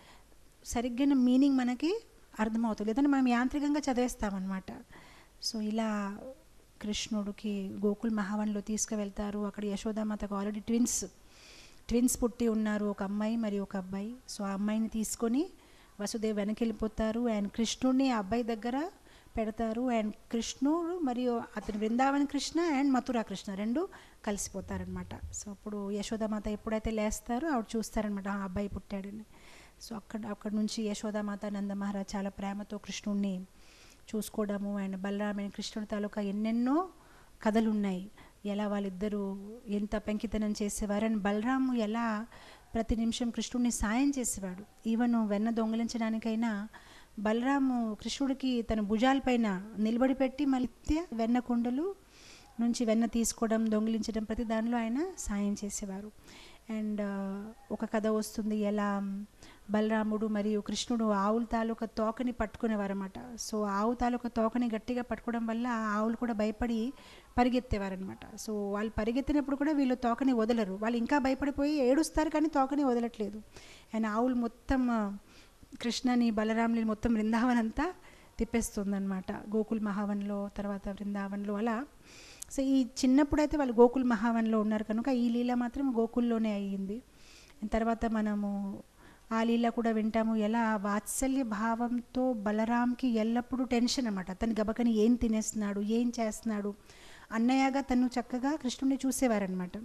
సరిగ్గా మీనింగ్ మనకి అర్థమవుతుంది లేదంటే మనం యాంత్రికంగా చదివేస్తామన్నమాట సో ఇలా కృష్ణుడికి గోకుల్ మహావన్లో తీసుకువెళ్తారు అక్కడ యశోదామాతకు ఆల్రెడీ ట్విన్స్ ట్విన్స్ పుట్టి ఉన్నారు ఒక అమ్మాయి మరియు ఒక అబ్బాయి సో ఆ అమ్మాయిని తీసుకొని వసుదేవ్ వెనక్కి వెళ్ళిపోతారు అండ్ కృష్ణుడిని ఆ అబ్బాయి దగ్గర పెడతారు అండ్ కృష్ణుడు మరియు అతని బృందావన కృష్ణ అండ్ మథురా కృష్ణ రెండు కలిసిపోతారనమాట సో అప్పుడు యశోదామాత ఎప్పుడైతే లేస్తారో ఆవిడ చూస్తారనమాట ఆ అబ్బాయి పుట్టాడని సో అక్కడ అక్కడ నుంచి యశోదామాత నందమహారాజ్ చాలా ప్రేమతో కృష్ణుడిని చూసుకోవడము అండ్ బలరామ్ అండ్ కృష్ణుడి తాలూకా ఎన్నెన్నో కథలు ఉన్నాయి ఎలా వాళ్ళిద్దరూ ఎంత పెంకితనం చేసేవారు అండ్ బలరాము ఎలా ప్రతి నిమిషం కృష్ణుడిని సాయం చేసేవాడు ఈవెన్ వెన్న దొంగిలించడానికైనా బలరాము కృష్ణుడికి తన భుజాలపైన నిలబడి పెట్టి మళ్ళీ వెన్న కుండలు నుంచి వెన్న తీసుకోవడం దొంగిలించడం ప్రతి దానిలో ఆయన సాయం చేసేవారు అండ్ ఒక కథ వస్తుంది ఎలా బలరాముడు మరియు కృష్ణుడు ఆవుల తాలూకా తోకని పట్టుకునేవారన్నమాట సో ఆవు తాలూకా తోకని గట్టిగా పట్టుకోవడం వల్ల ఆ ఆవులు కూడా భయపడి పరిగెత్తేవారనమాట సో వాళ్ళు పరిగెత్తినప్పుడు కూడా వీళ్ళు తోకని వదలరు వాళ్ళు ఇంకా భయపడిపోయి ఏడుస్తారు కానీ తోకని వదలట్లేదు అండ్ ఆవులు మొత్తం ఆ, కృష్ణని బలరాముని మొత్తం బృందావన్ అంతా తిప్పేస్తుందన్నమాట గోకుల్ మహావన్లో తర్వాత బృందావన్లో అలా సో ఈ చిన్నప్పుడైతే వాళ్ళు గోకుల్ మహావన్లో ఉన్నారు కనుక ఈ లీల మాత్రం గోకుల్లోనే అయ్యింది తర్వాత మనము ఆ లీల కూడా వింటాము ఎలా వాత్సల్య భావంతో బలరాంకి ఎల్లప్పుడూ టెన్షన్ అనమాట తను గబకని ఏం తినేస్తున్నాడు ఏం చేస్తున్నాడు అన్నయ్యగా తను చక్కగా కృష్ణుడిని చూసేవారనమాట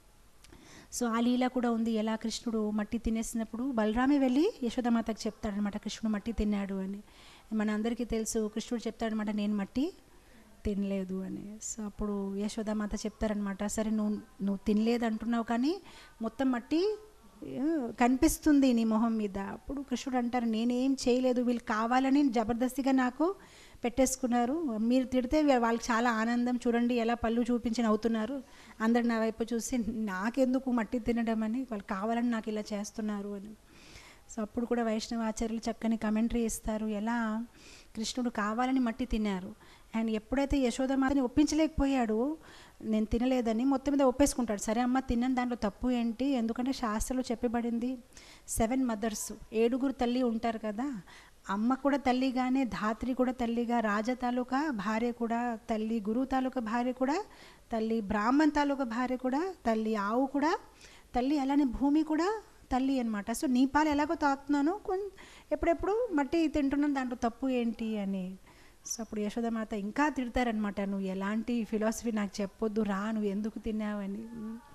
సో ఆ లీల కూడా ఉంది ఎలా కృష్ణుడు మట్టి తినేసినప్పుడు బలరామే వెళ్ళి యశోదమాతకు చెప్తాడనమాట కృష్ణుడు మట్టి తిన్నాడు అని మన అందరికీ తెలుసు కృష్ణుడు చెప్తాడనమాట నేను మట్టి తినలేదు అని సో అప్పుడు యశోదామాత చెప్తారనమాట సరే నువ్వు నువ్వు తినలేదు అంటున్నావు కానీ మొత్తం మట్టి ఆ, కనిపిస్తుంది నీ మొహం మీద అప్పుడు కృష్ణుడు అంటారు నేనేం చేయలేదు వీళ్ళు కావాలని జబర్దస్తిగా నాకు పెట్టేసుకున్నారు మీరు తిడితే వా- వాళ్ళకి చాలా ఆనందం చూడండి ఎలా పళ్ళు చూపించి నవ్వుతున్నారు అందరు నా వైపు చూసి నాకెందుకు మట్టి తినడం అని వాళ్ళు కావాలని నాకు ఇలా చేస్తున్నారు అని సో అప్పుడు కూడా వైష్ణవ ఆచార్యులు చక్కని కమెంటరీ ఇస్తారు ఎలా కృష్ణుడు కావాలని మట్టి తిన్నారు అండ్ ఎప్పుడైతే యశోదమాతని ఒప్పించలేకపోయాడు నేను తినలేదని మొత్తం మీద ఒప్పేసుకుంటాడు సరే అమ్మ తినని దాంట్లో తప్పు ఏంటి ఎందుకంటే శాస్త్రంలో చెప్పబడింది సెవెన్ మదర్స్ ఏడుగురు తల్లి ఉంటారు కదా అమ్మ కూడా తల్లిగానే ధాత్రి కూడా తల్లిగా రాజ తాలూకా భార్య కూడా తల్లి గురువు తాలూకా భార్య కూడా తల్లి బ్రాహ్మణ్ తాలూకా భార్య కూడా తల్లి ఆవు కూడా తల్లి అలానే భూమి కూడా తల్లి అనమాట సో నీ పాలు ఎలాగో తాగుతున్నాను కొన్ ఎప్పుడెప్పుడు మట్టి తింటున్నాను దాంట్లో తప్పు ఏంటి అని సో అప్పుడు యశోదమాత ఇంకా తిడతారనమాట నువ్వు ఎలాంటి ఫిలాసఫీ నాకు చెప్పొద్దు రా నువ్వు ఎందుకు తిన్నావని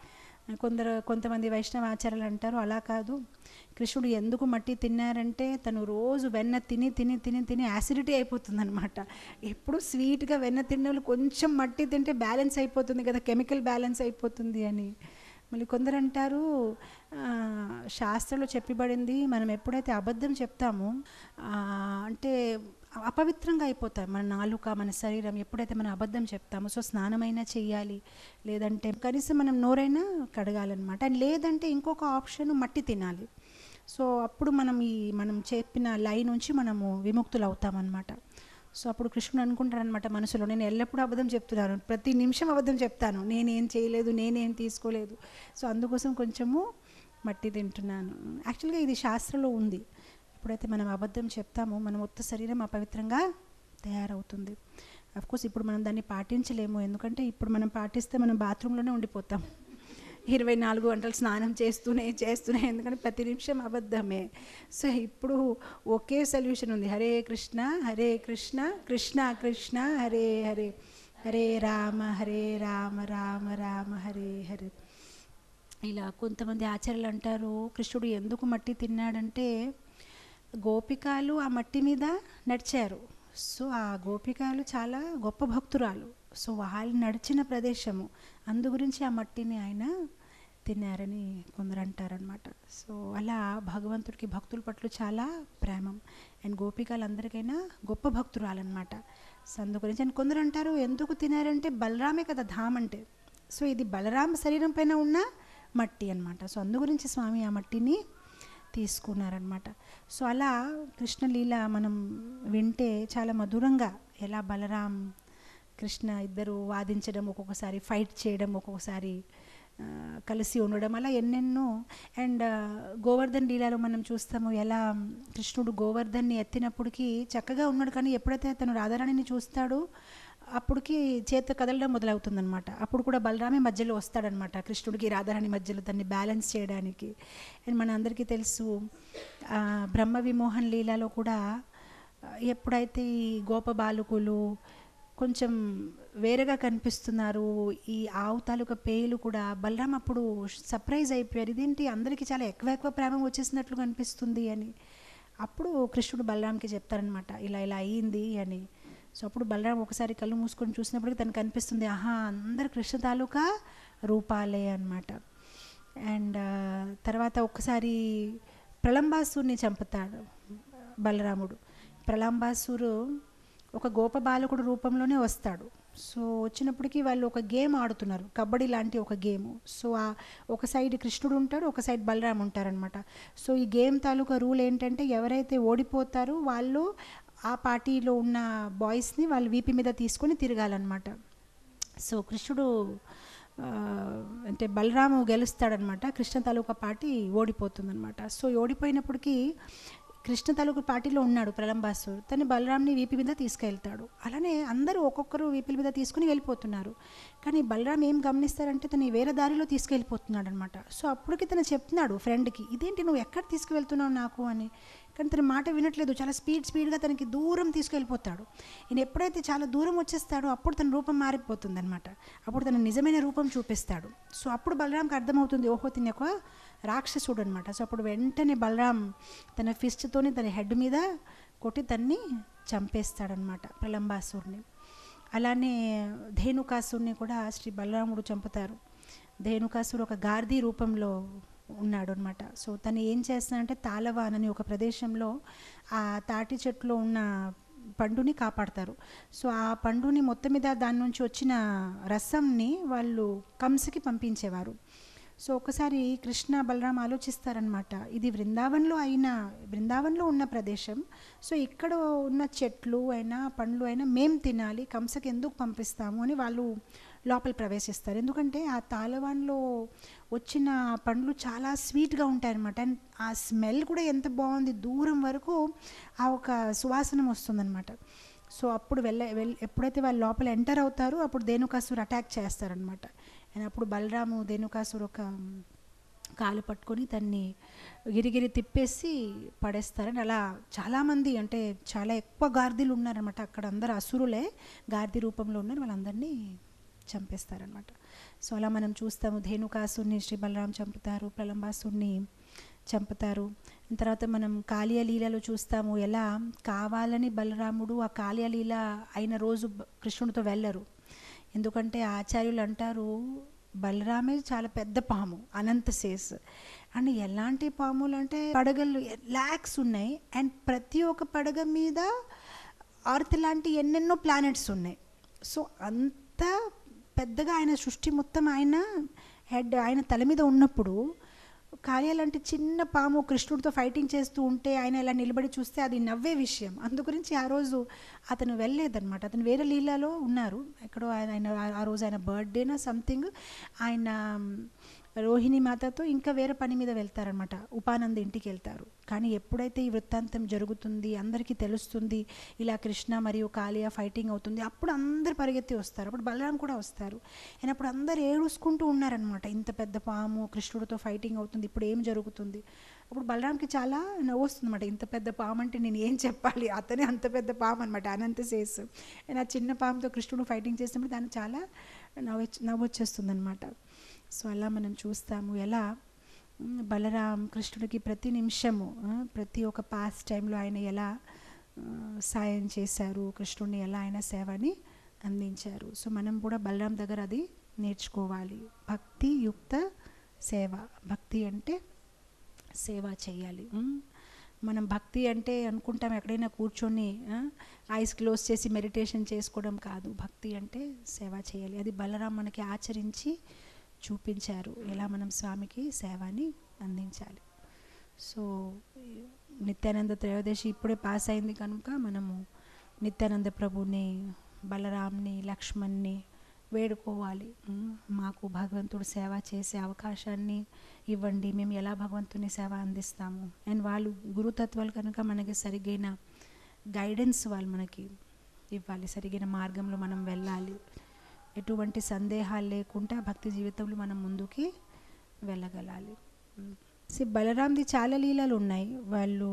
కొందరు కొంతమంది వైష్ణవ ఆచారాలు అంటారు అలా కాదు కృష్ణుడు ఎందుకు మట్టి తిన్నారంటే తను రోజు వెన్న తిని తిని తిని తిని యాసిడిటీ అయిపోతుంది అనమాట ఎప్పుడు స్వీట్గా వెన్న తిన్న వాళ్ళు కొంచెం మట్టి తింటే బ్యాలెన్స్ అయిపోతుంది కదా కెమికల్ బ్యాలెన్స్ అయిపోతుంది అని మళ్ళీ కొందరు అంటారు ఆ, శాస్త్రంలో చెప్పబడింది మనం ఎప్పుడైతే అబద్ధం చెప్తామో ఆ, అంటే అపవిత్రంగా అయిపోతాయి మన నాలుక మన శరీరం ఎప్పుడైతే మనం అబద్ధం చెప్తామో సో స్నానమైనా చేయాలి లేదంటే కనీసం మనం నోరైనా కడగాలన్నమాట అండ్ లేదంటే ఇంకొక ఆప్షన్ మట్టి తినాలి సో అప్పుడు మనం ఈ మనం చెప్పిన లై నుంచి మనము విముక్తులు అవుతామన్నమాట సో అప్పుడు కృష్ణుడు అనుకుంటాడనమాట మనసులో నేను ఎల్లప్పుడూ అబద్ధం చెప్తున్నాను ప్రతి నిమిషం అబద్ధం చెప్తాను నేనేం చేయలేదు నేనేం తీసుకోలేదు సో అందుకోసం కొంచెము మట్టి తింటున్నాను యాక్చువల్గా ఇది శాస్త్రంలో ఉంది ఎప్పుడైతే మనం అబద్ధం చెప్తామో మన మొత్తం శరీరం అపవిత్రంగా తయారవుతుంది కోర్స్ ఇప్పుడు మనం దాన్ని పాటించలేము ఎందుకంటే ఇప్పుడు మనం పాటిస్తే మనం బాత్రూంలోనే ఉండిపోతాం ఇరవై నాలుగు గంటలు స్నానం చేస్తూనే చేస్తూనే ఎందుకంటే ప్రతి నిమిషం అబద్ధమే సో ఇప్పుడు ఒకే సొల్యూషన్ ఉంది హరే కృష్ణ హరే కృష్ణ కృష్ణ కృష్ణ హరే హరే హరే రామ హరే రామ రామ రామ హరే హరే ఇలా కొంతమంది ఆచార్యులు అంటారు కృష్ణుడు ఎందుకు మట్టి తిన్నాడంటే గోపికాలు ఆ మట్టి మీద నడిచారు సో ఆ గోపికాలు చాలా గొప్ప భక్తురాలు సో వాళ్ళు నడిచిన ప్రదేశము అందు గురించి ఆ మట్టిని ఆయన తిన్నారని కొందరు అంటారనమాట సో అలా భగవంతుడికి భక్తుల పట్ల చాలా ప్రేమం అండ్ గోపికలందరికైనా గొప్ప భక్తురాలన్నమాట సో అందు గురించి అండ్ కొందరు అంటారు ఎందుకు తినారంటే బలరామే కదా ధామ్ అంటే సో ఇది బలరామ శరీరం పైన ఉన్న మట్టి అన్నమాట సో అందు గురించి స్వామి ఆ మట్టిని తీసుకున్నారనమాట సో అలా కృష్ణలీల మనం వింటే చాలా మధురంగా ఎలా బలరాం కృష్ణ ఇద్దరు వాదించడం ఒక్కొక్కసారి ఫైట్ చేయడం ఒక్కొక్కసారి ఆ, కలిసి ఉండడం అలా ఎన్నెన్నో అండ్ గోవర్ధన్ లీలాలో మనం చూస్తాము ఎలా కృష్ణుడు గోవర్ధన్ని ఎత్తినప్పటికీ చక్కగా ఉన్నాడు కానీ ఎప్పుడైతే తను రాధారాణిని చూస్తాడో అప్పటికి చేత కదలడం మొదలవుతుందన్నమాట అప్పుడు కూడా బలరామే మధ్యలో వస్తాడనమాట కృష్ణుడికి రాధారాణి మధ్యలో దాన్ని బ్యాలెన్స్ చేయడానికి అండ్ మన అందరికీ తెలుసు ఆ, బ్రహ్మ విమోహన్ లీలలో కూడా ఆ, ఎప్పుడైతే ఈ గోప బాలుకులు కొంచెం వేరేగా కనిపిస్తున్నారు ఈ ఆవు తాలూకా పేలు కూడా బలరాం అప్పుడు సర్ప్రైజ్ అయిపోయారు ఇదేంటి అందరికీ చాలా ఎక్కువ ఎక్కువ ప్రేమ వచ్చేసినట్లు కనిపిస్తుంది అని అప్పుడు కృష్ణుడు బలరాంకి చెప్తారనమాట ఇలా ఇలా అయ్యింది అని సో అప్పుడు బలరాం ఒకసారి కళ్ళు మూసుకొని చూసినప్పటికీ తనకు కనిపిస్తుంది ఆహా అందరు కృష్ణ తాలూకా రూపాలే అనమాట అండ్ తర్వాత ఒక్కసారి ప్రళంబాసుని చంపుతాడు బలరాముడు ప్రళంబాసురు ఒక గోప బాలకుడు రూపంలోనే వస్తాడు సో వచ్చినప్పటికీ వాళ్ళు ఒక గేమ్ ఆడుతున్నారు కబడ్డీ లాంటి ఒక గేమ్ సో ఆ ఒక సైడ్ కృష్ణుడు ఉంటాడు ఒక సైడ్ బలరాం ఉంటారనమాట సో ఈ గేమ్ తాలూకా రూల్ ఏంటంటే ఎవరైతే ఓడిపోతారో వాళ్ళు ఆ పార్టీలో ఉన్న బాయ్స్ని వాళ్ళు వీపి మీద తీసుకొని తిరగాలన్నమాట సో కృష్ణుడు ఆ, అంటే బలరాము గెలుస్తాడనమాట కృష్ణ తాలూకా పార్టీ ఓడిపోతుందన్నమాట సో ఓడిపోయినప్పటికీ కృష్ణ తాలూకు పార్టీలో ఉన్నాడు ప్రలంబాసుడు తను బలరాంని వీపి మీద తీసుకెళ్తాడు అలానే అందరూ ఒక్కొక్కరు వీపుల మీద తీసుకుని వెళ్ళిపోతున్నారు కానీ బలరాం ఏం గమనిస్తారంటే తను వేరే దారిలో తీసుకెళ్ళిపోతున్నాడు అనమాట సో అప్పటికి తను చెప్తున్నాడు ఫ్రెండ్కి ఇదేంటి నువ్వు ఎక్కడ తీసుకువెళ్తున్నావు నాకు అని కానీ తన మాట వినట్లేదు చాలా స్పీడ్ స్పీడ్గా తనకి దూరం తీసుకెళ్ళిపోతాడు ఈయన ఎప్పుడైతే చాలా దూరం వచ్చేస్తాడో అప్పుడు తన రూపం మారిపోతుంది అనమాట అప్పుడు తన నిజమైన రూపం చూపిస్తాడు సో అప్పుడు బలరాంకి అర్థమవుతుంది ఓహో తిన ఒక రాక్షసుడు అనమాట సో అప్పుడు వెంటనే బలరాం తన ఫిస్ట్తోని తన హెడ్ మీద కొట్టి తన్ని చంపేస్తాడనమాట ప్రలంబాసుడిని అలానే ధేనుకాసుడిని కూడా శ్రీ బలరాముడు చంపుతారు ధేనుకాసుడు ఒక గార్ధీ రూపంలో ఉన్నాడు అనమాట సో తను ఏం చేస్తానంటే తాళవాన్ అని ఒక ప్రదేశంలో ఆ తాటి చెట్టులో ఉన్న పండుని కాపాడతారు సో ఆ పండుని మొత్తం మీద దాని నుంచి వచ్చిన రసంని వాళ్ళు కంసకి పంపించేవారు సో ఒకసారి కృష్ణ బలరాం ఆలోచిస్తారనమాట ఇది బృందావన్లో అయిన బృందావన్లో ఉన్న ప్రదేశం సో ఇక్కడ ఉన్న చెట్లు అయినా పండ్లు అయినా మేం తినాలి కంసకి ఎందుకు పంపిస్తాము అని వాళ్ళు లోపల ప్రవేశిస్తారు ఎందుకంటే ఆ తాళవాన్లో వచ్చిన పండ్లు చాలా స్వీట్గా ఉంటాయన్నమాట అండ్ ఆ స్మెల్ కూడా ఎంత బాగుంది దూరం వరకు ఆ ఒక సువాసనం వస్తుందన్నమాట సో అప్పుడు వెళ్ళ వెల్ ఎప్పుడైతే వాళ్ళు లోపల ఎంటర్ అవుతారో అప్పుడు ధేనుకాసురు అటాక్ చేస్తారనమాట అండ్ అప్పుడు బలరాము ధేనుకాసురు ఒక కాలు పట్టుకొని తన్ని గిరిగిరి తిప్పేసి పడేస్తారని అలా చాలామంది అంటే చాలా ఎక్కువ గార్దీలు ఉన్నారనమాట అక్కడ అందరు అసురులే గార్దీ రూపంలో ఉన్నారు వాళ్ళందరినీ చంపేస్తారనమాట సో అలా మనం చూస్తాము ధేనుకాసుని శ్రీ బలరాం చంపుతారు ప్రలంబాసుని చంపుతారు తర్వాత మనం కాళీయ లీలలో చూస్తాము ఎలా కావాలని బలరాముడు ఆ కాళీయ లీల అయిన రోజు బ- కృష్ణుడితో వెళ్ళరు ఎందుకంటే ఆచార్యులు అంటారు బలరామే చాలా పెద్ద పాము అనంత శేస్ అండ్ ఎలాంటి పాములు అంటే పడగలు ల్యాక్స్ ఉన్నాయి అండ్ ప్రతి ఒక్క పడగ మీద అర్త్ లాంటి ఎన్నెన్నో ప్లానెట్స్ ఉన్నాయి సో అంత పెద్దగా ఆయన సృష్టి మొత్తం ఆయన హెడ్ ఆయన తల మీద ఉన్నప్పుడు కార్య లాంటి చిన్న పాము కృష్ణుడితో ఫైటింగ్ చేస్తూ ఉంటే ఆయన ఇలా నిలబడి చూస్తే అది నవ్వే విషయం అందు గురించి ఆ రోజు అతను వెళ్ళలేదన్నమాట అతను వేరే లీలలో ఉన్నారు ఎక్కడో ఆయన ఆయన ఆ- ఆ రోజు ఆయన బర్త్డేనా సంథింగ్ ఆయన రోహిణి మాతతో ఇంకా వేరే పని మీద వెళ్తారనమాట ఉపానంద ఇంటికి వెళ్తారు కానీ ఎప్పుడైతే ఈ వృత్తాంతం జరుగుతుంది అందరికీ తెలుస్తుంది ఇలా కృష్ణ మరియు కాళియా ఫైటింగ్ అవుతుంది అప్పుడు అందరు పరిగెత్తి వస్తారు అప్పుడు బలరాం కూడా వస్తారు అండ్ అప్పుడు అందరు ఏడుసుకుంటూ ఉన్నారనమాట ఇంత పెద్ద పాము కృష్ణుడితో ఫైటింగ్ అవుతుంది ఇప్పుడు ఏం జరుగుతుంది అప్పుడు బలరాంకి చాలా నవ్వు వస్తుంది అనమాట ఇంత పెద్ద పాము అంటే నేను ఏం చెప్పాలి అతనే అంత పెద్ద పాము అనమాట అనంత శేస్ అండ్ ఆ చిన్న పాముతో కృష్ణుడు ఫైటింగ్ చేసినప్పుడు దానికి చాలా నవ్వు నవ్వు వచ్చేస్తుంది అనమాట సో అలా మనం చూస్తాము ఎలా మ్, బలరాం కృష్ణుడికి ప్రతి నిమిషము ఆ, ప్రతి ఒక్క పాస్ టైంలో ఆయన ఎలా ఆ, సాయం చేశారు కృష్ణుడిని ఎలా ఆయన సేవని అందించారు సో మనం కూడా బలరాం దగ్గర అది నేర్చుకోవాలి భక్తి యుక్త సేవ భక్తి అంటే సేవ చేయాలి ఉమ్. మనం భక్తి అంటే అనుకుంటాం ఎక్కడైనా కూర్చొని ఐస్ క్లోజ్ చేసి మెడిటేషన్ చేసుకోవడం కాదు భక్తి అంటే సేవ చేయాలి అది బలరాం మనకి ఆచరించి చూపించారు ఎలా మనం స్వామికి సేవని అందించాలి సో నిత్యానంద త్రయోదశి ఇప్పుడే పాస్ అయింది కనుక మనము నిత్యానంద ప్రభుని బలరాంని లక్ష్మణ్ని వేడుకోవాలి ఉమ్, మాకు భగవంతుడు సేవ చేసే అవకాశాన్ని ఇవ్వండి మేము ఎలా భగవంతుని సేవ అందిస్తాము అండ్ వాళ్ళు గురుతత్వాలు కనుక మనకి సరిగైన గైడెన్స్ వాళ్ళు మనకి ఇవ్వాలి సరిగైన మార్గంలో మనం వెళ్ళాలి ఎటువంటి సందేహాలు లేకుండా భక్తి జీవితంలో మనం ముందుకి వెళ్ళగలాలి సి బలరాంది చాలా లీలలు ఉన్నాయి వాళ్ళు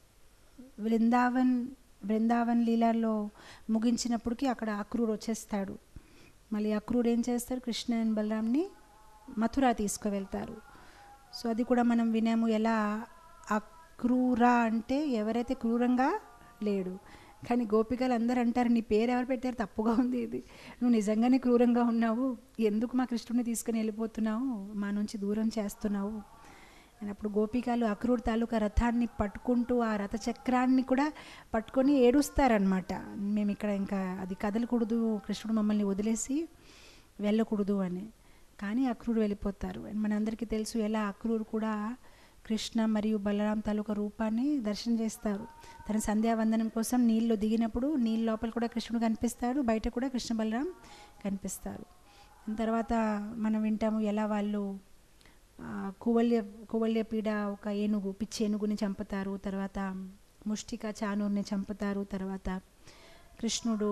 బృందావన్ బృందావన్ లీలలో ముగించినప్పటికీ అక్కడ అక్రూర్ వచ్చేస్తాడు మళ్ళీ అక్రూర్ ఏం చేస్తారు కృష్ణ అండ్ బలరాంని మథుర తీసుకువెళ్తారు సో అది కూడా మనం వినాము ఎలా అక్రూర అంటే ఎవరైతే క్రూరంగా లేడు కానీ గోపికలు అందరూ అంటారు నీ పేరు ఎవరు పెట్టారు తప్పుగా ఉంది ఇది నువ్వు నిజంగానే క్రూరంగా ఉన్నావు ఎందుకు మా కృష్ణుని తీసుకుని వెళ్ళిపోతున్నావు మా నుంచి దూరం చేస్తున్నావు అని అప్పుడు గోపికలు అక్రూర్ తాలూకా రథాన్ని పట్టుకుంటూ ఆ రథ చక్రాన్ని కూడా పట్టుకొని ఏడుస్తారనమాట మేము ఇక్కడ ఇంకా అది కదలకూడదు కృష్ణుడు మమ్మల్ని వదిలేసి వెళ్ళకూడదు అని కానీ అక్రూరు వెళ్ళిపోతారు అండ్ మనందరికీ తెలుసు ఎలా అక్రూరు కూడా కృష్ణ మరియు బలరాం తాలూకా రూపాన్ని దర్శనం చేస్తారు తన సంధ్యావందనం కోసం నీళ్ళు దిగినప్పుడు నీళ్ళ లోపల కూడా కృష్ణుడు కనిపిస్తాడు బయట కూడా కృష్ణ బలరాం కనిపిస్తారు దాని తర్వాత మనం వింటాము ఎలా వాళ్ళు ఆ, కువల్య కువల్య పీడ ఒక ఏనుగు పిచ్చి ఏనుగుని చంపుతారు తర్వాత ముష్టిక చానూర్ని చంపుతారు తర్వాత కృష్ణుడు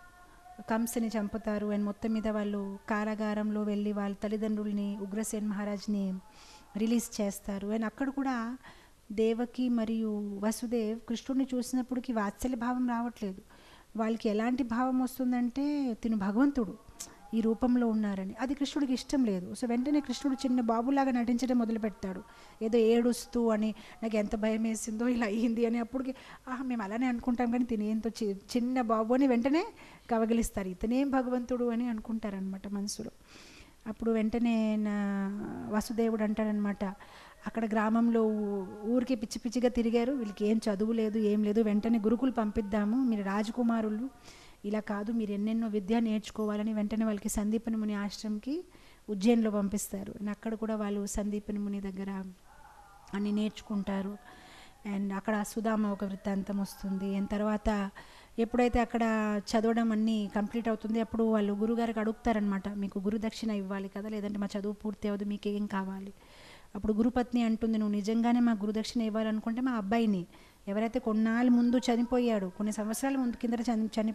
కంసని చంపుతారు అండ్ మొత్తం మీద వాళ్ళు కారాగారంలో వెళ్ళి వాళ్ళ తల్లిదండ్రుల్ని ఉగ్రసేన్ మహారాజ్ని రిలీజ్ చేస్తారు అండ్ అక్కడ కూడా దేవకి మరియు వసుదేవ్ కృష్ణుడిని చూసినప్పటికి వాత్సల్య భావం రావట్లేదు వాళ్ళకి ఎలాంటి భావం వస్తుందంటే తిను భగవంతుడు ఈ రూపంలో ఉన్నారని అది కృష్ణుడికి ఇష్టం లేదు సో వెంటనే కృష్ణుడు చిన్న బాబులాగా నటించడం మొదలు పెడతాడు ఏదో ఏడుస్తూ అని నాకు ఎంత భయం వేసిందో ఇలా అయ్యింది అని అప్పటికి ఆహా మేము అలానే అనుకుంటాం కానీ తినేంతో చి- చిన్న బాబు అని వెంటనే కవగిలిస్తారు ఇతనేం భగవంతుడు అని అనుకుంటారనమాట మనసులో అప్పుడు వెంటనే నా వసుదేవుడు అంటాడనమాట అక్కడ గ్రామంలో ఊ- ఊరికే పిచ్చి పిచ్చిగా తిరిగారు వీళ్ళకి ఏం చదువు లేదు ఏం లేదు వెంటనే గురుకులు పంపిద్దాము మీరు రాజకుమారులు ఇలా కాదు మీరు ఎన్నెన్నో విద్య నేర్చుకోవాలని వెంటనే వాళ్ళకి సందీపని ముని ఆశ్రమంకి ఉజ్జయిన్లో పంపిస్తారు అండ్ అక్కడ కూడా వాళ్ళు సందీపని ముని దగ్గర అన్ని నేర్చుకుంటారు అండ్ అక్కడ సుధామ ఒక వృత్తాంతం వస్తుంది అండ్ తర్వాత ఎప్పుడైతే అక్కడ చదవడం అన్నీ కంప్లీట్ అవుతుంది అప్పుడు వాళ్ళు గురుగారికి అడుగుతారనమాట మీకు గురుదక్షిణ ఇవ్వాలి కదా లేదంటే మా చదువు పూర్తి అవ్వదు మీకు ఏం కావాలి అప్పుడు గురుపత్ని అంటుంది నువ్వు నిజంగానే మా గురుదక్షిణ ఇవ్వాలనుకుంటే మా అబ్బాయిని ఎవరైతే కొన్నాళ్ళు ముందు చనిపోయాడు కొన్ని సంవత్సరాల ముందు కిందట చని చని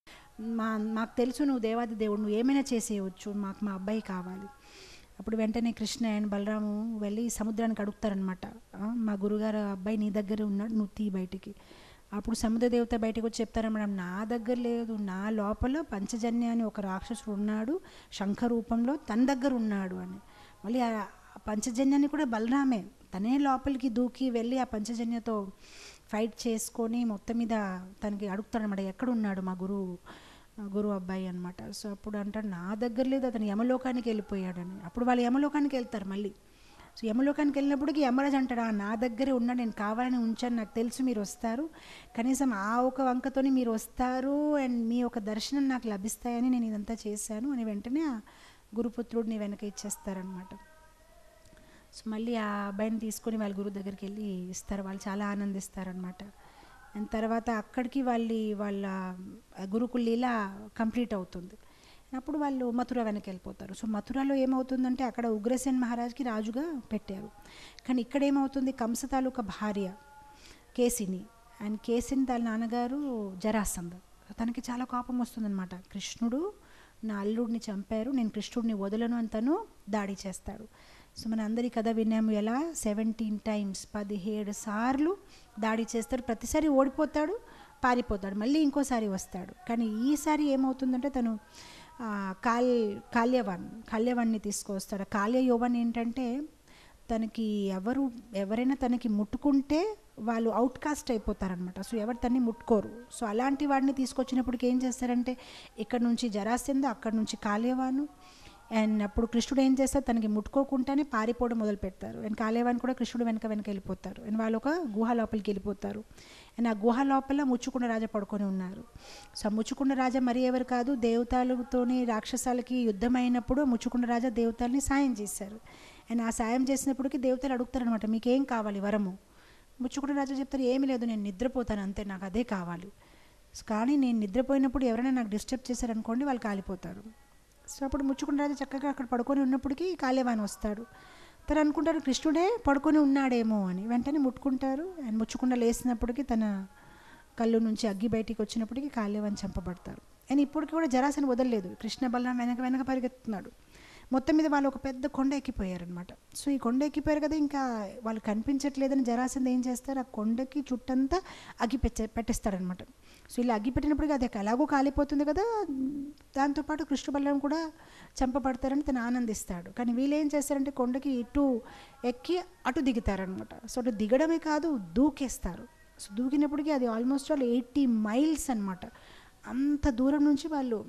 మా మాకు తెలుసు నువ్వు దేవాది దేవుడు నువ్వు ఏమైనా చేసేయవచ్చు మాకు మా అబ్బాయి కావాలి అప్పుడు వెంటనే కృష్ణ అండ్ బలరాము వెళ్ళి సముద్రానికి అడుగుతారనమాట "ఆ, మా గురుగారు అబ్బాయి నీ దగ్గర ఉన్నాడు నువ్వు తీ బయటికి అప్పుడు సముద్రదేవత బయటకు వచ్చి చెప్తారా మేడం నా దగ్గర లేదు నా లోపల పంచజన్య అని ఒక రాక్షసుడు ఉన్నాడు శంఖ రూపంలో తన దగ్గర ఉన్నాడు అని మళ్ళీ ఆ పంచజన్యాన్ని కూడా బలరామే తనే లోపలికి దూకి వెళ్ళి ఆ పంచజన్యతో ఫైట్ చేసుకొని మొత్తం మీద తనకి అడుగుతాడనమాట ఎక్కడ ఉన్నాడు మా గురువు గురువు అబ్బాయి అనమాట సో అప్పుడు అంటాడు నా దగ్గర లేదు అతను యమలోకానికి వెళ్ళిపోయాడని అప్పుడు వాళ్ళు యమలోకానికి వెళ్తారు మళ్ళీ సో యమలోకానికి వెళ్ళినప్పటికీ యమరాజు అంటాడు "ఆ, నా దగ్గరే ఉన్నా నేను కావాలని ఉంచాను నాకు తెలుసు మీరు వస్తారు కనీసం ఆ ఒక వంకతోని మీరు వస్తారు అండ్ మీ ఒక దర్శనం నాకు లభిస్తాయని నేను ఇదంతా చేశాను అని వెంటనే ఆ గురుపుత్రుడిని వెనక ఇచ్చేస్తారనమాట సో మళ్ళీ ఆ అబ్బాయిని తీసుకొని వాళ్ళ గురువు దగ్గరికి వెళ్ళి ఇస్తారు వాళ్ళు చాలా ఆనందిస్తారనమాట అండ్ తర్వాత అక్కడికి వాళ్ళ వాళ్ళ గురుకుల లీల కంప్లీట్ అవుతుంది అప్పుడు వాళ్ళు మథుర వెనక్కి వెళ్ళిపోతారు సో మథురలో ఏమవుతుందంటే అక్కడ ఉగ్రసేన్ మహారాజ్కి రాజుగా పెట్టారు కానీ ఇక్కడ ఏమవుతుంది కంస తాలూకా భార్య కేసిని అండ్ కేసిని తన నాన్నగారు జరాసంద తనకి చాలా కోపం వస్తుందన్నమాట కృష్ణుడు నా అల్లుడిని చంపారు నేను కృష్ణుడిని వదలను అని తను దాడి చేస్తాడు సో మన అందరి కథ విన్నాము ఎలా సెవెంటీన్ టైమ్స్ పదిహేడు సార్లు దాడి చేస్తాడు ప్రతిసారి ఓడిపోతాడు పారిపోతాడు మళ్ళీ ఇంకోసారి వస్తాడు కానీ ఈసారి ఏమవుతుందంటే తను ఆ, కాల్ కాల్యవాన్ కాల్యవాన్ని తీసుకొస్తాడు ఆ కాల్య యోవన్ ఏంటంటే తనకి ఎవరు ఎవరైనా తనకి ముట్టుకుంటే వాళ్ళు అవుట్ కాస్ట్ అయిపోతారనమాట సో ఎవరు తన్ని ముట్టుకోరు సో అలాంటి వాడిని తీసుకొచ్చినప్పటికి ఏం చేస్తారంటే ఇక్కడ నుంచి జరాసింద అక్కడ నుంచి కాలేవాను అండ్ అప్పుడు కృష్ణుడు ఏం చేస్తారు తనకి ముట్టుకోకుండానే పారిపోవడం మొదలు పెడతారు అండ్ కాలేవాని కూడా కృష్ణుడు వెనక వెనక వెళ్ళిపోతారు అండ్ వాళ్ళు ఒక గుహ లోపలికి వెళ్ళిపోతారు అండ్ ఆ గుహ లోపల ముచ్చుకుండ రాజా పడుకొని ఉన్నారు సో ఆ ముచ్చుకుండ రాజా మరి ఎవరు కాదు దేవతలతోని రాక్షసాలకి యుద్ధం అయినప్పుడు ముచ్చుకుండ రాజా దేవతల్ని సాయం చేశారు అండ్ ఆ సాయం చేసినప్పటికీ దేవతలు అడుగుతారనమాట మీకేం కావాలి వరము ముచ్చుకుండ రాజా చెప్తారు ఏమీ లేదు నేను నిద్రపోతాను అంతే నాకు అదే కావాలి కానీ నేను నిద్రపోయినప్పుడు ఎవరైనా నాకు డిస్టర్బ్ చేశారనుకోండి వాళ్ళు కాలిపోతారు సో అప్పుడు ముచ్చుకుండ రాజు చక్కగా అక్కడ పడుకొని ఉన్నప్పటికీ కాలేవాని వస్తాడు తను అనుకుంటారు కృష్ణుడే పడుకొని ఉన్నాడేమో అని వెంటనే ముట్టుకుంటారు అండ్ ముచ్చుకుండ లేసినప్పటికీ తన కళ్ళు నుంచి అగ్గి బయటికి వచ్చినప్పటికీ కాలేవాని చంపబడతారు అండ్ ఇప్పటికి కూడా జరాసని వదలలేదు కృష్ణ బలరాం వెనక వెనక పరిగెత్తున్నాడు మొత్తం మీద వాళ్ళు ఒక పెద్ద కొండ ఎక్కిపోయారనమాట సో ఈ కొండ ఎక్కిపోయారు కదా ఇంకా వాళ్ళు కనిపించట్లేదని జరాసంది ఏం చేస్తారు ఆ కొండకి చుట్టంతా అగ్గి పెట్టే పెట్టేస్తాడనమాట సో ఇలా అగ్గి పెట్టినప్పటికీ అది ఎలాగో కాలిపోతుంది కదా దాంతోపాటు కృష్ణ బలరాం కూడా చంపబడతారని తను ఆనందిస్తాడు కానీ వీళ్ళు ఏం చేస్తారంటే కొండకి ఇటు ఎక్కి అటు దిగుతారనమాట సో అటు దిగడమే కాదు దూకేస్తారు సో దూకినప్పటికీ అది ఆల్మోస్ట్ వాళ్ళు ఎయిటీ మైల్స్ అనమాట అంత దూరం నుంచి వాళ్ళు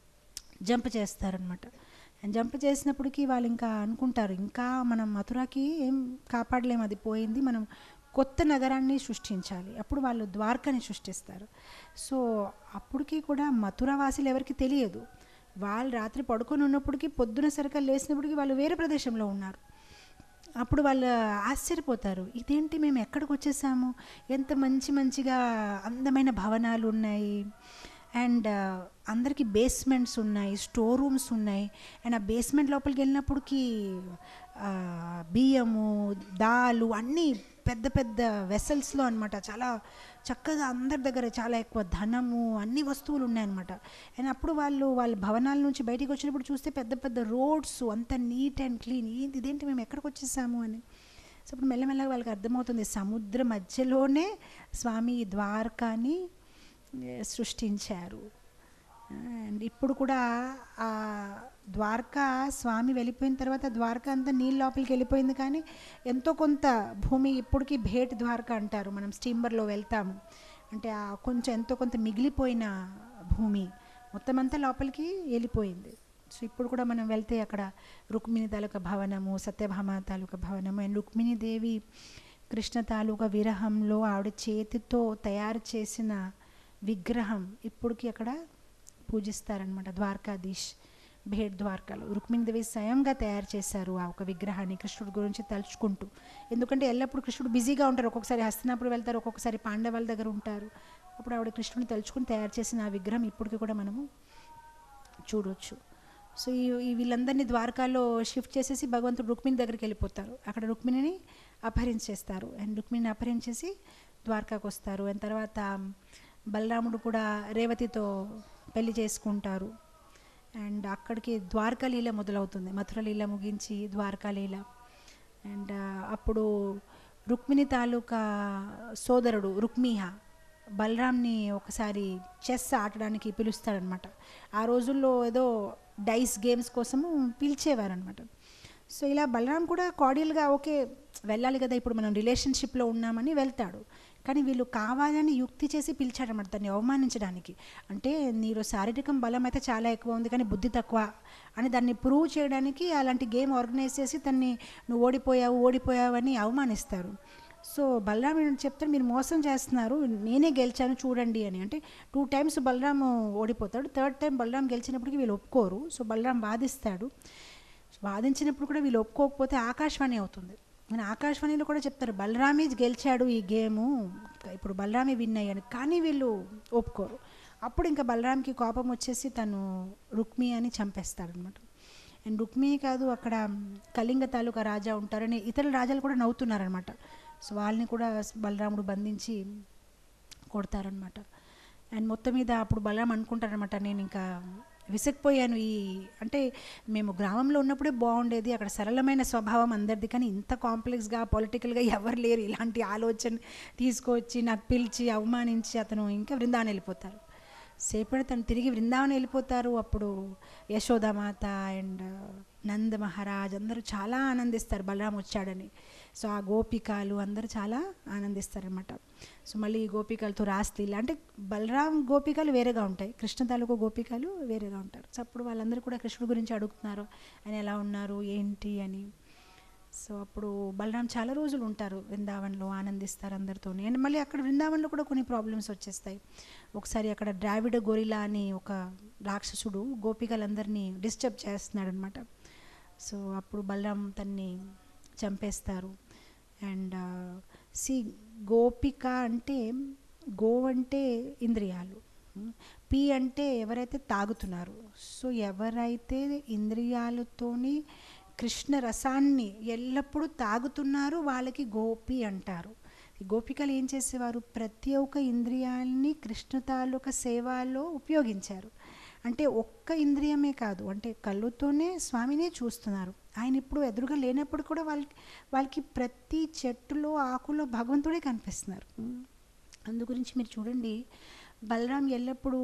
జంప్ చేస్తారనమాట అండ్ జంప్ చేసినప్పటికీ వాళ్ళు ఇంకా అనుకుంటారు ఇంకా మనం మథురాకి ఏం కాపాడలేము అది పోయింది మనం కొత్త నగరాన్ని సృష్టించాలి అప్పుడు వాళ్ళు ద్వారకాని సృష్టిస్తారు సో అప్పటికి కూడా మథురా వాసులు ఎవరికి తెలియదు వాళ్ళు రాత్రి పడుకొని ఉన్నప్పటికీ పొద్దున సరికలు లేసినప్పటికీ వాళ్ళు వేరే ప్రదేశంలో ఉన్నారు అప్పుడు వాళ్ళు ఆశ్చర్యపోతారు ఇదేంటి మేము ఎక్కడికి వచ్చేసాము ఎంత మంచి మంచిగా అందమైన భవనాలు ఉన్నాయి అండ్ అందరికీ బేస్మెంట్స్ ఉన్నాయి స్టోర్ రూమ్స్ ఉన్నాయి అండ్ ఆ బేస్మెంట్ లోపలికి వెళ్ళినప్పటికి ఆ, బియ్యము దాలు అన్నీ పెద్ద పెద్ద వెసల్స్లో అనమాట చాలా చక్కగా అందరి దగ్గర చాలా ఎక్కువ ధనము అన్ని వస్తువులు ఉన్నాయన్నమాట అండ్ అప్పుడు వాళ్ళు వాళ్ళ భవనాల నుంచి బయటికి వచ్చినప్పుడు చూస్తే పెద్ద పెద్ద రోడ్స్ అంత నీట్ అండ్ క్లీన్ ఏంటి ఇదేంటి మేము ఎక్కడికి వచ్చేసాము అని సో అప్పుడు మెల్లమెల్లగా వాళ్ళకి అర్థమవుతుంది సముద్ర మధ్యలోనే స్వామి ఈ ద్వారకాని ఏ, సృష్టించారు అండ్ ఇప్పుడు కూడా ఆ ద్వారకా స్వామి వెళ్ళిపోయిన తర్వాత ద్వారకా అంతా నీళ్ళ లోపలికి వెళ్ళిపోయింది కానీ ఎంతో కొంత భూమి ఇప్పటికీ భేట్ ద్వారకా అంటారు మనం స్టీమర్లో వెళ్తాము అంటే ఆ కొంచెం ఎంతో కొంత మిగిలిపోయిన భూమి మొత్తం అంతా లోపలికి వెళ్ళిపోయింది సో ఇప్పుడు కూడా మనం వెళ్తే అక్కడ రుక్మిణి తాలూకా భవనము సత్యభామ తాలూకా భవనము అండ్ రుక్మిణీదేవి కృష్ణ తాలూకా విరహంలో ఆవిడ చేతితో తయారు చేసిన విగ్రహం ఇప్పటికి అక్కడ పూజిస్తారనమాట ద్వారకాధీష్ భేట్ ద్వారకాలో రుక్మిణీదేవి స్వయంగా తయారు చేశారు ఆ ఒక విగ్రహాన్ని కృష్ణుడి గురించి తలుచుకుంటూ ఎందుకంటే ఎల్లప్పుడూ కృష్ణుడు బిజీగా ఉంటారు ఒక్కొక్కసారి హస్తినాపురం వెళ్తారు ఒక్కొక్కసారి పాండవాల దగ్గర ఉంటారు అప్పుడు ఆవిడ కృష్ణుడిని తలుచుకుని తయారు చేసిన ఆ విగ్రహం ఇప్పటికి కూడా మనము చూడొచ్చు సో ఈ ఈ వీళ్ళందరినీ ద్వారకాలో షిఫ్ట్ చేసేసి భగవంతుడు రుక్మిణి దగ్గరికి వెళ్ళిపోతారు అక్కడ రుక్మిణిని అపహరించేస్తారు అండ్ రుక్మిణిని అపహరించేసి ద్వారకాకు వస్తారు అండ్ తర్వాత బలరాముడు కూడా రేవతితో పెళ్లి చేసుకుంటారు అండ్ అక్కడికి ద్వారకా లీల మొదలవుతుంది మథుర లీల ముగించి ద్వారకా లీల అండ్ అప్పుడు రుక్మిణి తాలూకా సోదరుడు రుక్మిహ బలరాంని ఒకసారి చెస్ ఆడడానికి పిలుస్తాడనమాట ఆ రోజుల్లో ఏదో డైస్ గేమ్స్ కోసము పిలిచేవారనమాట సో ఇలా బలరాం కూడా కార్డియల్గా ఓకే వెళ్ళాలి కదా ఇప్పుడు మనం రిలేషన్షిప్లో ఉన్నామని వెళ్తాడు కానీ వీళ్ళు కావాలని యుక్తి చేసి పిలిచాడనమాట దాన్ని అవమానించడానికి అంటే నీలో శారీరకం బలం అయితే చాలా ఎక్కువ ఉంది కానీ బుద్ధి తక్కువ అని దాన్ని ప్రూవ్ చేయడానికి అలాంటి గేమ్ ఆర్గనైజ్ చేసి తన్ని నువ్వు ఓడిపోయావు ఓడిపోయావు అని అవమానిస్తారు సో బలరాం ఏంటంటే చెప్తాడు మీరు మోసం చేస్తున్నారు నేనే గెలిచాను చూడండి అని అంటే టూ టైమ్స్ బలరాం ఓడిపోతాడు థర్డ్ టైం బలరాం గెలిచినప్పటికీ వీళ్ళు ఒప్పుకోరు సో బలరాం వాదిస్తాడు వాదించినప్పుడు కూడా వీళ్ళు ఒప్పుకోకపోతే ఆకాశవాణి అవుతుంది నేను ఆకాశవాణిలో కూడా చెప్తారు బలరామే గెలిచాడు ఈ గేము ఇప్పుడు బలరామే విన్ అయ్యాను కానీ వీళ్ళు ఒప్పుకోరు అప్పుడు ఇంకా బలరాంకి కోపం వచ్చేసి తను రుక్మి అని చంపేస్తాడనమాట అండ్ రుక్మి కాదు అక్కడ కళింగ తాలూకా రాజా ఉంటారని ఇతర రాజాలు కూడా నవ్వుతున్నారనమాట సో వాళ్ళని కూడా బలరాముడు బంధించి కొడతారనమాట అండ్ మొత్తం మీద అప్పుడు బలరాం అనుకుంటారనమాట నేను ఇంకా విసిగిపోయాను ఈ అంటే మేము గ్రామంలో ఉన్నప్పుడే బాగుండేది అక్కడ సరళమైన స్వభావం అందరిది కానీ ఇంత కాంప్లెక్స్గా పొలిటికల్గా ఎవరు లేరు ఇలాంటి ఆలోచన తీసుకొచ్చి నాకు పిలిచి అవమానించి అతను ఇంకా బృందావనం వెళ్ళిపోతారు సేపటి తను తిరిగి బృందావనం వెళ్ళిపోతారు అప్పుడు యశోదామాత అండ్ నంద మహారాజ్ అందరూ చాలా ఆనందిస్తారు బలరాం వచ్చాడని సో ఆ గోపికలు అందరూ చాలా ఆనందిస్తారనమాట సో మళ్ళీ ఈ గోపికలతో రాస్లీల అంటే బలరాం గోపికలు వేరేగా ఉంటాయి కృష్ణ తాలూకు గోపికలు వేరేగా ఉంటారు సో అప్పుడు వాళ్ళందరూ కూడా కృష్ణుడి గురించి అడుగుతున్నారు ఆయన ఎలా ఉన్నారు ఏంటి అని సో అప్పుడు బలరాం చాలా రోజులు ఉంటారు వృందావన్లో ఆనందిస్తారు అందరితో అండ్ మళ్ళీ అక్కడ బృందావన్లో కూడా కొన్ని ప్రాబ్లమ్స్ వచ్చేస్తాయి ఒకసారి అక్కడ ద్రావిడ గొరిలా అని ఒక రాక్షసుడు గోపికలందరినీ డిస్టర్బ్ చేస్తున్నాడు అనమాట సో అప్పుడు బలరాం తన్ని చంపేస్తారు అండ్ సి గోపిక అంటే గో అంటే ఇంద్రియాలు పి అంటే ఎవరైతే తాగుతున్నారు సో ఎవరైతే ఇంద్రియాలతోని కృష్ణ రసాన్ని ఎల్లప్పుడూ తాగుతున్నారు వాళ్ళకి గోపి అంటారు ఈ గోపికలు ఏం చేసేవారు ప్రతి ఒక్క ఇంద్రియాల్ని కృష్ణ తాలూకా సేవలో ఉపయోగించారు అంటే ఒక్క ఇంద్రియమే కాదు అంటే కళ్ళుతోనే స్వామినే చూస్తున్నారు ఆయన ఇప్పుడు ఎదురుగా లేనప్పుడు కూడా వాళ్ళకి వాళ్ళకి ప్రతి చెట్టులో ఆకులో భగవంతుడే కనిపిస్తున్నారు అందు గురించి మీరు చూడండి బలరాం ఎల్లప్పుడూ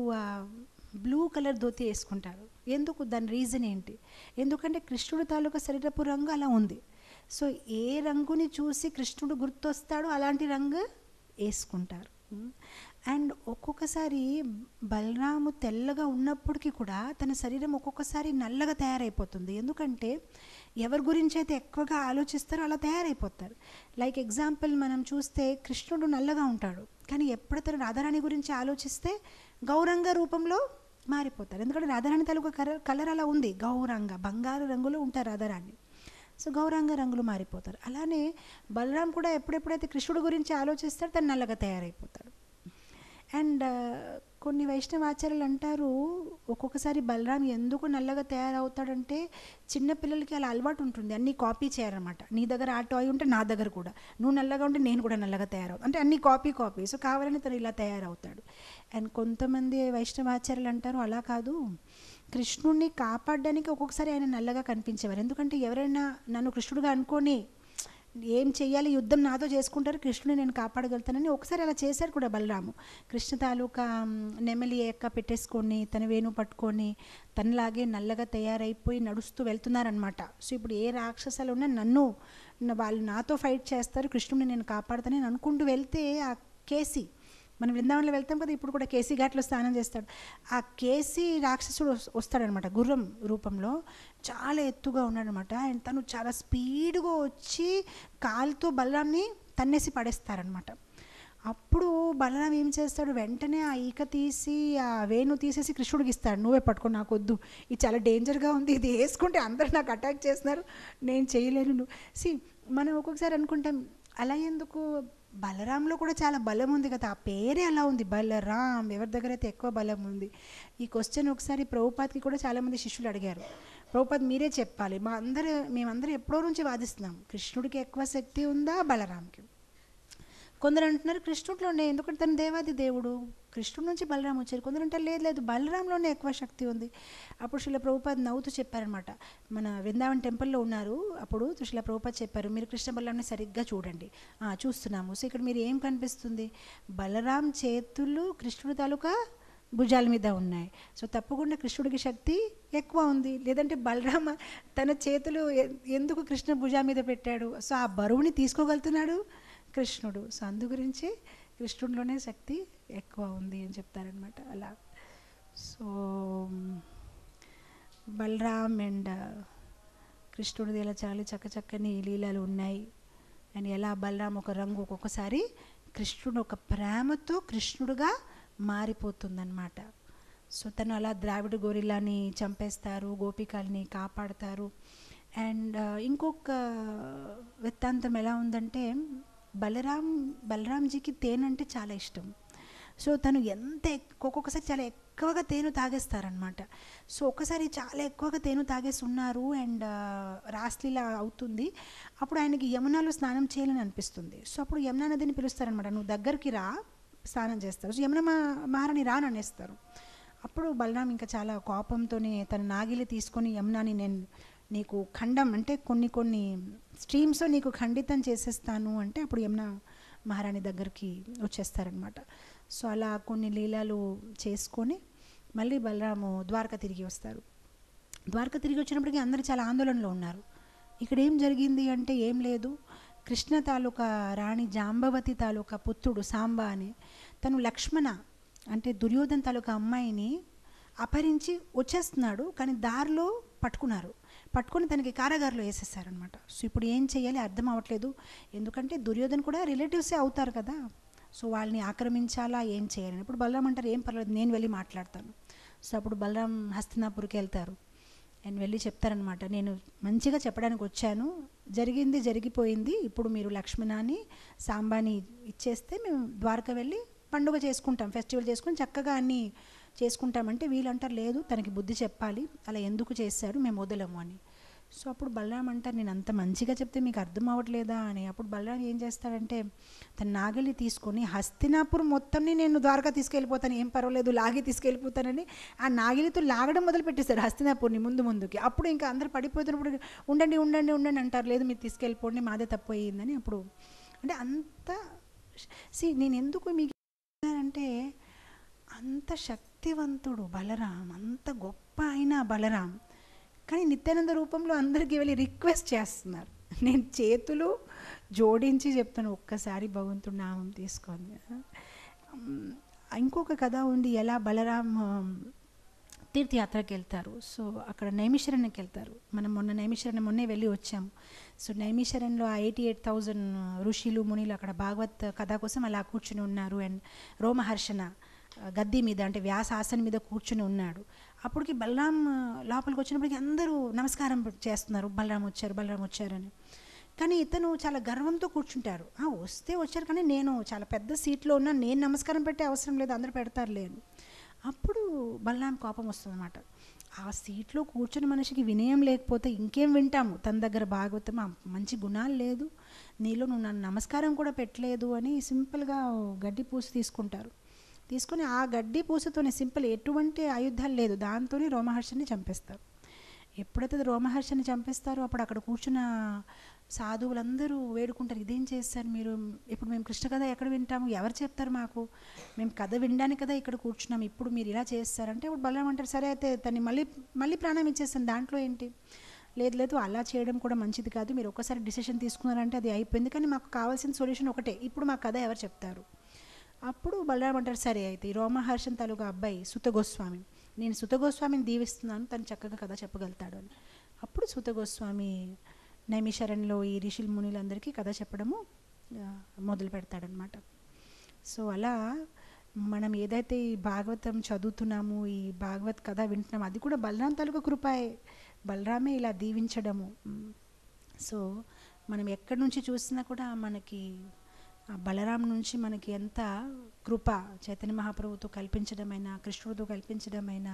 బ్లూ కలర్ ధోతి వేసుకుంటారు ఎందుకు దాని రీజన్ ఏంటి ఎందుకంటే కృష్ణుడు తాలూకా శరీరపు రంగు అలా ఉంది సో ఏ రంగుని చూసి కృష్ణుడు గుర్తొస్తాడో అలాంటి రంగు వేసుకుంటారు అండ్ ఒక్కొక్కసారి బలరాము తెల్లగా ఉన్నప్పటికీ కూడా తన శరీరం ఒక్కొక్కసారి నల్లగా తయారైపోతుంది ఎందుకంటే ఎవరి గురించి అయితే ఎక్కువగా ఆలోచిస్తారో అలా తయారైపోతారు లైక్ ఎగ్జాంపుల్ మనం చూస్తే కృష్ణుడు నల్లగా ఉంటాడు కానీ ఎప్పుడు తను రాధారాణి గురించి ఆలోచిస్తే గౌరంగ రూపంలో మారిపోతారు ఎందుకంటే రాధారాణి తాలూకా కలర్ కలర్ అలా ఉంది గౌరంగ బంగారు రంగులో ఉంటారు రాధారాణి సో గౌరాంగ రంగులు మారిపోతారు అలానే బలరాం కూడా ఎప్పుడెప్పుడైతే కృష్ణుడు గురించి ఆలోచిస్తాడో తను నల్లగా తయారైపోతాడు అండ్ కొన్ని వైష్ణవాచార్యులు అంటారు ఒక్కొక్కసారి బలరాం ఎందుకు నల్లగా తయారవుతాడంటే చిన్నపిల్లలకి అలా అలవాటు ఉంటుంది అన్నీ కాపీ చేయాలన్నమాట నీ దగ్గర ఆ టాయ్ ఉంటే నా దగ్గర కూడా నువ్వు నల్లగా ఉంటే నేను కూడా నల్లగా తయారవుతాను అంటే అన్ని కాపీ కాపీ సో కావాలని తను ఇలా తయారవుతాడు అండ్ కొంతమంది వైష్ణవాచార్యులు అంటారు అలా కాదు కృష్ణుడిని కాపాడడానికి ఒక్కొక్కసారి ఆయన నల్లగా కనిపించేవారు ఎందుకంటే ఎవరైనా నన్ను కృష్ణుడిగా అనుకొని ఏం చెయ్యాలి యుద్ధం నాతో చేసుకుంటారు కృష్ణుని నేను కాపాడగలుగుతానని ఒకసారి అలా చేశారు కూడా బలరాము కృష్ణ తాలూకా నెమలి ఎక్క పెట్టేసుకొని తన వేణు పట్టుకొని తనలాగే నల్లగా తయారైపోయి నడుస్తూ వెళ్తున్నారనమాట సో ఇప్పుడు ఏ రాక్షసాలు ఉన్నా నన్ను వాళ్ళు నాతో ఫైట్ చేస్తారు కృష్ణుడిని నేను కాపాడుతానని అనుకుంటూ వెళ్తే ఆ కేసి మనం బృందావనంలో వెళ్తాం కదా ఇప్పుడు కూడా కేసీ ఘాట్లో స్నానం చేస్తాడు ఆ కేసీ రాక్షసుడు వస్తాడనమాట గుర్రం రూపంలో చాలా ఎత్తుగా ఉన్నాడనమాట అండ్ తను చాలా స్పీడ్గా వచ్చి కాలుతో బలరాన్ని తన్నేసి పడేస్తారనమాట అప్పుడు బలరాం ఏం చేస్తాడు వెంటనే ఆ ఈక తీసి ఆ వేణు తీసేసి కృష్ణుడికి ఇస్తాడు నువ్వే పట్టుకో నాకు వద్దు ఇది చాలా డేంజర్గా ఉంది ఇది వేసుకుంటే అందరు నాకు అటాక్ చేస్తున్నారు నేను చేయలేను నువ్వు సి మనం ఒక్కొక్కసారి అనుకుంటాం అలా ఎందుకు బలరాంలో కూడా చాలా బలం ఉంది కదా ఆ పేరే అలా ఉంది బలరాం ఎవరి దగ్గర అయితే ఎక్కువ బలం ఉంది ఈ క్వశ్చన్ ఒకసారి ప్రభుపాద్కి కూడా చాలామంది శిష్యులు అడిగారు ప్రభుపాద్ మీరే చెప్పాలి మా అందరూ మేమందరం ఎప్పుడో నుంచి వాదిస్తున్నాం కృష్ణుడికి ఎక్కువ శక్తి ఉందా బలరాంకి కొందరు అంటున్నారు కృష్ణుడిలోనే ఎందుకంటే తను దేవాది దేవుడు కృష్ణుడి నుంచి బలరాం వచ్చారు కొందరు అంటారు లేదు లేదు బలరాంలోనే ఎక్కువ శక్తి ఉంది అప్పుడు శిల ప్రభుపాద్ నవ్వుతూ చెప్పారనమాట మన వృందావన్ టెంపుల్లో ఉన్నారు అప్పుడు శిల ప్రభుపాద్ చెప్పారు మీరు కృష్ణ బలరాంని సరిగ్గా చూడండి "ఆ, చూస్తున్నాము సో ఇక్కడ మీరు ఏం కనిపిస్తుంది బలరాం చేతులు కృష్ణుడి తాలూకా భుజాల మీద ఉన్నాయి సో తప్పకుండా కృష్ణుడికి శక్తి ఎక్కువ ఉంది లేదంటే బలరామ తన చేతులు ఎ- ఎందుకు కృష్ణ భుజా మీద పెట్టాడు సో ఆ బరువుని తీసుకోగలుగుతున్నాడు కృష్ణుడు సో అందు గురించి కృష్ణుడిలోనే శక్తి ఎక్కువ ఉంది అని చెప్తారనమాట అలా సో బలరామ్ అండ్ కృష్ణుడిది ఇలా చాలా చక్క చక్కని లీలలు ఉన్నాయి అండ్ ఎలా బలరాం ఒక రంగు ఒక్కొక్కసారి కృష్ణుడు ఒక ప్రేమతో కృష్ణుడుగా మారిపోతుందన్నమాట సో తను అలా ద్రావిడ గోరిల్లాని చంపేస్తారు గోపికల్ని కాపాడతారు అండ్ ఇంకొక వృత్తాంతం ఎలా ఉందంటే బలరాం బలరాంజీకి తేనె అంటే చాలా ఇష్టం సో తను ఎంత ఎక్- ఒక్కొక్కసారి చాలా ఎక్కువగా తేనె తాగేస్తారనమాట సో ఒక్కసారి చాలా ఎక్కువగా తేనె తాగేసి ఉన్నారు అండ్ రాస్లీల అవుతుంది అప్పుడు ఆయనకి యమునాలో స్నానం చేయాలని అనిపిస్తుంది సో అప్పుడు యమునా నదిని పిలుస్తారనమాట నువ్వు దగ్గరికి రా స్నానం చేస్తారు సో యమున మా- మహారాణి రాననేస్తారు అప్పుడు బలరాం ఇంకా చాలా కోపంతోనే తన నాగిలి తీసుకొని యమునాని నేను నీకు ఖండం అంటే కొన్ని కొన్ని స్ట్రీమ్స్ నీకు ఖండితం చేసేస్తాను అంటే అప్పుడు యమున మహారాణి దగ్గరికి వచ్చేస్తారనమాట సో అలా కొన్ని లీలాలు చేసుకొని మళ్ళీ బలరాము ద్వారక తిరిగి వస్తారు ద్వారక తిరిగి వచ్చినప్పటికీ అందరూ చాలా ఆందోళనలో ఉన్నారు ఇక్కడ ఏం జరిగింది అంటే ఏం లేదు కృష్ణ తాలూకా రాణి జాంబవతి తాలూకా పుత్రుడు సాంబ అని తను లక్ష్మణ అంటే దుర్యోధన్ తాలూకా అమ్మాయిని అపహరించి వచ్చేస్తున్నాడు కానీ దారిలో పట్టుకున్నారు పట్టుకొని తనకి కారాగారంలో వేసేసారనమాట సో ఇప్పుడు ఏం చేయాలి అర్థం అవ్వట్లేదు ఎందుకంటే దుర్యోధన్ కూడా రిలేటివ్సే అవుతారు కదా సో వాళ్ళని ఆక్రమించాలా ఏం చేయాలని ఇప్పుడు బలరాం అంటారు ఏం పర్లేదు నేను వెళ్ళి మాట్లాడతాను సో అప్పుడు బలరాం హస్తినాపూర్కి వెళ్తారు అండ్ వెళ్ళి చెప్తారనమాట నేను మంచిగా చెప్పడానికి వచ్చాను జరిగింది జరిగిపోయింది ఇప్పుడు మీరు లక్ష్మణాన్ని సాంబాని ఇచ్చేస్తే మేము ద్వారక వెళ్ళి పండుగ చేసుకుంటాం ఫెస్టివల్ చేసుకుని చక్కగా అన్నీ చేసుకుంటామంటే వీళ్ళు అంటారు లేదు తనకి బుద్ధి చెప్పాలి అలా ఎందుకు చేశారు మేము వదలము అని సో అప్పుడు బలరాం అంటారు నేను అంత మంచిగా చెప్తే మీకు అర్థం అవ్వట్లేదా అని అప్పుడు బలరాం ఏం చేస్తాడంటే తన నాగలి తీసుకొని హస్తినాపూర్ మొత్తంని నేను ద్వారకా తీసుకెళ్ళిపోతాను ఏం పర్వాలేదు లాగి తీసుకెళ్ళిపోతానని ఆ నాగిలితో లాగడం మొదలు పెట్టేశారు హస్తినాపూర్ని ముందు ముందుకి అప్పుడు ఇంకా అందరు పడిపోతున్నప్పుడు ఉండండి ఉండండి ఉండండి అంటారు లేదు మీరు తీసుకెళ్ళిపోండి మాదే తప్పు అయ్యిందని అప్పుడు అంటే అంత సి నేను ఎందుకు మీకు అంటే అంత శక్తివంతుడు బలరాం అంత గొప్ప అయిన బలరాం కానీ నిత్యానంద రూపంలో అందరికీ వెళ్ళి రిక్వెస్ట్ చేస్తున్నారు నేను చేతులు జోడించి చెప్తాను ఒక్కసారి భగవంతుడు నామం తీసుకోండి ఉమ్, ఇంకొక కథ ఉంది ఎలా బలరాం ఉమ్, తీర్థయాత్రకి వెళ్తారు సో అక్కడ నైమిషరణ్యకి వెళ్తారు మనం మొన్న నైమిషరణ్యం మొన్నే వెళ్ళి వచ్చాము సో నైమిషరణ్యంలో ఆ ఎయిటీ ఎయిట్ థౌజండ్ ఋషులు మునిలు అక్కడ భాగవత్ కథ కోసం అలా కూర్చుని ఉన్నారు అండ్ రోమహర్షణ ఆ, గద్దె మీద అంటే వ్యాసాసనం మీద కూర్చుని ఉన్నాడు అప్పటికి బలరాం ఆ, లోపలికి వచ్చినప్పటికి అందరూ నమస్కారం చేస్తున్నారు బలరాం వచ్చారు బలరాం వచ్చారని కానీ ఇతను చాలా గర్వంతో కూర్చుంటారు "ఆ, వస్తే వచ్చారు కానీ నేను చాలా పెద్ద సీట్లో ఉన్నా నేను నమస్కారం పెట్టే అవసరం లేదు అందరూ పెడతారులే అని అప్పుడు బలరాం కోపం వస్తుందన్నమాట ఆ సీట్లో కూర్చుని మనిషికి వినయం లేకపోతే ఇంకేం వింటాము తన దగ్గర భాగవతం ఆ మంచి గుణాలు లేదు నీలో నువ్వు నన్ను నమస్కారం కూడా పెట్టలేదు అని సింపుల్గా ఓ గడ్డి పూసి తీసుకుంటారు తీసుకొని ఆ గడ్డి పూసతోనే సింపుల్ ఎటువంటి ఆయుధాలు లేదు దాంతోనే రోమహర్షని చంపేస్తారు ఎప్పుడైతే రోమహర్షని చంపేస్తారో అప్పుడు అక్కడ కూర్చున్న సాధువులందరూ వేడుకుంటారు ఇదేం చేస్తారు మీరు ఇప్పుడు మేము కృష్ణ కథ ఎక్కడ వింటాము ఎవరు చెప్తారు మాకు మేము కథ వినడానికి కదా ఇక్కడ కూర్చున్నాం ఇప్పుడు మీరు ఇలా చేస్తారంటే ఇప్పుడు బలం అంటారు సరే అయితే తన్ని మళ్ళీ మళ్ళీ ప్రాణం ఇచ్చేస్తాను దాంట్లో ఏంటి లేదు లేదు అలా చేయడం కూడా మంచిది కాదు మీరు ఒకసారి డిసిషన్ తీసుకున్నారంటే అది అయిపోయింది కానీ మాకు కావాల్సిన సొల్యూషన్ ఒకటే ఇప్పుడు మా కథ ఎవరు చెప్తారు అప్పుడు బలరాం అంటారు సరే అయితే ఈ రోమహర్షం తాలూకా అబ్బాయి సుత గోస్వామి నేను సుత గోస్వామిని దీవిస్తున్నాను తను చక్కగా కథ చెప్పగలుగుతాడు అని అప్పుడు సుత గోస్వామి నైమిషరణ్లో ఈ ఋషులు మునులందరికీ కథ చెప్పడము ఆ, మొదలు పెడతాడనమాట సో అలా మనం ఏదైతే ఈ భాగవతం చదువుతున్నాము ఈ భాగవత్ కథ వింటున్నాము అది కూడా బలరాం తాలూకా కృపాయే బలరామే ఇలా దీవించడము మ్. సో మనం ఎక్కడి నుంచి చూసినా కూడా మనకి ఆ బలరాం నుంచి మనకి ఎంత కృప చైతన్య మహాప్రభుతో కల్పించడమైనా కృష్ణుడితో కల్పించడమైనా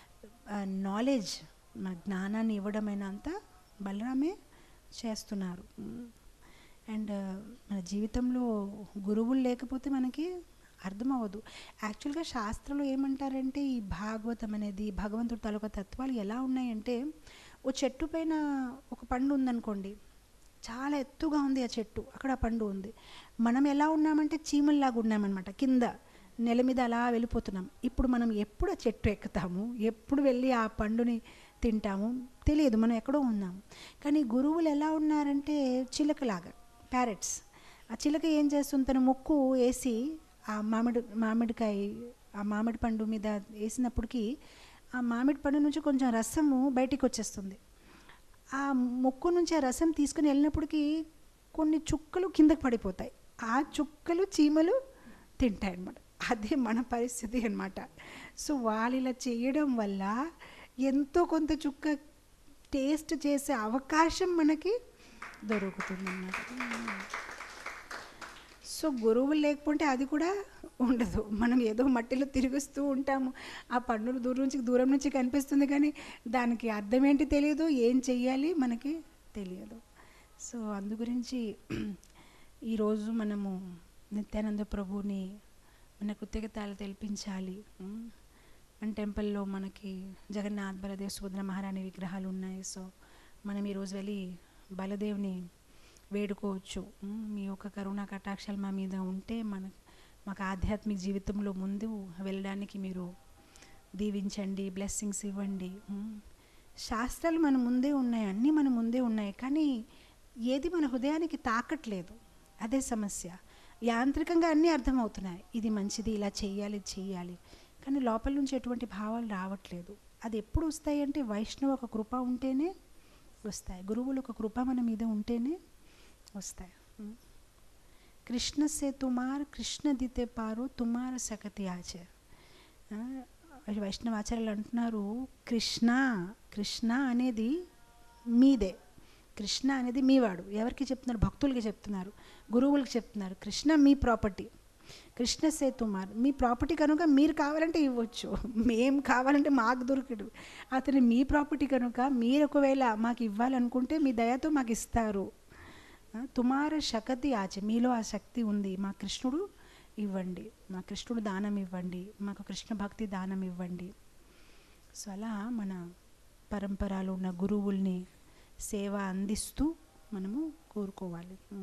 నాలెడ్జ్ మన జ్ఞానాన్ని ఇవ్వడమైనా అంతా బలరామే చేస్తున్నారు అండ్ మన జీవితంలో గురువులు లేకపోతే మనకి అర్థం అవ్వదు యాక్చువల్గా శాస్త్రంలో ఏమంటారంటే ఈ భాగవతం అనేది భగవంతుడి తాలూకా తత్వాలు ఎలా ఉన్నాయంటే ఓ చెట్టు పైన ఒక పండు ఉందనుకోండి చాలా ఎత్తుగా ఉంది ఆ చెట్టు అక్కడ ఆ పండు ఉంది మనం ఎలా ఉన్నామంటే చీమల్లాగా ఉన్నామన్నమాట కింద నెల మీద అలా వెళ్ళిపోతున్నాం ఇప్పుడు మనం ఎప్పుడు ఆ చెట్టు ఎక్కుతాము ఎప్పుడు వెళ్ళి ఆ పండుని తింటాము తెలియదు మనం ఎక్కడో ఉన్నాం కానీ గురువులు ఎలా ఉన్నారంటే చిలకలాగా ప్యారెట్స్ ఆ చిలక ఏం చేస్తుంది తన ముక్కు వేసి ఆ మామిడి మామిడికాయ ఆ మామిడి పండు మీద వేసినప్పటికీ ఆ మామిడి పండు నుంచి కొంచెం రసము బయటికి వచ్చేస్తుంది ఆ ముక్కు నుంచి ఆ రసం తీసుకుని వెళ్ళినప్పటికీ కొన్ని చుక్కలు కిందకి పడిపోతాయి ఆ చుక్కలు చీమలు తింటాయి అన్నమాట అదే మన పరిస్థితి అన్నమాట సో వాళ్ళు ఇలా చేయడం వల్ల ఎంతో కొంత చుక్క టేస్ట్ చేసే అవకాశం మనకి దొరుకుతుంది సో గురువులు లేకపోతే అది కూడా ఉండదు మనం ఏదో మట్టిలో తిరుగుస్తూ ఉంటాము ఆ పండును దూరం నుంచి దూరం నుంచి కనిపిస్తుంది కానీ దానికి అర్థం ఏంటి తెలియదు ఏం చెయ్యాలి మనకి తెలియదు సో అందు గురించి ఈరోజు మనము నిత్యానంద ప్రభుని మన కృతజ్ఞతలు తెలిపించాలి ఉమ్. మన టెంపుల్లో మనకి జగన్నాథ్ బలదేవ్ సుభద్ర మహారాణి విగ్రహాలు ఉన్నాయి సో మనం ఈరోజు వెళ్ళి బలదేవ్ని వేడుకోవచ్చు ఉమ్, మీ యొక్క కరుణా కటాక్షాలు మా మీద ఉంటే మన మాకు ఆధ్యాత్మిక జీవితంలో ముందు వెళ్ళడానికి మీరు దీవించండి బ్లెస్సింగ్స్ ఇవ్వండి ఉమ్. శాస్త్రాలు మన ముందే ఉన్నాయి అన్నీ మన ముందే ఉన్నాయి కానీ ఏది మన హృదయానికి తాకట్లేదు అదే సమస్య యాంత్రికంగా అన్నీ అర్థమవుతున్నాయి ఇది మంచిది ఇలా చెయ్యాలి ఇది చెయ్యాలి కానీ లోపల నుంచి ఎటువంటి భావాలు రావట్లేదు అది ఎప్పుడు వస్తాయి అంటే వైష్ణవ ఒక కృప ఉంటేనే వస్తాయి గురువులు ఒక కృప మన మీద ఉంటేనే వస్తాయి ఉమ్. కృష్ణ సే తుమార్ కృష్ణ దితే పారు తుమార్ సకతి ఆచే ఆ, వైష్ణవాచార్యులు అంటున్నారు కృష్ణ కృష్ణ అనేది మీదే కృష్ణ అనేది మీవాడు ఎవరికి చెప్తున్నారు భక్తులకి చెప్తున్నారు గురువులకి చెప్తున్నారు కృష్ణ మీ ప్రాపర్టీ కృష్ణ సేతుమార్ మీ ప్రాపర్టీ కనుక మీరు కావాలంటే ఇవ్వచ్చు మేం కావాలంటే మాకు దొరకడు అతను మీ ప్రాపర్టీ కనుక మీరు ఒకవేళ మాకు ఇవ్వాలనుకుంటే మీ దయతో మాకు ఇస్తారు ఆ, తుమార శకతి ఆచ మీలో ఆ శక్తి ఉంది మా కృష్ణుడు ఇవ్వండి మా కృష్ణుడు దానం ఇవ్వండి మాకు కృష్ణ భక్తి దానం ఇవ్వండి సో అలా మన పరంపరలో ఉన్న గురువుల్ని సేవ అందిస్తూ మనము కోరుకోవాలి ఉం.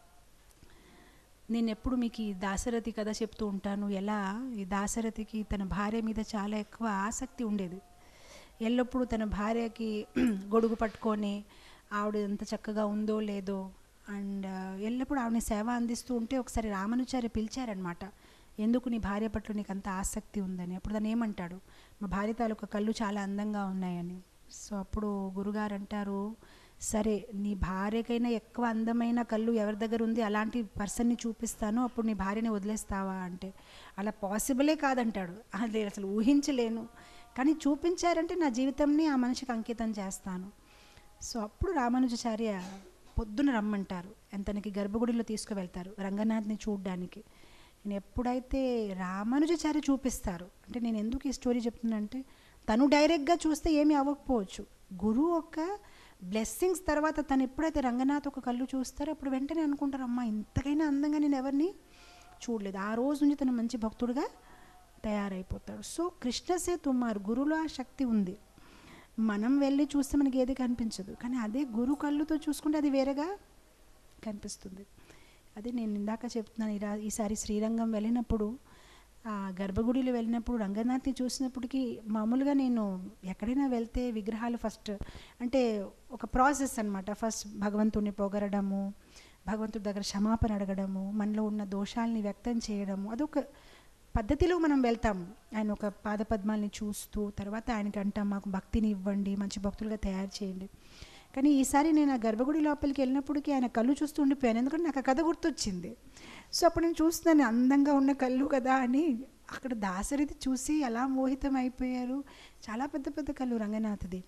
నేను ఎప్పుడు మీకు ఈ దాశరథి కథ చెప్తూ ఉంటాను ఎలా ఈ దాశరథికి తన భార్య మీద చాలా ఎక్కువ ఆసక్తి ఉండేది ఎల్లప్పుడూ తన భార్యకి గొడుగు పట్టుకొని ఆవిడ ఎంత చక్కగా ఉందో లేదో అండ్ ఎల్లప్పుడూ ఆవిడని సేవ అందిస్తూ ఉంటే ఒకసారి రామానుచారి పిలిచారనమాట ఎందుకు నీ భార్య పట్ల నీకు అంత ఆసక్తి ఉందని అప్పుడు దాన్ని ఏమంటాడు మా భార్య తాలూకా కళ్ళు చాలా అందంగా ఉన్నాయని సో అప్పుడు గురుగారు అంటారు సరే నీ భార్యకైనా ఎక్కువ అందమైన కళ్ళు ఎవరి దగ్గర ఉంది అలాంటి పర్సన్ని చూపిస్తాను అప్పుడు నీ భార్యని వదిలేస్తావా అంటే అలా పాసిబులే కాదంటాడు అది అసలు ఊహించలేను కానీ చూపించారంటే నా జీవితంని ఆ మనిషికి అంకితం చేస్తాను సో అప్పుడు రామానుజాచార్య పొద్దున రమ్మంటారు తనకి గర్భగుడిలో తీసుకువెళ్తారు రంగనాథ్ని చూడ్డానికి నేను ఎప్పుడైతే రామానుజాచార్య చూపిస్తారు అంటే నేను ఎందుకు ఈ స్టోరీ చెప్తున్నానంటే తను డైరెక్ట్గా చూస్తే ఏమీ అవ్వకపోవచ్చు గురువు ఒక బ్లెస్సింగ్స్ తర్వాత తను ఎప్పుడైతే రంగనాథ్ ఒక కళ్ళు చూస్తారో అప్పుడు వెంటనే అనుకుంటారు అమ్మా ఇంతకైనా అందంగా నేను ఎవరిని చూడలేదు ఆ రోజు నుంచి తను మంచి భక్తుడుగా తయారైపోతాడు సో కృష్ణసే తుమ్మారు గురువులో ఆ శక్తి ఉంది మనం వెళ్ళి చూస్తే మనకి ఏది కనిపించదు కానీ అదే గురు కళ్ళుతో చూసుకుంటే అది వేరేగా కనిపిస్తుంది అదే నేను ఇందాక చెప్తున్నాను ఈరా ఈసారి శ్రీరంగం వెళ్ళినప్పుడు ఆ గర్భగుడిలో వెళ్ళినప్పుడు రంగనాథ్ని చూసినప్పటికీ మామూలుగా నేను ఎక్కడైనా వెళ్తే విగ్రహాలు ఫస్ట్ అంటే ఒక ప్రాసెస్ అన్నమాట ఫస్ట్ భగవంతుడిని పొగరడము భగవంతుడి దగ్గర క్షమాపణ అడగడము మనలో ఉన్న దోషాలని వ్యక్తం చేయడము అదొక పద్ధతిలో మనం వెళ్తాము ఆయన ఒక పాదపద్మాల్ని చూస్తూ తర్వాత ఆయనకి అంటాం మాకు భక్తిని ఇవ్వండి మంచి భక్తులుగా తయారు చేయండి కానీ ఈసారి నేను ఆ గర్భగుడి లోపలికి వెళ్ళినప్పటికీ ఆయన కళ్ళు చూస్తూ ఉండిపోయాను ఎందుకంటే నాకు ఆ కథ గుర్తొచ్చింది సో అప్పుడు నేను చూస్తున్నాను అందంగా ఉన్న కళ్ళు కదా అని అక్కడ దాసరిది చూసి ఎలా మోహితం అయిపోయారు చాలా పెద్ద పెద్ద కళ్ళు రంగనాథ్ది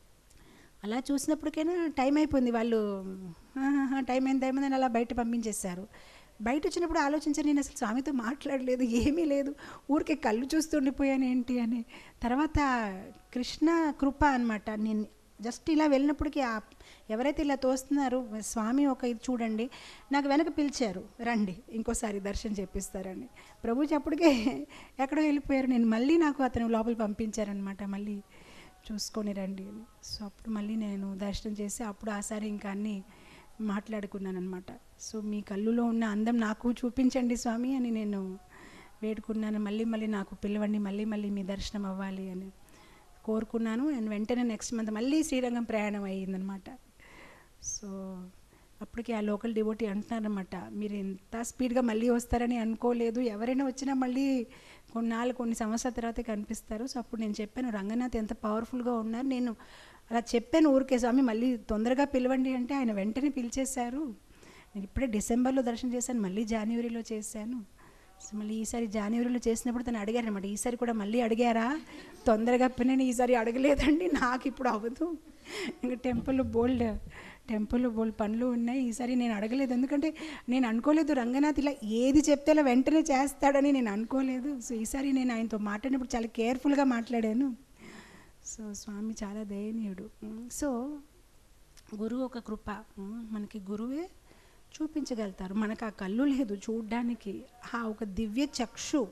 అలా చూసినప్పటికైనా టైం అయిపోయింది వాళ్ళు "ఆహాహా, టైం అయింది టైం అయిందని అలా బయట పంపించేశారు బయట వచ్చినప్పుడు ఆలోచించాను నేను అసలు స్వామితో మాట్లాడలేదు ఏమీ లేదు ఊరికే కళ్ళు చూస్తూ ఉండిపోయాను ఏంటి అని తర్వాత కృష్ణ కృప అనమాట నేను జస్ట్ ఇలా వెళ్ళినప్పటికీ ఆ ఎవరైతే ఇలా తోస్తున్నారో స్వామి ఒక ఇది చూడండి నాకు వెనక పిలిచారు రండి ఇంకోసారి దర్శనం చేపిస్తారని ప్రభు అప్పటికే ఎక్కడో వెళ్ళిపోయారు నేను మళ్ళీ నాకు అతను లోపల పంపించారనమాట మళ్ళీ చూసుకొని రండి అని సో అప్పుడు మళ్ళీ నేను దర్శనం చేసి అప్పుడు ఆసారి ఇంకా అన్నీ మాట్లాడుకున్నాను అనమాట సో మీ కళ్ళులో ఉన్న అందం నాకు చూపించండి స్వామి అని నేను వేడుకున్నాను మళ్ళీ మళ్ళీ నాకు పిలవండి మళ్ళీ మళ్ళీ మీ దర్శనం అవ్వాలి అని కోరుకున్నాను అండ్ వెంటనే నెక్స్ట్ మంత్ మళ్ళీ శ్రీరంగం ప్రయాణం అయ్యిందనమాట సో అప్పటికి ఆ లోకల్ డివోటీ అంటున్నారనమాట మీరు ఎంత స్పీడ్గా మళ్ళీ వస్తారని అనుకోలేదు ఎవరైనా వచ్చినా మళ్ళీ కొన్నాళ్ళు కొన్ని సంవత్సరాల తర్వాత కనిపిస్తారు సో అప్పుడు నేను చెప్పాను రంగనాథ్ ఎంత పవర్ఫుల్గా ఉన్నారు నేను అలా చెప్పాను ఊరికే స్వామి మళ్ళీ తొందరగా పిలవండి అంటే ఆయన వెంటనే పిలిచేశారు నేను ఇప్పుడే డిసెంబర్లో దర్శనం చేశాను మళ్ళీ జనవరిలో చేశాను సో మళ్ళీ ఈసారి జనవరిలో చేసినప్పుడు తను అడిగారు అనమాట ఈసారి కూడా మళ్ళీ అడిగారా తొందరగా నేను ఈసారి అడగలేదండి నాకు ఇప్పుడు అవ్వదు ఇంకా టెంపుల్ బోల్డ్ టెంపుల్ బోల్డ్ పనులు ఉన్నాయి ఈసారి నేను అడగలేదు ఎందుకంటే నేను అనుకోలేదు రంగనాథ్ ఇలా ఏది చెప్తే అలా వెంటనే చేస్తాడని నేను అనుకోలేదు సో ఈసారి నేను ఆయనతో మాట్లాడినప్పుడు చాలా కేర్ఫుల్గా మాట్లాడాను సో స్వామి చాలా దయనీయుడు సో గురువు ఒక కృప మనకి గురువే చూపించగలుగుతారు మనకు ఆ కళ్ళు లేదు చూడ్డానికి ఆ ఒక దివ్య చక్షు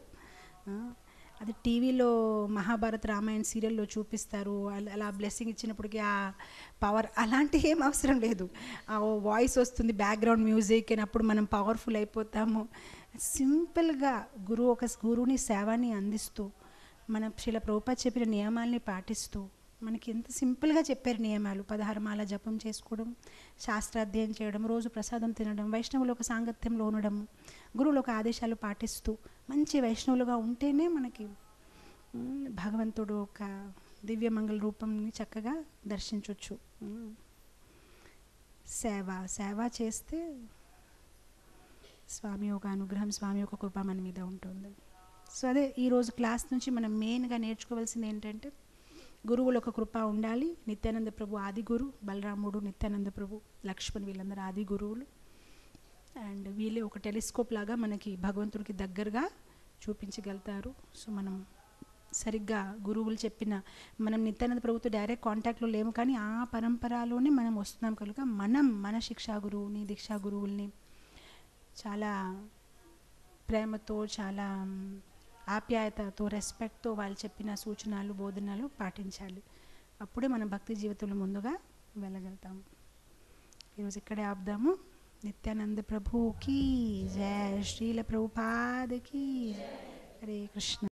అది టీవీలో మహాభారత్ రామాయణ సీరియల్లో చూపిస్తారు అలా బ్లెస్సింగ్ ఇచ్చినప్పటికీ ఆ పవర్ అలాంటి ఏం అవసరం లేదు ఆ వాయిస్ వస్తుంది బ్యాక్గ్రౌండ్ మ్యూజిక్ అని అప్పుడు మనం పవర్ఫుల్ అయిపోతాము సింపుల్గా గురువు ఒక గురువుని సేవని అందిస్తూ మన శిల ప్రభుపా చెప్పిన నియమాల్ని పాటిస్తూ మనకి ఎంత సింపుల్గా చెప్పారు నియమాలు పదహారు మాల జపం చేసుకోవడం శాస్త్రాధ్యయనం చేయడం రోజు ప్రసాదం తినడం వైష్ణవులు ఒక సాంగత్యంలో ఉండడం గురువులు ఒక ఆదేశాలు పాటిస్తూ మంచి వైష్ణవులుగా ఉంటేనే మనకి భగవంతుడు ఒక దివ్యమంగళ రూపంని చక్కగా దర్శించవచ్చు సేవ సేవ చేస్తే స్వామి ఒక అనుగ్రహం స్వామి ఒక కృప మన మీద ఉంటుంది సో అదే ఈరోజు క్లాస్ నుంచి మనం మెయిన్గా నేర్చుకోవాల్సింది ఏంటంటే గురువులు ఒక కృప ఉండాలి నిత్యానంద ప్రభు ఆది గురు బలరాముడు నిత్యానంద ప్రభు లక్ష్మణ్ వీళ్ళందరూ ఆది గురువులు అండ్ వీళ్ళే ఒక టెలిస్కోప్ లాగా మనకి భగవంతుడికి దగ్గరగా చూపించగలుగుతారు సో మనం సరిగ్గా గురువులు చెప్పిన మనం నిత్యానంద ప్రభుత్వ డైరెక్ట్ కాంటాక్ట్లో లేము కానీ ఆ పరంపరలోనే మనం వస్తున్నాం కనుక మనం మన శిక్షా గురువుని దీక్షా గురువుల్ని చాలా ప్రేమతో చాలా ఆప్యాయతతో రెస్పెక్ట్తో వాళ్ళు చెప్పిన సూచనలు బోధనలు పాటించాలి అప్పుడే మన భక్తి జీవితంలో ముందుగా వెళ్ళగలుగుతాము ఈరోజు ఇక్కడే ఆపుదాము నిత్యానంద ప్రభుకి జయ శ్రీల ప్రభుపాదకి హరే కృష్ణ